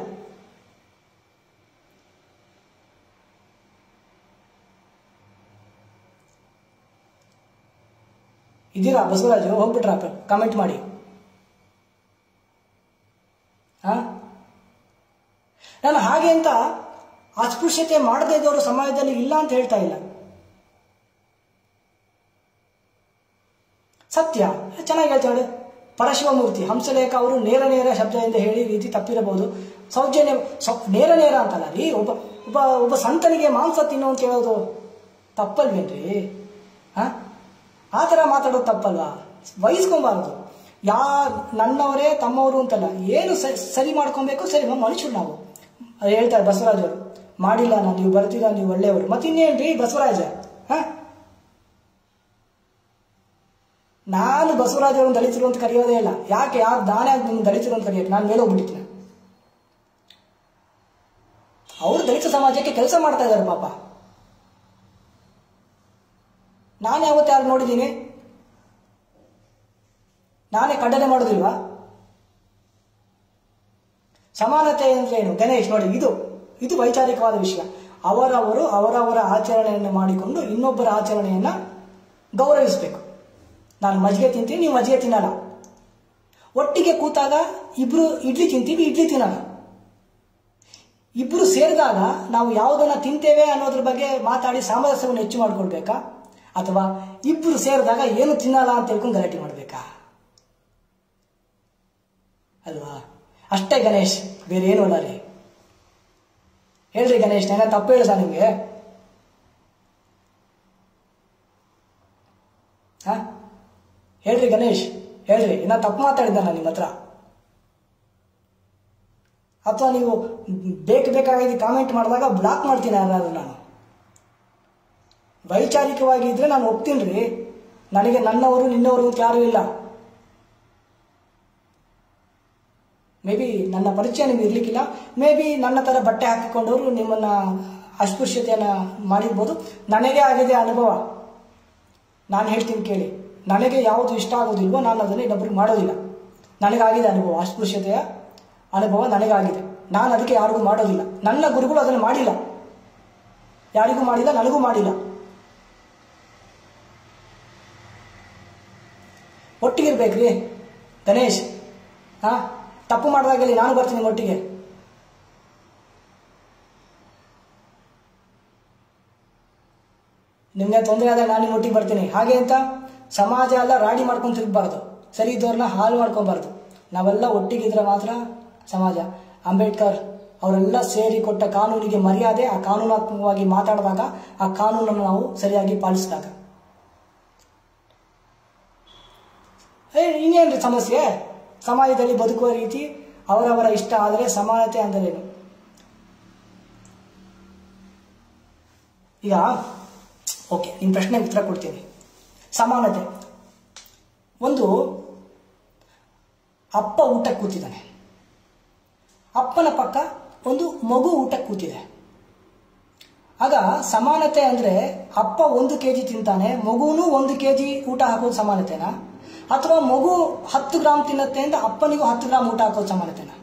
ಇದ್ದೀರಾ ಬಸವರಾಜ್ ಹೋಗ್ಬಿಟ್ರಾ ಕಾಮೆಂಟ್ ಮಾಡಿ ಹಾ ನಾನು ಹಾಗೆ ಅಂತ ಅಸ್ಪೃಶ್ಯತೆ ಮಾಡದೇ ಇದ್ದವರು ಸಮಾಜದಲ್ಲಿ ಇಲ್ಲ ಅಂತ ಹೇಳ್ತಾ ಇಲ್ಲ ಸತ್ಯ ಚೆನ್ನಾಗಿ ಹೇಳ್ತಾಳೆ ಪರಶಿವಮೂರ್ತಿ ಹಂಸಲೇಖ ಅವರು ನೇರ ನೇರ ಶಬ್ದದಿಂದ ಹೇಳಿ ರೀತಿ ತಪ್ಪಿರಬಹುದು ಸೌಜನ್ಯ ಸೌ- ನೇರ ನೇರ ಅಂತಲ್ಲ ರೀ ಒಬ್ಬ ಒಬ್ಬ ಒಬ್ಬ ಸಂತನಿಗೆ ಮಾಂಸ ತಿನ್ನು ಅಂತ ಹೇಳೋದು ತಪ್ಪಲ್ವೇನ್ರಿ ಹಾ ಆ ಥರ ಮಾತಾಡೋದು ತಪ್ಪಲ್ವಾ ವಹಿಸ್ಕೊಬಾರದು ಯಾ ನನ್ನವರೇ ತಮ್ಮವರು ಅಂತಲ್ಲ ಏನು ಸ- ಸರಿ ಮಾಡ್ಕೊಬೇಕು ಸರಿ ಮ- ಮನುಷ್ಯರು ನಾವು ಅದು ಹೇಳ್ತಾರೆ ಬಸವರಾಜ್ ಅವರು ಮಾಡಿಲ್ಲ ನಾನು ನೀವು ಬರ್ತೀರಾ ನೀವು ಒಳ್ಳೆಯವರು ಮತ್ತಿನ್ನೇನ್ರಿ ಬಸವರಾಜ ಹಾ ನಾನು ಬಸವರಾಜ್ ಅವರನ್ನು ದಲಿತರು ಅಂತ ಕರೆಯೋದೇ ಇಲ್ಲ ಯಾಕೆ ಯಾರು ನಾನೇ ಆಗಿ ನಿಮ್ಗೆ ದಲಿತರು ಅಂತ ಕರೆಯೋಕೆ ನಾನು ಮೇಲೆ ಹೋಗ್ಬಿಟ್ಟಿದ್ದೀನಿ ಅವರು ದಲಿತ ಸಮಾಜಕ್ಕೆ ಕೆಲಸ ಮಾಡ್ತಾ ಇದ್ದಾರೆ ಪಾಪ ನಾನು ಯಾವತ್ತು ಯಾರು ನೋಡಿದ್ದೀನಿ ನಾನೇ ಖಂಡನೆ ಮಾಡೋದಿಲ್ವಾ ಸಮಾನತೆ ಅಂದ್ರೆ ಏನು ಗಣೇಶ್ ನೋಡಿ ಇದು ಇದು ವೈಚಾರಿಕವಾದ ವಿಷಯ ಅವರವರು ಅವರವರ ಆಚರಣೆಯನ್ನು ಮಾಡಿಕೊಂಡು ಇನ್ನೊಬ್ಬರ ಆಚರಣೆಯನ್ನ ಗೌರವಿಸಬೇಕು ನಾನು ಮಜ್ಜಿಗೆ ತಿಂತೀನಿ ನೀವು ಮಜ್ಜಿಗೆ ತಿನ್ನಲ್ಲ ಒಟ್ಟಿಗೆ ಕೂತಾಗ ಇಬ್ರು ಇಡ್ಲಿ ತಿಂತೀವಿ ಇಡ್ಲಿ ತಿನ್ನಲ್ಲ ಇಬ್ರು ಸೇರಿದಾಗ ನಾವು ಯಾವುದನ್ನ ತಿಂತೇವೆ ಅನ್ನೋದ್ರ ಬಗ್ಗೆ ಮಾತಾಡಿ ಸಾಮರಸ್ಯವನ್ನು ಹೆಚ್ಚು ಮಾಡ್ಕೊಳ್ಬೇಕಾ ಅಥವಾ ಇಬ್ರು ಸೇರಿದಾಗ ಏನು ತಿನ್ನಲ್ಲ ಅಂತ ಹೇಳ್ಕೊಂಡು ಗಲಾಟೆ ಮಾಡ್ಬೇಕಾ ಅಲ್ವಾ ಅಷ್ಟೇ ಗಣೇಶ್ ಬೇರೆ ಏನು ಅಲ್ಲ ರೀ ಹೇಳ್ರಿ ಗಣೇಶ್ ನಾನು ತಪ್ಪು ಹೇಳ್ದ ನಿಮ್ಗೆ ಹಾ ಹೇಳ್ರಿ ಗಣೇಶ್ ಹೇಳ್ರಿ ಇನ್ನ ತಪ್ಪು ಮಾತಾಡಿದ್ದ ನಾನು ನಿಮ್ಮ ಹತ್ರ ಅಥವಾ ನೀವು ಬೇಕು ಬೇಕಾಗಿದ್ದು ಕಾಮೆಂಟ್ ಮಾಡಿದಾಗ ಬ್ಲಾಕ್ ಮಾಡ್ತೀನಿ ಯಾರಾದ್ರೂ ನಾನು ವೈಚಾರಿಕವಾಗಿ ಇದ್ರೆ ನಾನು ಒಪ್ತೀನಿ ರೀ ನನಗೆ ನನ್ನವರು ನಿನ್ನವರು ಅಂತ ಯಾರೂ ಇಲ್ಲ ಮೇ ಬಿ ನನ್ನ ಪರಿಚಯ ನಿಮ್ಗೆ ಇರ್ಲಿಕ್ಕಿಲ್ಲ ಮೇ ಬಿ ನನ್ನ ಥರ ಬಟ್ಟೆ ಹಾಕಿಕೊಂಡವರು ನಿಮ್ಮನ್ನ ಅಸ್ಪೃಶ್ಯತೆಯನ್ನ ಮಾಡಿರ್ಬೋದು ನನಗೆ ಆಗಿದೆ ಅನುಭವ ನಾನು ಹೇಳ್ತೀನಿ ಕೇಳಿ ನನಗೆ ಯಾವುದು ಇಷ್ಟ ಆಗೋದಿಲ್ವೋ ನಾನು ಅದನ್ನು ಇನ್ನೊಬ್ರಿಗೆ ಮಾಡೋದಿಲ್ಲ ನನಗಾಗಿದೆ ಅನುಭವ ಅಸ್ಪೃಶ್ಯತೆಯ ಅನುಭವ ನನಗಾಗಿದೆ ನಾನು ಅದಕ್ಕೆ ಯಾರಿಗೂ ಮಾಡೋದಿಲ್ಲ ನನ್ನ ಗುರುಗಳು ಅದನ್ನು ಮಾಡಿಲ್ಲ ಯಾರಿಗೂ ಮಾಡಿಲ್ಲ ನನಗೂ ಮಾಡಿಲ್ಲ ಒಟ್ಟಿಗಿರ್ಬೇಕ್ರಿ ಗಣೇಶ್ ಹಾ ತಪ್ಪು ಮಾಡಿದಾಗಲಿ ನಾನು ಬರ್ತೀನಿ ಒಟ್ಟಿಗೆ ನಿಮ್ಗೆ ತೊಂದರೆ ಆದಾಗ ನಾನು ನಿಮ್ಮ ಒಟ್ಟಿಗೆ ಬರ್ತೀನಿ ಹಾಗೆ ಅಂತ ಸಮಾಜ ಎಲ್ಲ ರಾಡಿ ಮಾಡ್ಕೊಂಡು ತಿರುಗಬಾರ್ದು ಸರಿ ಇದ್ದವ್ರನ್ನ ಹಾಳು ಮಾಡ್ಕೊಬಾರ್ದು ನಾವೆಲ್ಲ ಒಟ್ಟಿಗಿದ್ರೆ ಮಾತ್ರ ಸಮಾಜ ಅಂಬೇಡ್ಕರ್ ಅವರೆಲ್ಲ ಸೇರಿ ಕೊಟ್ಟ ಕಾನೂನಿಗೆ ಮರ್ಯಾದೆ ಆ ಕಾನೂನಾತ್ಮಕವಾಗಿ ಮಾತಾಡಿದಾಗ ಆ ಕಾನೂನನ್ನು ನಾವು ಸರಿಯಾಗಿ ಪಾಲಿಸಿದಾಗ ಏ ಇನ್ನೇನ್ರಿ ಸಮಸ್ಯೆ ಸಮಾಜದಲ್ಲಿ ಬದುಕುವ ರೀತಿ ಅವರವರ ಇಷ್ಟ ಆದರೆ ಸಮಾನತೆ ಅಂದರೇನು ಈಗ ಓಕೆ ನಿಮ್ಮ ಪ್ರಶ್ನೆಗೆ ಉತ್ತರ ಕೊಡ್ತೀನಿ ಸಮಾನತೆ ಒಂದು ಅಪ್ಪ ಊಟಕ್ಕೆ ಕೂತಿದ್ದಾನೆ ಅಪ್ಪನ ಪಕ್ಕ ಒಂದು ಮಗು ಊಟಕ್ಕೆ ಕೂತಿದೆ ಆಗ ಸಮಾನತೆ ಅಂದ್ರೆ ಅಪ್ಪ ಒಂದು ಕೆ ಜಿ ತಿಂತಾನೆ ಮಗುನು ಒಂದು ಕೆ ಜಿ ಊಟ ಹಾಕೋದು ಸಮಾನತೆನಾ ಅಥವಾ ಮಗು ಹತ್ತು ಗ್ರಾಮ್ ತಿನ್ನತ್ತೆ ಅಂತ ಅಪ್ಪನಿಗೂ ಹತ್ತು ಗ್ರಾಮ್ ಊಟ ಹಾಕೋದು ಸಮಾನತೆನಾ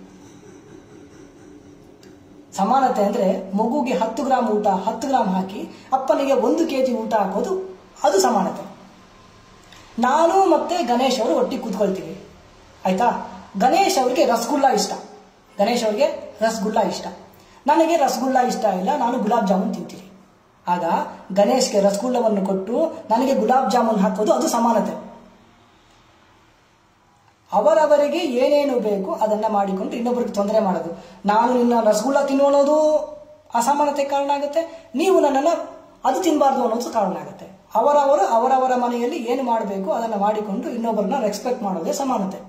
ಸಮಾನತೆ ಅಂದ್ರೆ ಮಗುಗೆ ಹತ್ತು ಗ್ರಾಮ್ ಊಟ ಹತ್ತು ಗ್ರಾಮ್ ಹಾಕಿ ಅಪ್ಪನಿಗೆ ಒಂದು ಕೆ ಜಿ ಊಟ ಹಾಕೋದು ಅದು ಸಮಾನತೆ ನಾನು ಮತ್ತೆ ಗಣೇಶ್ ಅವರು ಒಟ್ಟಿಗೆ ಕೂತ್ಕೊಳ್ತೀವಿ ಆಯ್ತಾ ಗಣೇಶ್ ಅವರಿಗೆ ರಸಗುಲ್ಲ ಇಷ್ಟ ಗಣೇಶ್ ಅವರಿಗೆ ರಸಗುಲ್ಲ ಇಷ್ಟ ನನಗೆ ರಸಗುಲ್ಲ ಇಷ್ಟ ಇಲ್ಲ ನಾನು ಗುಲಾಬ್ ಜಾಮೂನ್ ತಿಂತೀನಿ ಆಗ ಗಣೇಶ್ಗೆ ರಸಗುಲ್ಲವನ್ನು ಕೊಟ್ಟು ನನಗೆ ಗುಲಾಬ್ ಜಾಮೂನ್ ಹಾಕೋದು ಅದು ಸಮಾನತೆ ಅವರವರಿಗೆ ಏನೇನು ಬೇಕು ಅದನ್ನ ಮಾಡಿಕೊಂಡು ಇನ್ನೊಬ್ಬರಿಗೆ ತೊಂದರೆ ಮಾಡೋದು ನಾನು ನಿನ್ನ ರಸಗುಲ್ಲ ತಿನ್ನೋದು ಅಸಮಾನತೆ ಕಾರಣ ಆಗುತ್ತೆ ನೀವು ನನ್ನನ್ನು ಅದು ತಿನ್ನಬಾರ್ದು ಅನ್ನೋದು ಕಾರಣ ಆಗುತ್ತೆ ಅವರವರು ಅವರವರ ಮನೆಯಲ್ಲಿ ಏನು ಮಾಡಬೇಕು ಅದನ್ನು ಮಾಡಿಕೊಂಡು ಇನ್ನೊಬ್ಬರನ್ನ ರೆಸ್ಪೆಕ್ಟ್ ಮಾಡೋದೇ ಸಮಾನತೆ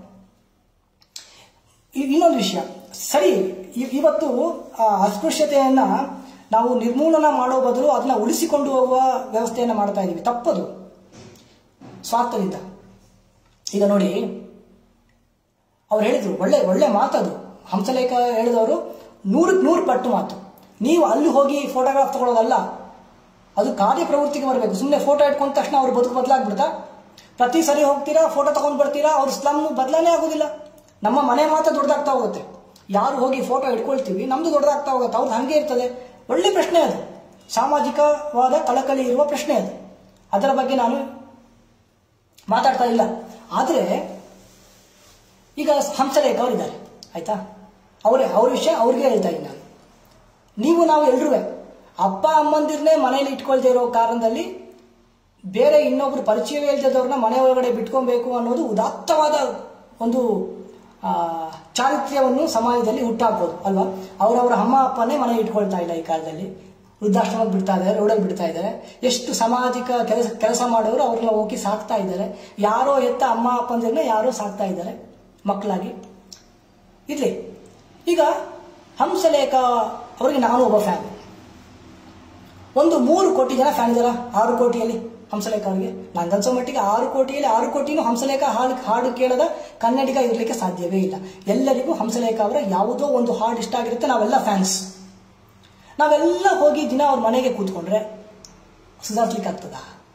ಇ- ಇನ್ನೊಂದು ವಿಷಯ ಸರಿ ಇ- ಇವತ್ತು ಆ ಅಸ್ಪೃಶ್ಯತೆಯನ್ನ ನಾವು ನಿರ್ಮೂಲನ ಮಾಡೋ ಬದಲು ಅದನ್ನ ಉಳಿಸಿಕೊಂಡು ಹೋಗುವ ವ್ಯವಸ್ಥೆಯನ್ನ ಮಾಡ್ತಾ ಇದ್ದೀವಿ ತಪ್ಪದು ಸ್ವಾರ್ಥದಿಂದ ಈಗ ನೋಡಿ ಅವ್ರು ಹೇಳಿದ್ರು ಒಳ್ಳೆ ಒಳ್ಳೆ ಮಾತದು ಹಂಸಲೇಖ ಹೇಳಿದವರು ನೂರಕ್ಕೆ ನೂರು ಪಟ್ಟು ಮಾತು ನೀವು ಅಲ್ಲಿ ಹೋಗಿ ಫೋಟೋಗ್ರಾಫ್ ತಗೊಳ್ಳೋದಲ್ಲ ಅದು ಕಾರ್ಯಪ್ರವೃತ್ತಿಗೆ ಬರಬೇಕು ಸುಮ್ಮನೆ ಫೋಟೋ ಇಟ್ಕೊಂಡ ತಕ್ಷಣ ಅವ್ರ ಬದುಕು ಬದಲಾಗ್ಬಿಡ್ತಾ ಪ್ರತಿ ಸರಿ ಹೋಗ್ತೀರಾ ಫೋಟೋ ತಗೊಂಡ್ ಬರ್ತೀರಾ ಅವ್ರ ಸ್ಲಮ್ ಬದಲಾನೇ ಆಗೋದಿಲ್ಲ ನಮ್ಮ ಮನೆ ಮಾತ್ರ ದೊಡ್ಡದಾಗ್ತಾ ಹೋಗುತ್ತೆ ಯಾರು ಹೋಗಿ ಫೋಟೋ ಇಟ್ಕೊಳ್ತೀವಿ ನಮ್ದು ದೊಡ್ಡದಾಗ್ತಾ ಹೋಗುತ್ತೆ ಅವ್ರದ್ದು ಹಂಗೆ ಇರ್ತದೆ ಒಳ್ಳೆ ಪ್ರಶ್ನೆ ಅದು ಸಾಮಾಜಿಕವಾದ ಕಳಕಳಿ ಇರುವ ಪ್ರಶ್ನೆ ಅದು ಅದರ ಬಗ್ಗೆ ನಾನು ಮಾತಾಡ್ತಾ ಇಲ್ಲ ಆದರೆ ಈಗ ಹಂಸಲೇಖ ಅವರಿದ್ದಾರೆ ಆಯ್ತಾ ಅವರೇ ಅವ್ರ ವಿಷಯ ಅವ್ರಿಗೆ ಹೇಳ್ತಾ ಇದ್ದೀನಿ ನಾನು ನೀವು ನಾವು ಎಲ್ರೂ ಅಪ್ಪ ಅಮ್ಮಂದಿರನ್ನೇ ಮನೇಲಿ ಇಟ್ಕೊಳ್ದೇ ಇರೋ ಕಾರಣದಲ್ಲಿ ಬೇರೆ ಇನ್ನೊಬ್ರು ಪರಿಚಯವೇ ಇಲ್ದದವ್ರನ್ನ ಮನೆ ಒಳಗಡೆ ಬಿಟ್ಕೊಬೇಕು ಅನ್ನೋದು ಉದಾತ್ತವಾದ ಒಂದು ಆ, ಚಾರಿತ್ರ್ಯವನ್ನು ಸಮಾಜದಲ್ಲಿ ಹುಟ್ಟಾಕೋದು ಅಲ್ವಾ ಅವರವರ ಅಮ್ಮ ಅಪ್ಪನೇ ಮನೆ ಇಟ್ಕೊಳ್ತಾ ಇಲ್ಲ ಈ ಕಾಲದಲ್ಲಿ ವೃದ್ಧಾಶ್ರಮಕ್ಕೆ ಬಿಡ್ತಾ ಇದ್ದಾರೆ ರೋಡಲ್ಲಿ ಬಿಡ್ತಾ ಇದ್ದಾರೆ ಎಷ್ಟು ಸಾಮಾಜಿಕ ಕೆಲಸ ಕೆಲಸ ಮಾಡೋರು ಅವ್ರನ್ನ ಹೋಗಿ ಸಾಕ್ತಾ ಇದ್ದಾರೆ ಯಾರೋ ಎತ್ತ ಅಮ್ಮ ಅಪ್ಪಂದಿರನ್ನ ಯಾರೋ ಸಾಕ್ತಾ ಇದ್ದಾರೆ ಮಕ್ಕಳಾಗಿ ಇರ್ಲಿ ಈಗ ಹಂಸಲೇಖ ಅವರಿಗೆ ನಾನು ಒಬ್ಬ ಫ್ಯಾನ್ ಒಂದು ಮೂರು ಕೋಟಿ ಜನ ಫ್ಯಾನ್ ಇದಾರ ಆರು ಕೋಟಿಯಲ್ಲಿ ಹಂಸಲೇಖ ಅವರಿಗೆ ನಂಗನ್ಸೋ ಮಟ್ಟಿಗೆ ಆರು ಕೋಟಿಯಲ್ಲಿ ಆರು ಕೋಟಿನೂ ಹಂಸಲೇಖ ಹಾಡು ಹಾಡು ಕೇಳದ ಕನ್ನಡಿಗ ಇರಲಿಕ್ಕೆ ಸಾಧ್ಯವೇ ಇಲ್ಲ ಎಲ್ಲರಿಗೂ ಹಂಸಲೇಖ ಅವರ ಯಾವುದೋ ಒಂದು ಹಾಡು ಇಷ್ಟ ಆಗಿರುತ್ತೆ ನಾವೆಲ್ಲ ಫ್ಯಾನ್ಸ್ ನಾವೆಲ್ಲ ಹೋಗಿ ದಿನ ಅವ್ರ ಮನೆಗೆ ಕೂತ್ಕೊಂಡ್ರೆ ಸುಧಾರಿಸ್ಲಿಕ್ಕೆ ಆಗ್ತದ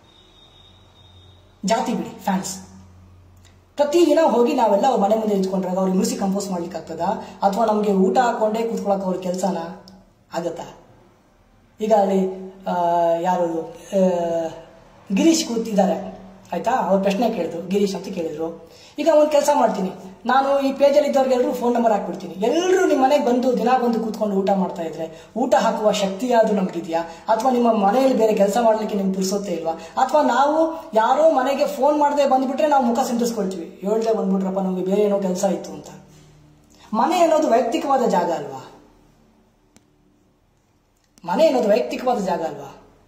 ಜಾತಿ ಬಿಡಿ ಫ್ಯಾನ್ಸ್ ಪ್ರತಿದಿನ ಹೋಗಿ ನಾವೆಲ್ಲ ಅವ್ರ ಮನೆ ಮುಂದೆ ನಿಂತ್ಕೊಂಡ್ರಾಗ ಅವ್ರಿಗೆ ಮ್ಯೂಸಿಕ್ ಕಂಪೋಸ್ ಮಾಡ್ಲಿಕ್ಕೆ ಆಗ್ತದಾ ಅಥವಾ ನಮಗೆ ಊಟ ಹಾಕೊಂಡೇ ಕೂತ್ಕೊಳಕ್ಕೆ ಅವ್ರ ಕೆಲಸನ ಆಗತ್ತಾ ಈಗ ಅಲ್ಲಿ ಆ, ಯಾರು ಆ, ಗಿರೀಶ್ ಕೂತಿದ್ದಾರೆ ಆಯ್ತಾ ಅವ್ರ ಪ್ರಶ್ನೆ ಕೇಳಿದ್ರು ಗಿರೀಶ್ ಅಂತ ಕೇಳಿದ್ರು ಈಗ ಒಂದು ಕೆಲಸ ಮಾಡ್ತೀನಿ ನಾನು ಈ ಪೇಜಲ್ಲಿ ಇದ್ದವ್ರಿಗೆಲ್ಲರೂ ಫೋನ್ ನಂಬರ್ ಹಾಕ್ಬಿಡ್ತೀನಿ ಎಲ್ಲರೂ ನಿಮ್ಮ ಮನೆಗೆ ಬಂದು ದಿನ ಬಂದು ಕೂತ್ಕೊಂಡು ಊಟ ಮಾಡ್ತಾ ಇದ್ರೆ ಊಟ ಹಾಕುವ ಶಕ್ತಿ ಆದ್ರೂ ನಮ್ಗಿದ್ಯಾ ಅಥವಾ ನಿಮ್ಮ ಮನೆಯಲ್ಲಿ ಬೇರೆ ಕೆಲಸ ಮಾಡ್ಲಿಕ್ಕೆ ನಿಮ್ಗೆ ತಿಳಿಸೋದೇ ಇಲ್ವಾ ಅಥವಾ ನಾವು ಯಾರೋ ಮನೆಗೆ ಫೋನ್ ಮಾಡದೆ ಬಂದ್ಬಿಟ್ರೆ ನಾವು ಮುಖ ಸಿಂಧಿಸ್ಕೊಳ್ತೀವಿ ಹೇಳ್ದೆ ಬಂದ್ಬಿಟ್ರಪ್ಪ ನಮಗೆ ಬೇರೆ ಏನೋ ಕೆಲಸ ಇತ್ತು ಅಂತ ಮನೆ ಅನ್ನೋದು ವೈಯಕ್ತಿಕವಾದ ಜಾಗ ಅಲ್ವಾ ಮನೆ ಅನ್ನೋದು ವೈಯಕ್ತಿಕವಾದ ಜಾಗ ಅಲ್ವಾ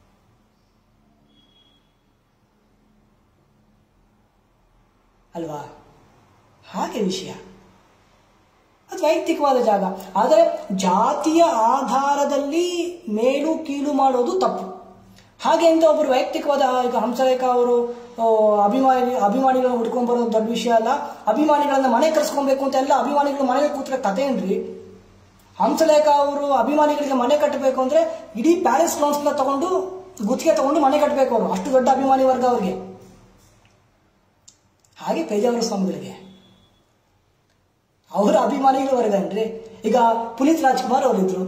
ಅಲ್ವಾ ಹಾಗೆ ವಿಷಯ ಅದು ವೈಯಕ್ತಿಕವಾದ ಜಾಗ ಆದರೆ ಜಾತಿಯ ಆಧಾರದಲ್ಲಿ ಮೇಲು ಕೀಳು ಮಾಡೋದು ತಪ್ಪು ಹಾಗೆ ಅಂತ ಒಬ್ಬರು ವೈಯಕ್ತಿಕವಾದ ಈಗ ಹಂಸಲೇಖ ಅವರು ಆ, ಅಭಿಮಾನಿ ಅಭಿಮಾನಿಗಳನ್ನ ಹುಡ್ಕೊಂಡ್ ಬರೋದು ದೊಡ್ಡ ವಿಷಯ ಅಲ್ಲ ಅಭಿಮಾನಿಗಳನ್ನ ಮನೆ ಕರ್ಸ್ಕೊಬೇಕು ಅಂತ ಎಲ್ಲ ಅಭಿಮಾನಿಗಳು ಮನೆಗೆ ಕೂತ್ರೆ ಕತೆ ಏನ್ರಿ ಹಂಸಲೇಖ ಅವರು ಅಭಿಮಾನಿಗಳಿಗೆ ಮನೆ ಕಟ್ಟಬೇಕು ಅಂದ್ರೆ ಇಡೀ ಪ್ಯಾಲೇಸ್ ಗ್ರೌಂಡ್ಸ್ನ ತಗೊಂಡು ಗುತ್ತಿಗೆ ತಗೊಂಡು ಮನೆ ಕಟ್ಟಬೇಕು ಅವರು ಅಷ್ಟು ದೊಡ್ಡ ಅಭಿಮಾನಿ ವರ್ಗ ಅವ್ರಿಗೆ ಹಾಗೆ ಪೇಜಾವರ ಸ್ವಾಮಿಗಳಿಗೆ ಅವರ ಅಭಿಮಾನಿಗಳು ವರ್ಗನ್ರಿ ಈಗ ಪುನೀತ್ ರಾಜ್ಕುಮಾರ್ ಅವರಿದ್ರು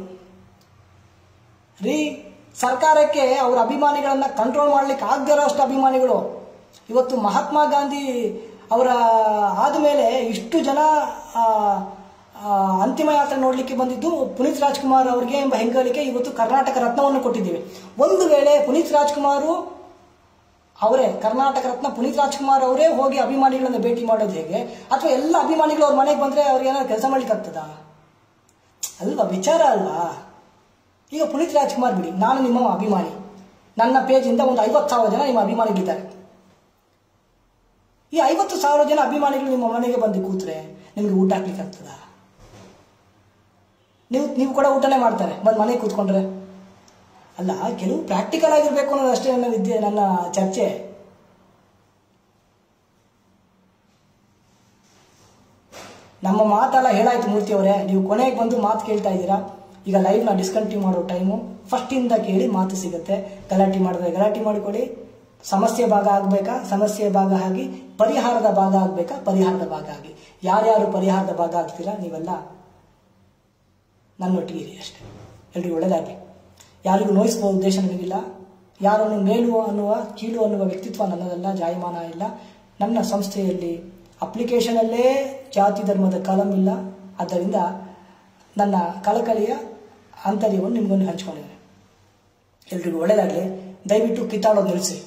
ರೀ ಸರ್ಕಾರಕ್ಕೆ ಅವರ ಅಭಿಮಾನಿಗಳನ್ನ ಕಂಟ್ರೋಲ್ ಮಾಡ್ಲಿಕ್ಕೆ ಆಗದೇ ಇರೋಷ್ಟು ಅಭಿಮಾನಿಗಳು ಇವತ್ತು ಮಹಾತ್ಮ ಗಾಂಧಿ ಅವರ ಆದಮೇಲೆ ಇಷ್ಟು ಜನ ಆ, ಆ, ಅಂತಿಮ ಯಾತ್ರೆ ನೋಡಲಿಕ್ಕೆ ಬಂದಿದ್ದು ಪುನೀತ್ ರಾಜ್ಕುಮಾರ್ ಅವರಿಗೆ ಎಂಬ ಹೆಗ್ಗಳಿಕೆ ಇವತ್ತು ಕರ್ನಾಟಕ ರತ್ನವನ್ನು ಕೊಟ್ಟಿದ್ದೀವಿ ಒಂದು ವೇಳೆ ಪುನೀತ್ ರಾಜ್ಕುಮಾರ್ ಅವರೇ ಕರ್ನಾಟಕ ರತ್ನ ಪುನೀತ್ ರಾಜ್ಕುಮಾರ್ ಅವರೇ ಹೋಗಿ ಅಭಿಮಾನಿಗಳನ್ನ ಭೇಟಿ ಮಾಡೋದು ಹೇಗೆ ಅಥವಾ ಎಲ್ಲ ಅಭಿಮಾನಿಗಳು ಅವ್ರ ಮನೆಗೆ ಬಂದ್ರೆ ಅವ್ರಿಗೆ ಏನಾದ್ರು ಕೆಲಸ ಮಾಡ್ಲಿಕ್ಕೆ ಆಗ್ತದಾ ಅಲ್ವಾ ವಿಚಾರ ಅಲ್ವಾ ಈಗ ಪುನೀತ್ ರಾಜ್ಕುಮಾರ್ ಬಿಡಿ ನಾನು ನಿಮ್ಮ ಅಭಿಮಾನಿ ನನ್ನ ಪೇಜಿಂದ ಒಂದು ಐವತ್ತು ಸಾವಿರ ಜನ ನಿಮ್ಮ ಅಭಿಮಾನಿಗಳಿದ್ದಾರೆ ಈ ಐವತ್ತು ಸಾವಿರ ಜನ ಅಭಿಮಾನಿಗಳು ನಿಮ್ಮ ಮನೆಗೆ ಬಂದು ಕೂತ್ರೆ ನಿಮಗೆ ಊಟ ಹಾಕ್ಲಿಕ್ಕೆ ಆಗ್ತದಾ ನೀವು ನೀವು ಕೂಡ ಊಟನೇ ಮಾಡ್ತಾರೆ ಬಂದು ಮನೆಗೆ ಕೂತ್ಕೊಂಡ್ರೆ ಅಲ್ಲ ಕೆಲವು ಪ್ರಾಕ್ಟಿಕಲ್ ಆಗಿರ್ಬೇಕು ಅನ್ನೋದು ಅಷ್ಟೇ ನನ್ನ ವಿದ್ಯೆ ನನ್ನ ಚರ್ಚೆ ನಮ್ಮ ಮಾತೆಲ್ಲ ಹೇಳಾಯ್ತು ಮೂರ್ತಿ ಅವರೇ ನೀವು ಕೊನೆಗೆ ಬಂದು ಮಾತು ಕೇಳ್ತಾ ಇದ್ದೀರಾ ಈಗ ಲೈವ್ನ ಡಿಸ್ಕಂಟಿನ್ಯೂ ಮಾಡೋ ಟೈಮು ಫಸ್ಟಿಂದ ಕೇಳಿ ಮಾತು ಸಿಗುತ್ತೆ ಗಲಾಟೆ ಮಾಡಿದ್ರೆ ಗಲಾಟೆ ಮಾಡಿಕೊಳ್ಳಿ ಸಮಸ್ಯೆ ಭಾಗ ಆಗಬೇಕಾ ಸಮಸ್ಯೆ ಭಾಗ ಆಗಿ ಪರಿಹಾರದ ಭಾಗ ಆಗಬೇಕಾ ಪರಿಹಾರದ ಭಾಗ ಆಗಿ ಯಾರ್ಯಾರು ಪರಿಹಾರದ ಭಾಗ ಆಗ್ತೀರಾ ನೀವೆಲ್ಲ ನನ್ನೊಟ್ಟಿಗೆ ಇರಿ ಅಷ್ಟೇ ಎಲ್ರಿಗೂ ಒಳ್ಳೆಯದಾಗಲಿ ಯಾರಿಗೂ ನೋಯಿಸುವ ಉದ್ದೇಶ ನನಗಿಲ್ಲ ಯಾರನ್ನು ಮೇಲು ಅನ್ನುವ ಕೀಳು ಅನ್ನುವ ವ್ಯಕ್ತಿತ್ವ ನನ್ನದಲ್ಲ ಜಾಯಮಾನ ಇಲ್ಲ ನನ್ನ ಸಂಸ್ಥೆಯಲ್ಲಿ ಅಪ್ಲಿಕೇಶನಲ್ಲೇ ಜಾತಿ ಧರ್ಮದ ಕಾಲಂ ಇಲ್ಲ ಆದ್ದರಿಂದ ನನ್ನ ಕಳಕಳಿಯ ಆಂತರ್ಯವನ್ನು ನಿಮಗೊಂದು ಹಂಚ್ಕೊಂಡಿದ್ದೇನೆ ಎಲ್ರಿಗೂ ಒಳ್ಳೆಯದಾಗಲಿ ದಯವಿಟ್ಟು ಕಿತ್ತಾಡೋದು ನಿಲ್ಲಿಸಿ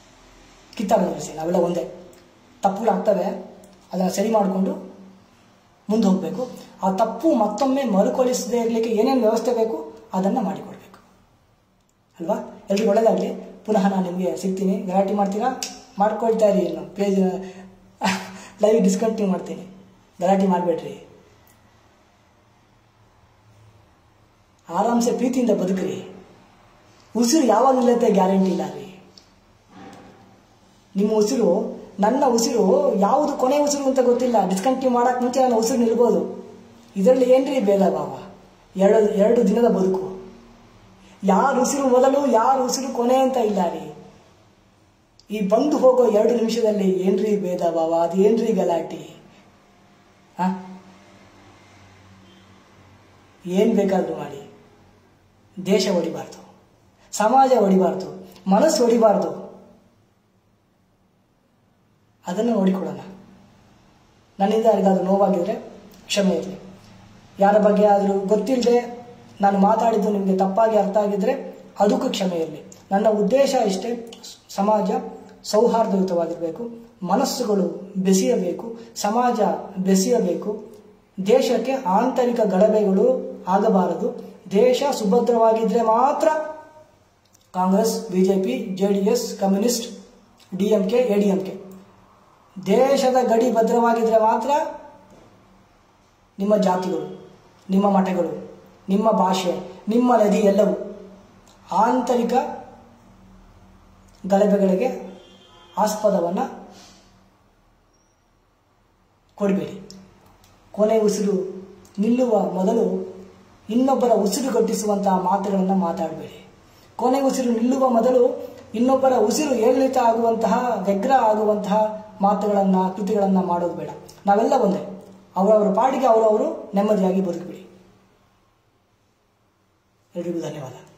ಕಿತ್ತಾಡೋದು ನಿಲ್ಲಿಸಿ ನಾವೆಲ್ಲ ಒಂದೇ ತಪ್ಪುಗಳು ಆಗ್ತವೆ ಅದನ್ನು ಸರಿ ಮಾಡಿಕೊಂಡು ಮುಂದೆ ಹೋಗಬೇಕು ಆ ತಪ್ಪು ಮತ್ತೊಮ್ಮೆ ಮರುಕಳಿಸದೇ ಇರಲಿಕ್ಕೆ ಏನೇನು ವ್ಯವಸ್ಥೆ ಬೇಕು ಅದನ್ನು ಮಾಡಿಕೊಡ್ಬೇಕು ಅಲ್ವಾ ಎಲ್ರಿಗೂ ಒಳ್ಳೆಯದಾಗಲಿ ಪುನಃ ನಾನು ನಿಮಗೆ ಸಿಗ್ತೀನಿ ಗಲಾಟೆ ಮಾಡ್ತೀರಾ ಮಾಡ್ಕೊಳ್ತಾ ಇರಿ ಇನ್ನು ಪೇಜ್ ಲೈವ್ ಡಿಸ್ಕಂಟಿನ್ಯೂ ಮಾಡ್ತೀನಿ ಗಲಾಟೆ ಮಾಡಬೇಡ್ರಿ ಆರಾಮ್ಸೆ ಪ್ರೀತಿಯಿಂದ ಬದುಕ್ರಿ ಉಸಿರು ಯಾವಾಗ ನಿಲ್ಲತ್ತೆ ಗ್ಯಾರಂಟಿ ಇಲ್ಲ ರೀ ನಿಮ್ಮ ಉಸಿರು ನನ್ನ ಉಸಿರು ಯಾವುದು ಕೊನೆ ಉಸಿರು ಅಂತ ಗೊತ್ತಿಲ್ಲ ಡಿಸ್ಕಂಟಿನ್ಯೂ ಮಾಡಕ್ಕೆ ಮುಂಚೆ ನನ್ನ ಉಸಿರು ನಿಲ್ಬೋದು ಇದರಲ್ಲಿ ಏನ್ರಿ ಭೇದ ಭಾವ ಎರಡು ಎರಡು ದಿನದ ಬದುಕು ಯಾರ ಉಸಿರು ಮೊದಲು ಯಾರ ಉಸಿರು ಕೊನೆ ಅಂತ ಇಲ್ಲ ರೀ ಈ ಬಂದು ಹೋಗೋ ಎರಡು ನಿಮಿಷದಲ್ಲಿ ಏನ್ರಿ ಭೇದ ಭಾವ ಅದು ಏನ್ರಿ ಗಲಾಟೆ ಆ ಏನ್ ಬೇಕಾದ್ರೂ ಮಾಡಿ ದೇಶ ಹೊಡಿಬಾರ್ದು ಸಮಾಜ ಹೊಡಿಬಾರ್ದು ಮನಸ್ಸು ಹೊಡಿಬಾರ್ದು ಅದನ್ನು ನೋಡಿಕೊಳ್ಳೋಣ ನನ್ನಿಂದ ಯಾರಿಗಾದ್ರೂ ನೋವಾಗಿದ್ರೆ ಕ್ಷಮೆ ಇರಲಿ ಯಾರ ಬಗ್ಗೆ ಆದರೂ ಗೊತ್ತಿಲ್ಲದೆ ನಾನು ಮಾತಾಡಿದ್ದು ನಿಮಗೆ ತಪ್ಪಾಗಿ ಅರ್ಥ ಆಗಿದ್ರೆ ಅದಕ್ಕೂ ಕ್ಷಮೆ ಇರಲಿ ನನ್ನ ಉದ್ದೇಶ ಇಷ್ಟೇ ಸಮಾಜ ಸೌಹಾರ್ದಯುತವಾಗಿರಬೇಕು ಮನಸ್ಸುಗಳು ಬೆಸೆಯಬೇಕು ಸಮಾಜ ಬೆಸೆಯಬೇಕು ದೇಶಕ್ಕೆ ಆಂತರಿಕ ಗಲಭೆಗಳು ಆಗಬಾರದು ದೇಶ ಸುಭದ್ರವಾಗಿದ್ದರೆ ಮಾತ್ರ Congress BJP J D S communist D M K A D M K ದೇಶದ ಗಡಿ ಭದ್ರವಾಗಿದ್ದರೆ ಮಾತ್ರ ನಿಮ್ಮ ಜಾತಿಗಳು ನಿಮ್ಮ ಮಠಗಳು ನಿಮ್ಮ ಭಾಷೆ ನಿಮ್ಮ ನದಿ ಎಲ್ಲವೂ ಆಂತರಿಕ ಗಲಭೆಗಳಿಗೆ ಆಸ್ಪದವನ್ನು ಕೊಡಬೇಡಿ ಕೊನೆ ಉಸಿರು ನಿಲ್ಲುವ ಮೊದಲು ಇನ್ನೊಬ್ಬರ ಉಸಿರು ಗಟ್ಟಿಸುವಂತಹ ಮಾತುಗಳನ್ನು ಮಾತಾಡಬೇಡಿ ಕೊನೆ ಉಸಿರು ನಿಲ್ಲುವ ಮೊದಲು ಇನ್ನೊಬ್ಬರ ಉಸಿರು ಏರಿಳಿತ ಆಗುವಂತಹ ವ್ಯಗ್ರ ಆಗುವಂತಹ ಮಾತುಗಳನ್ನು ಕೃತಿಗಳನ್ನು ಮಾಡೋದು ಬೇಡ ನಾವೆಲ್ಲ ಒಂದೇ ಅವರವರ ಪಾಡಿಗೆ ಅವರವರು ನೆಮ್ಮದಿಯಾಗಿ ಬದುಕಬೇಡಿ ಎಲ್ರಿಗೂ ಧನ್ಯವಾದ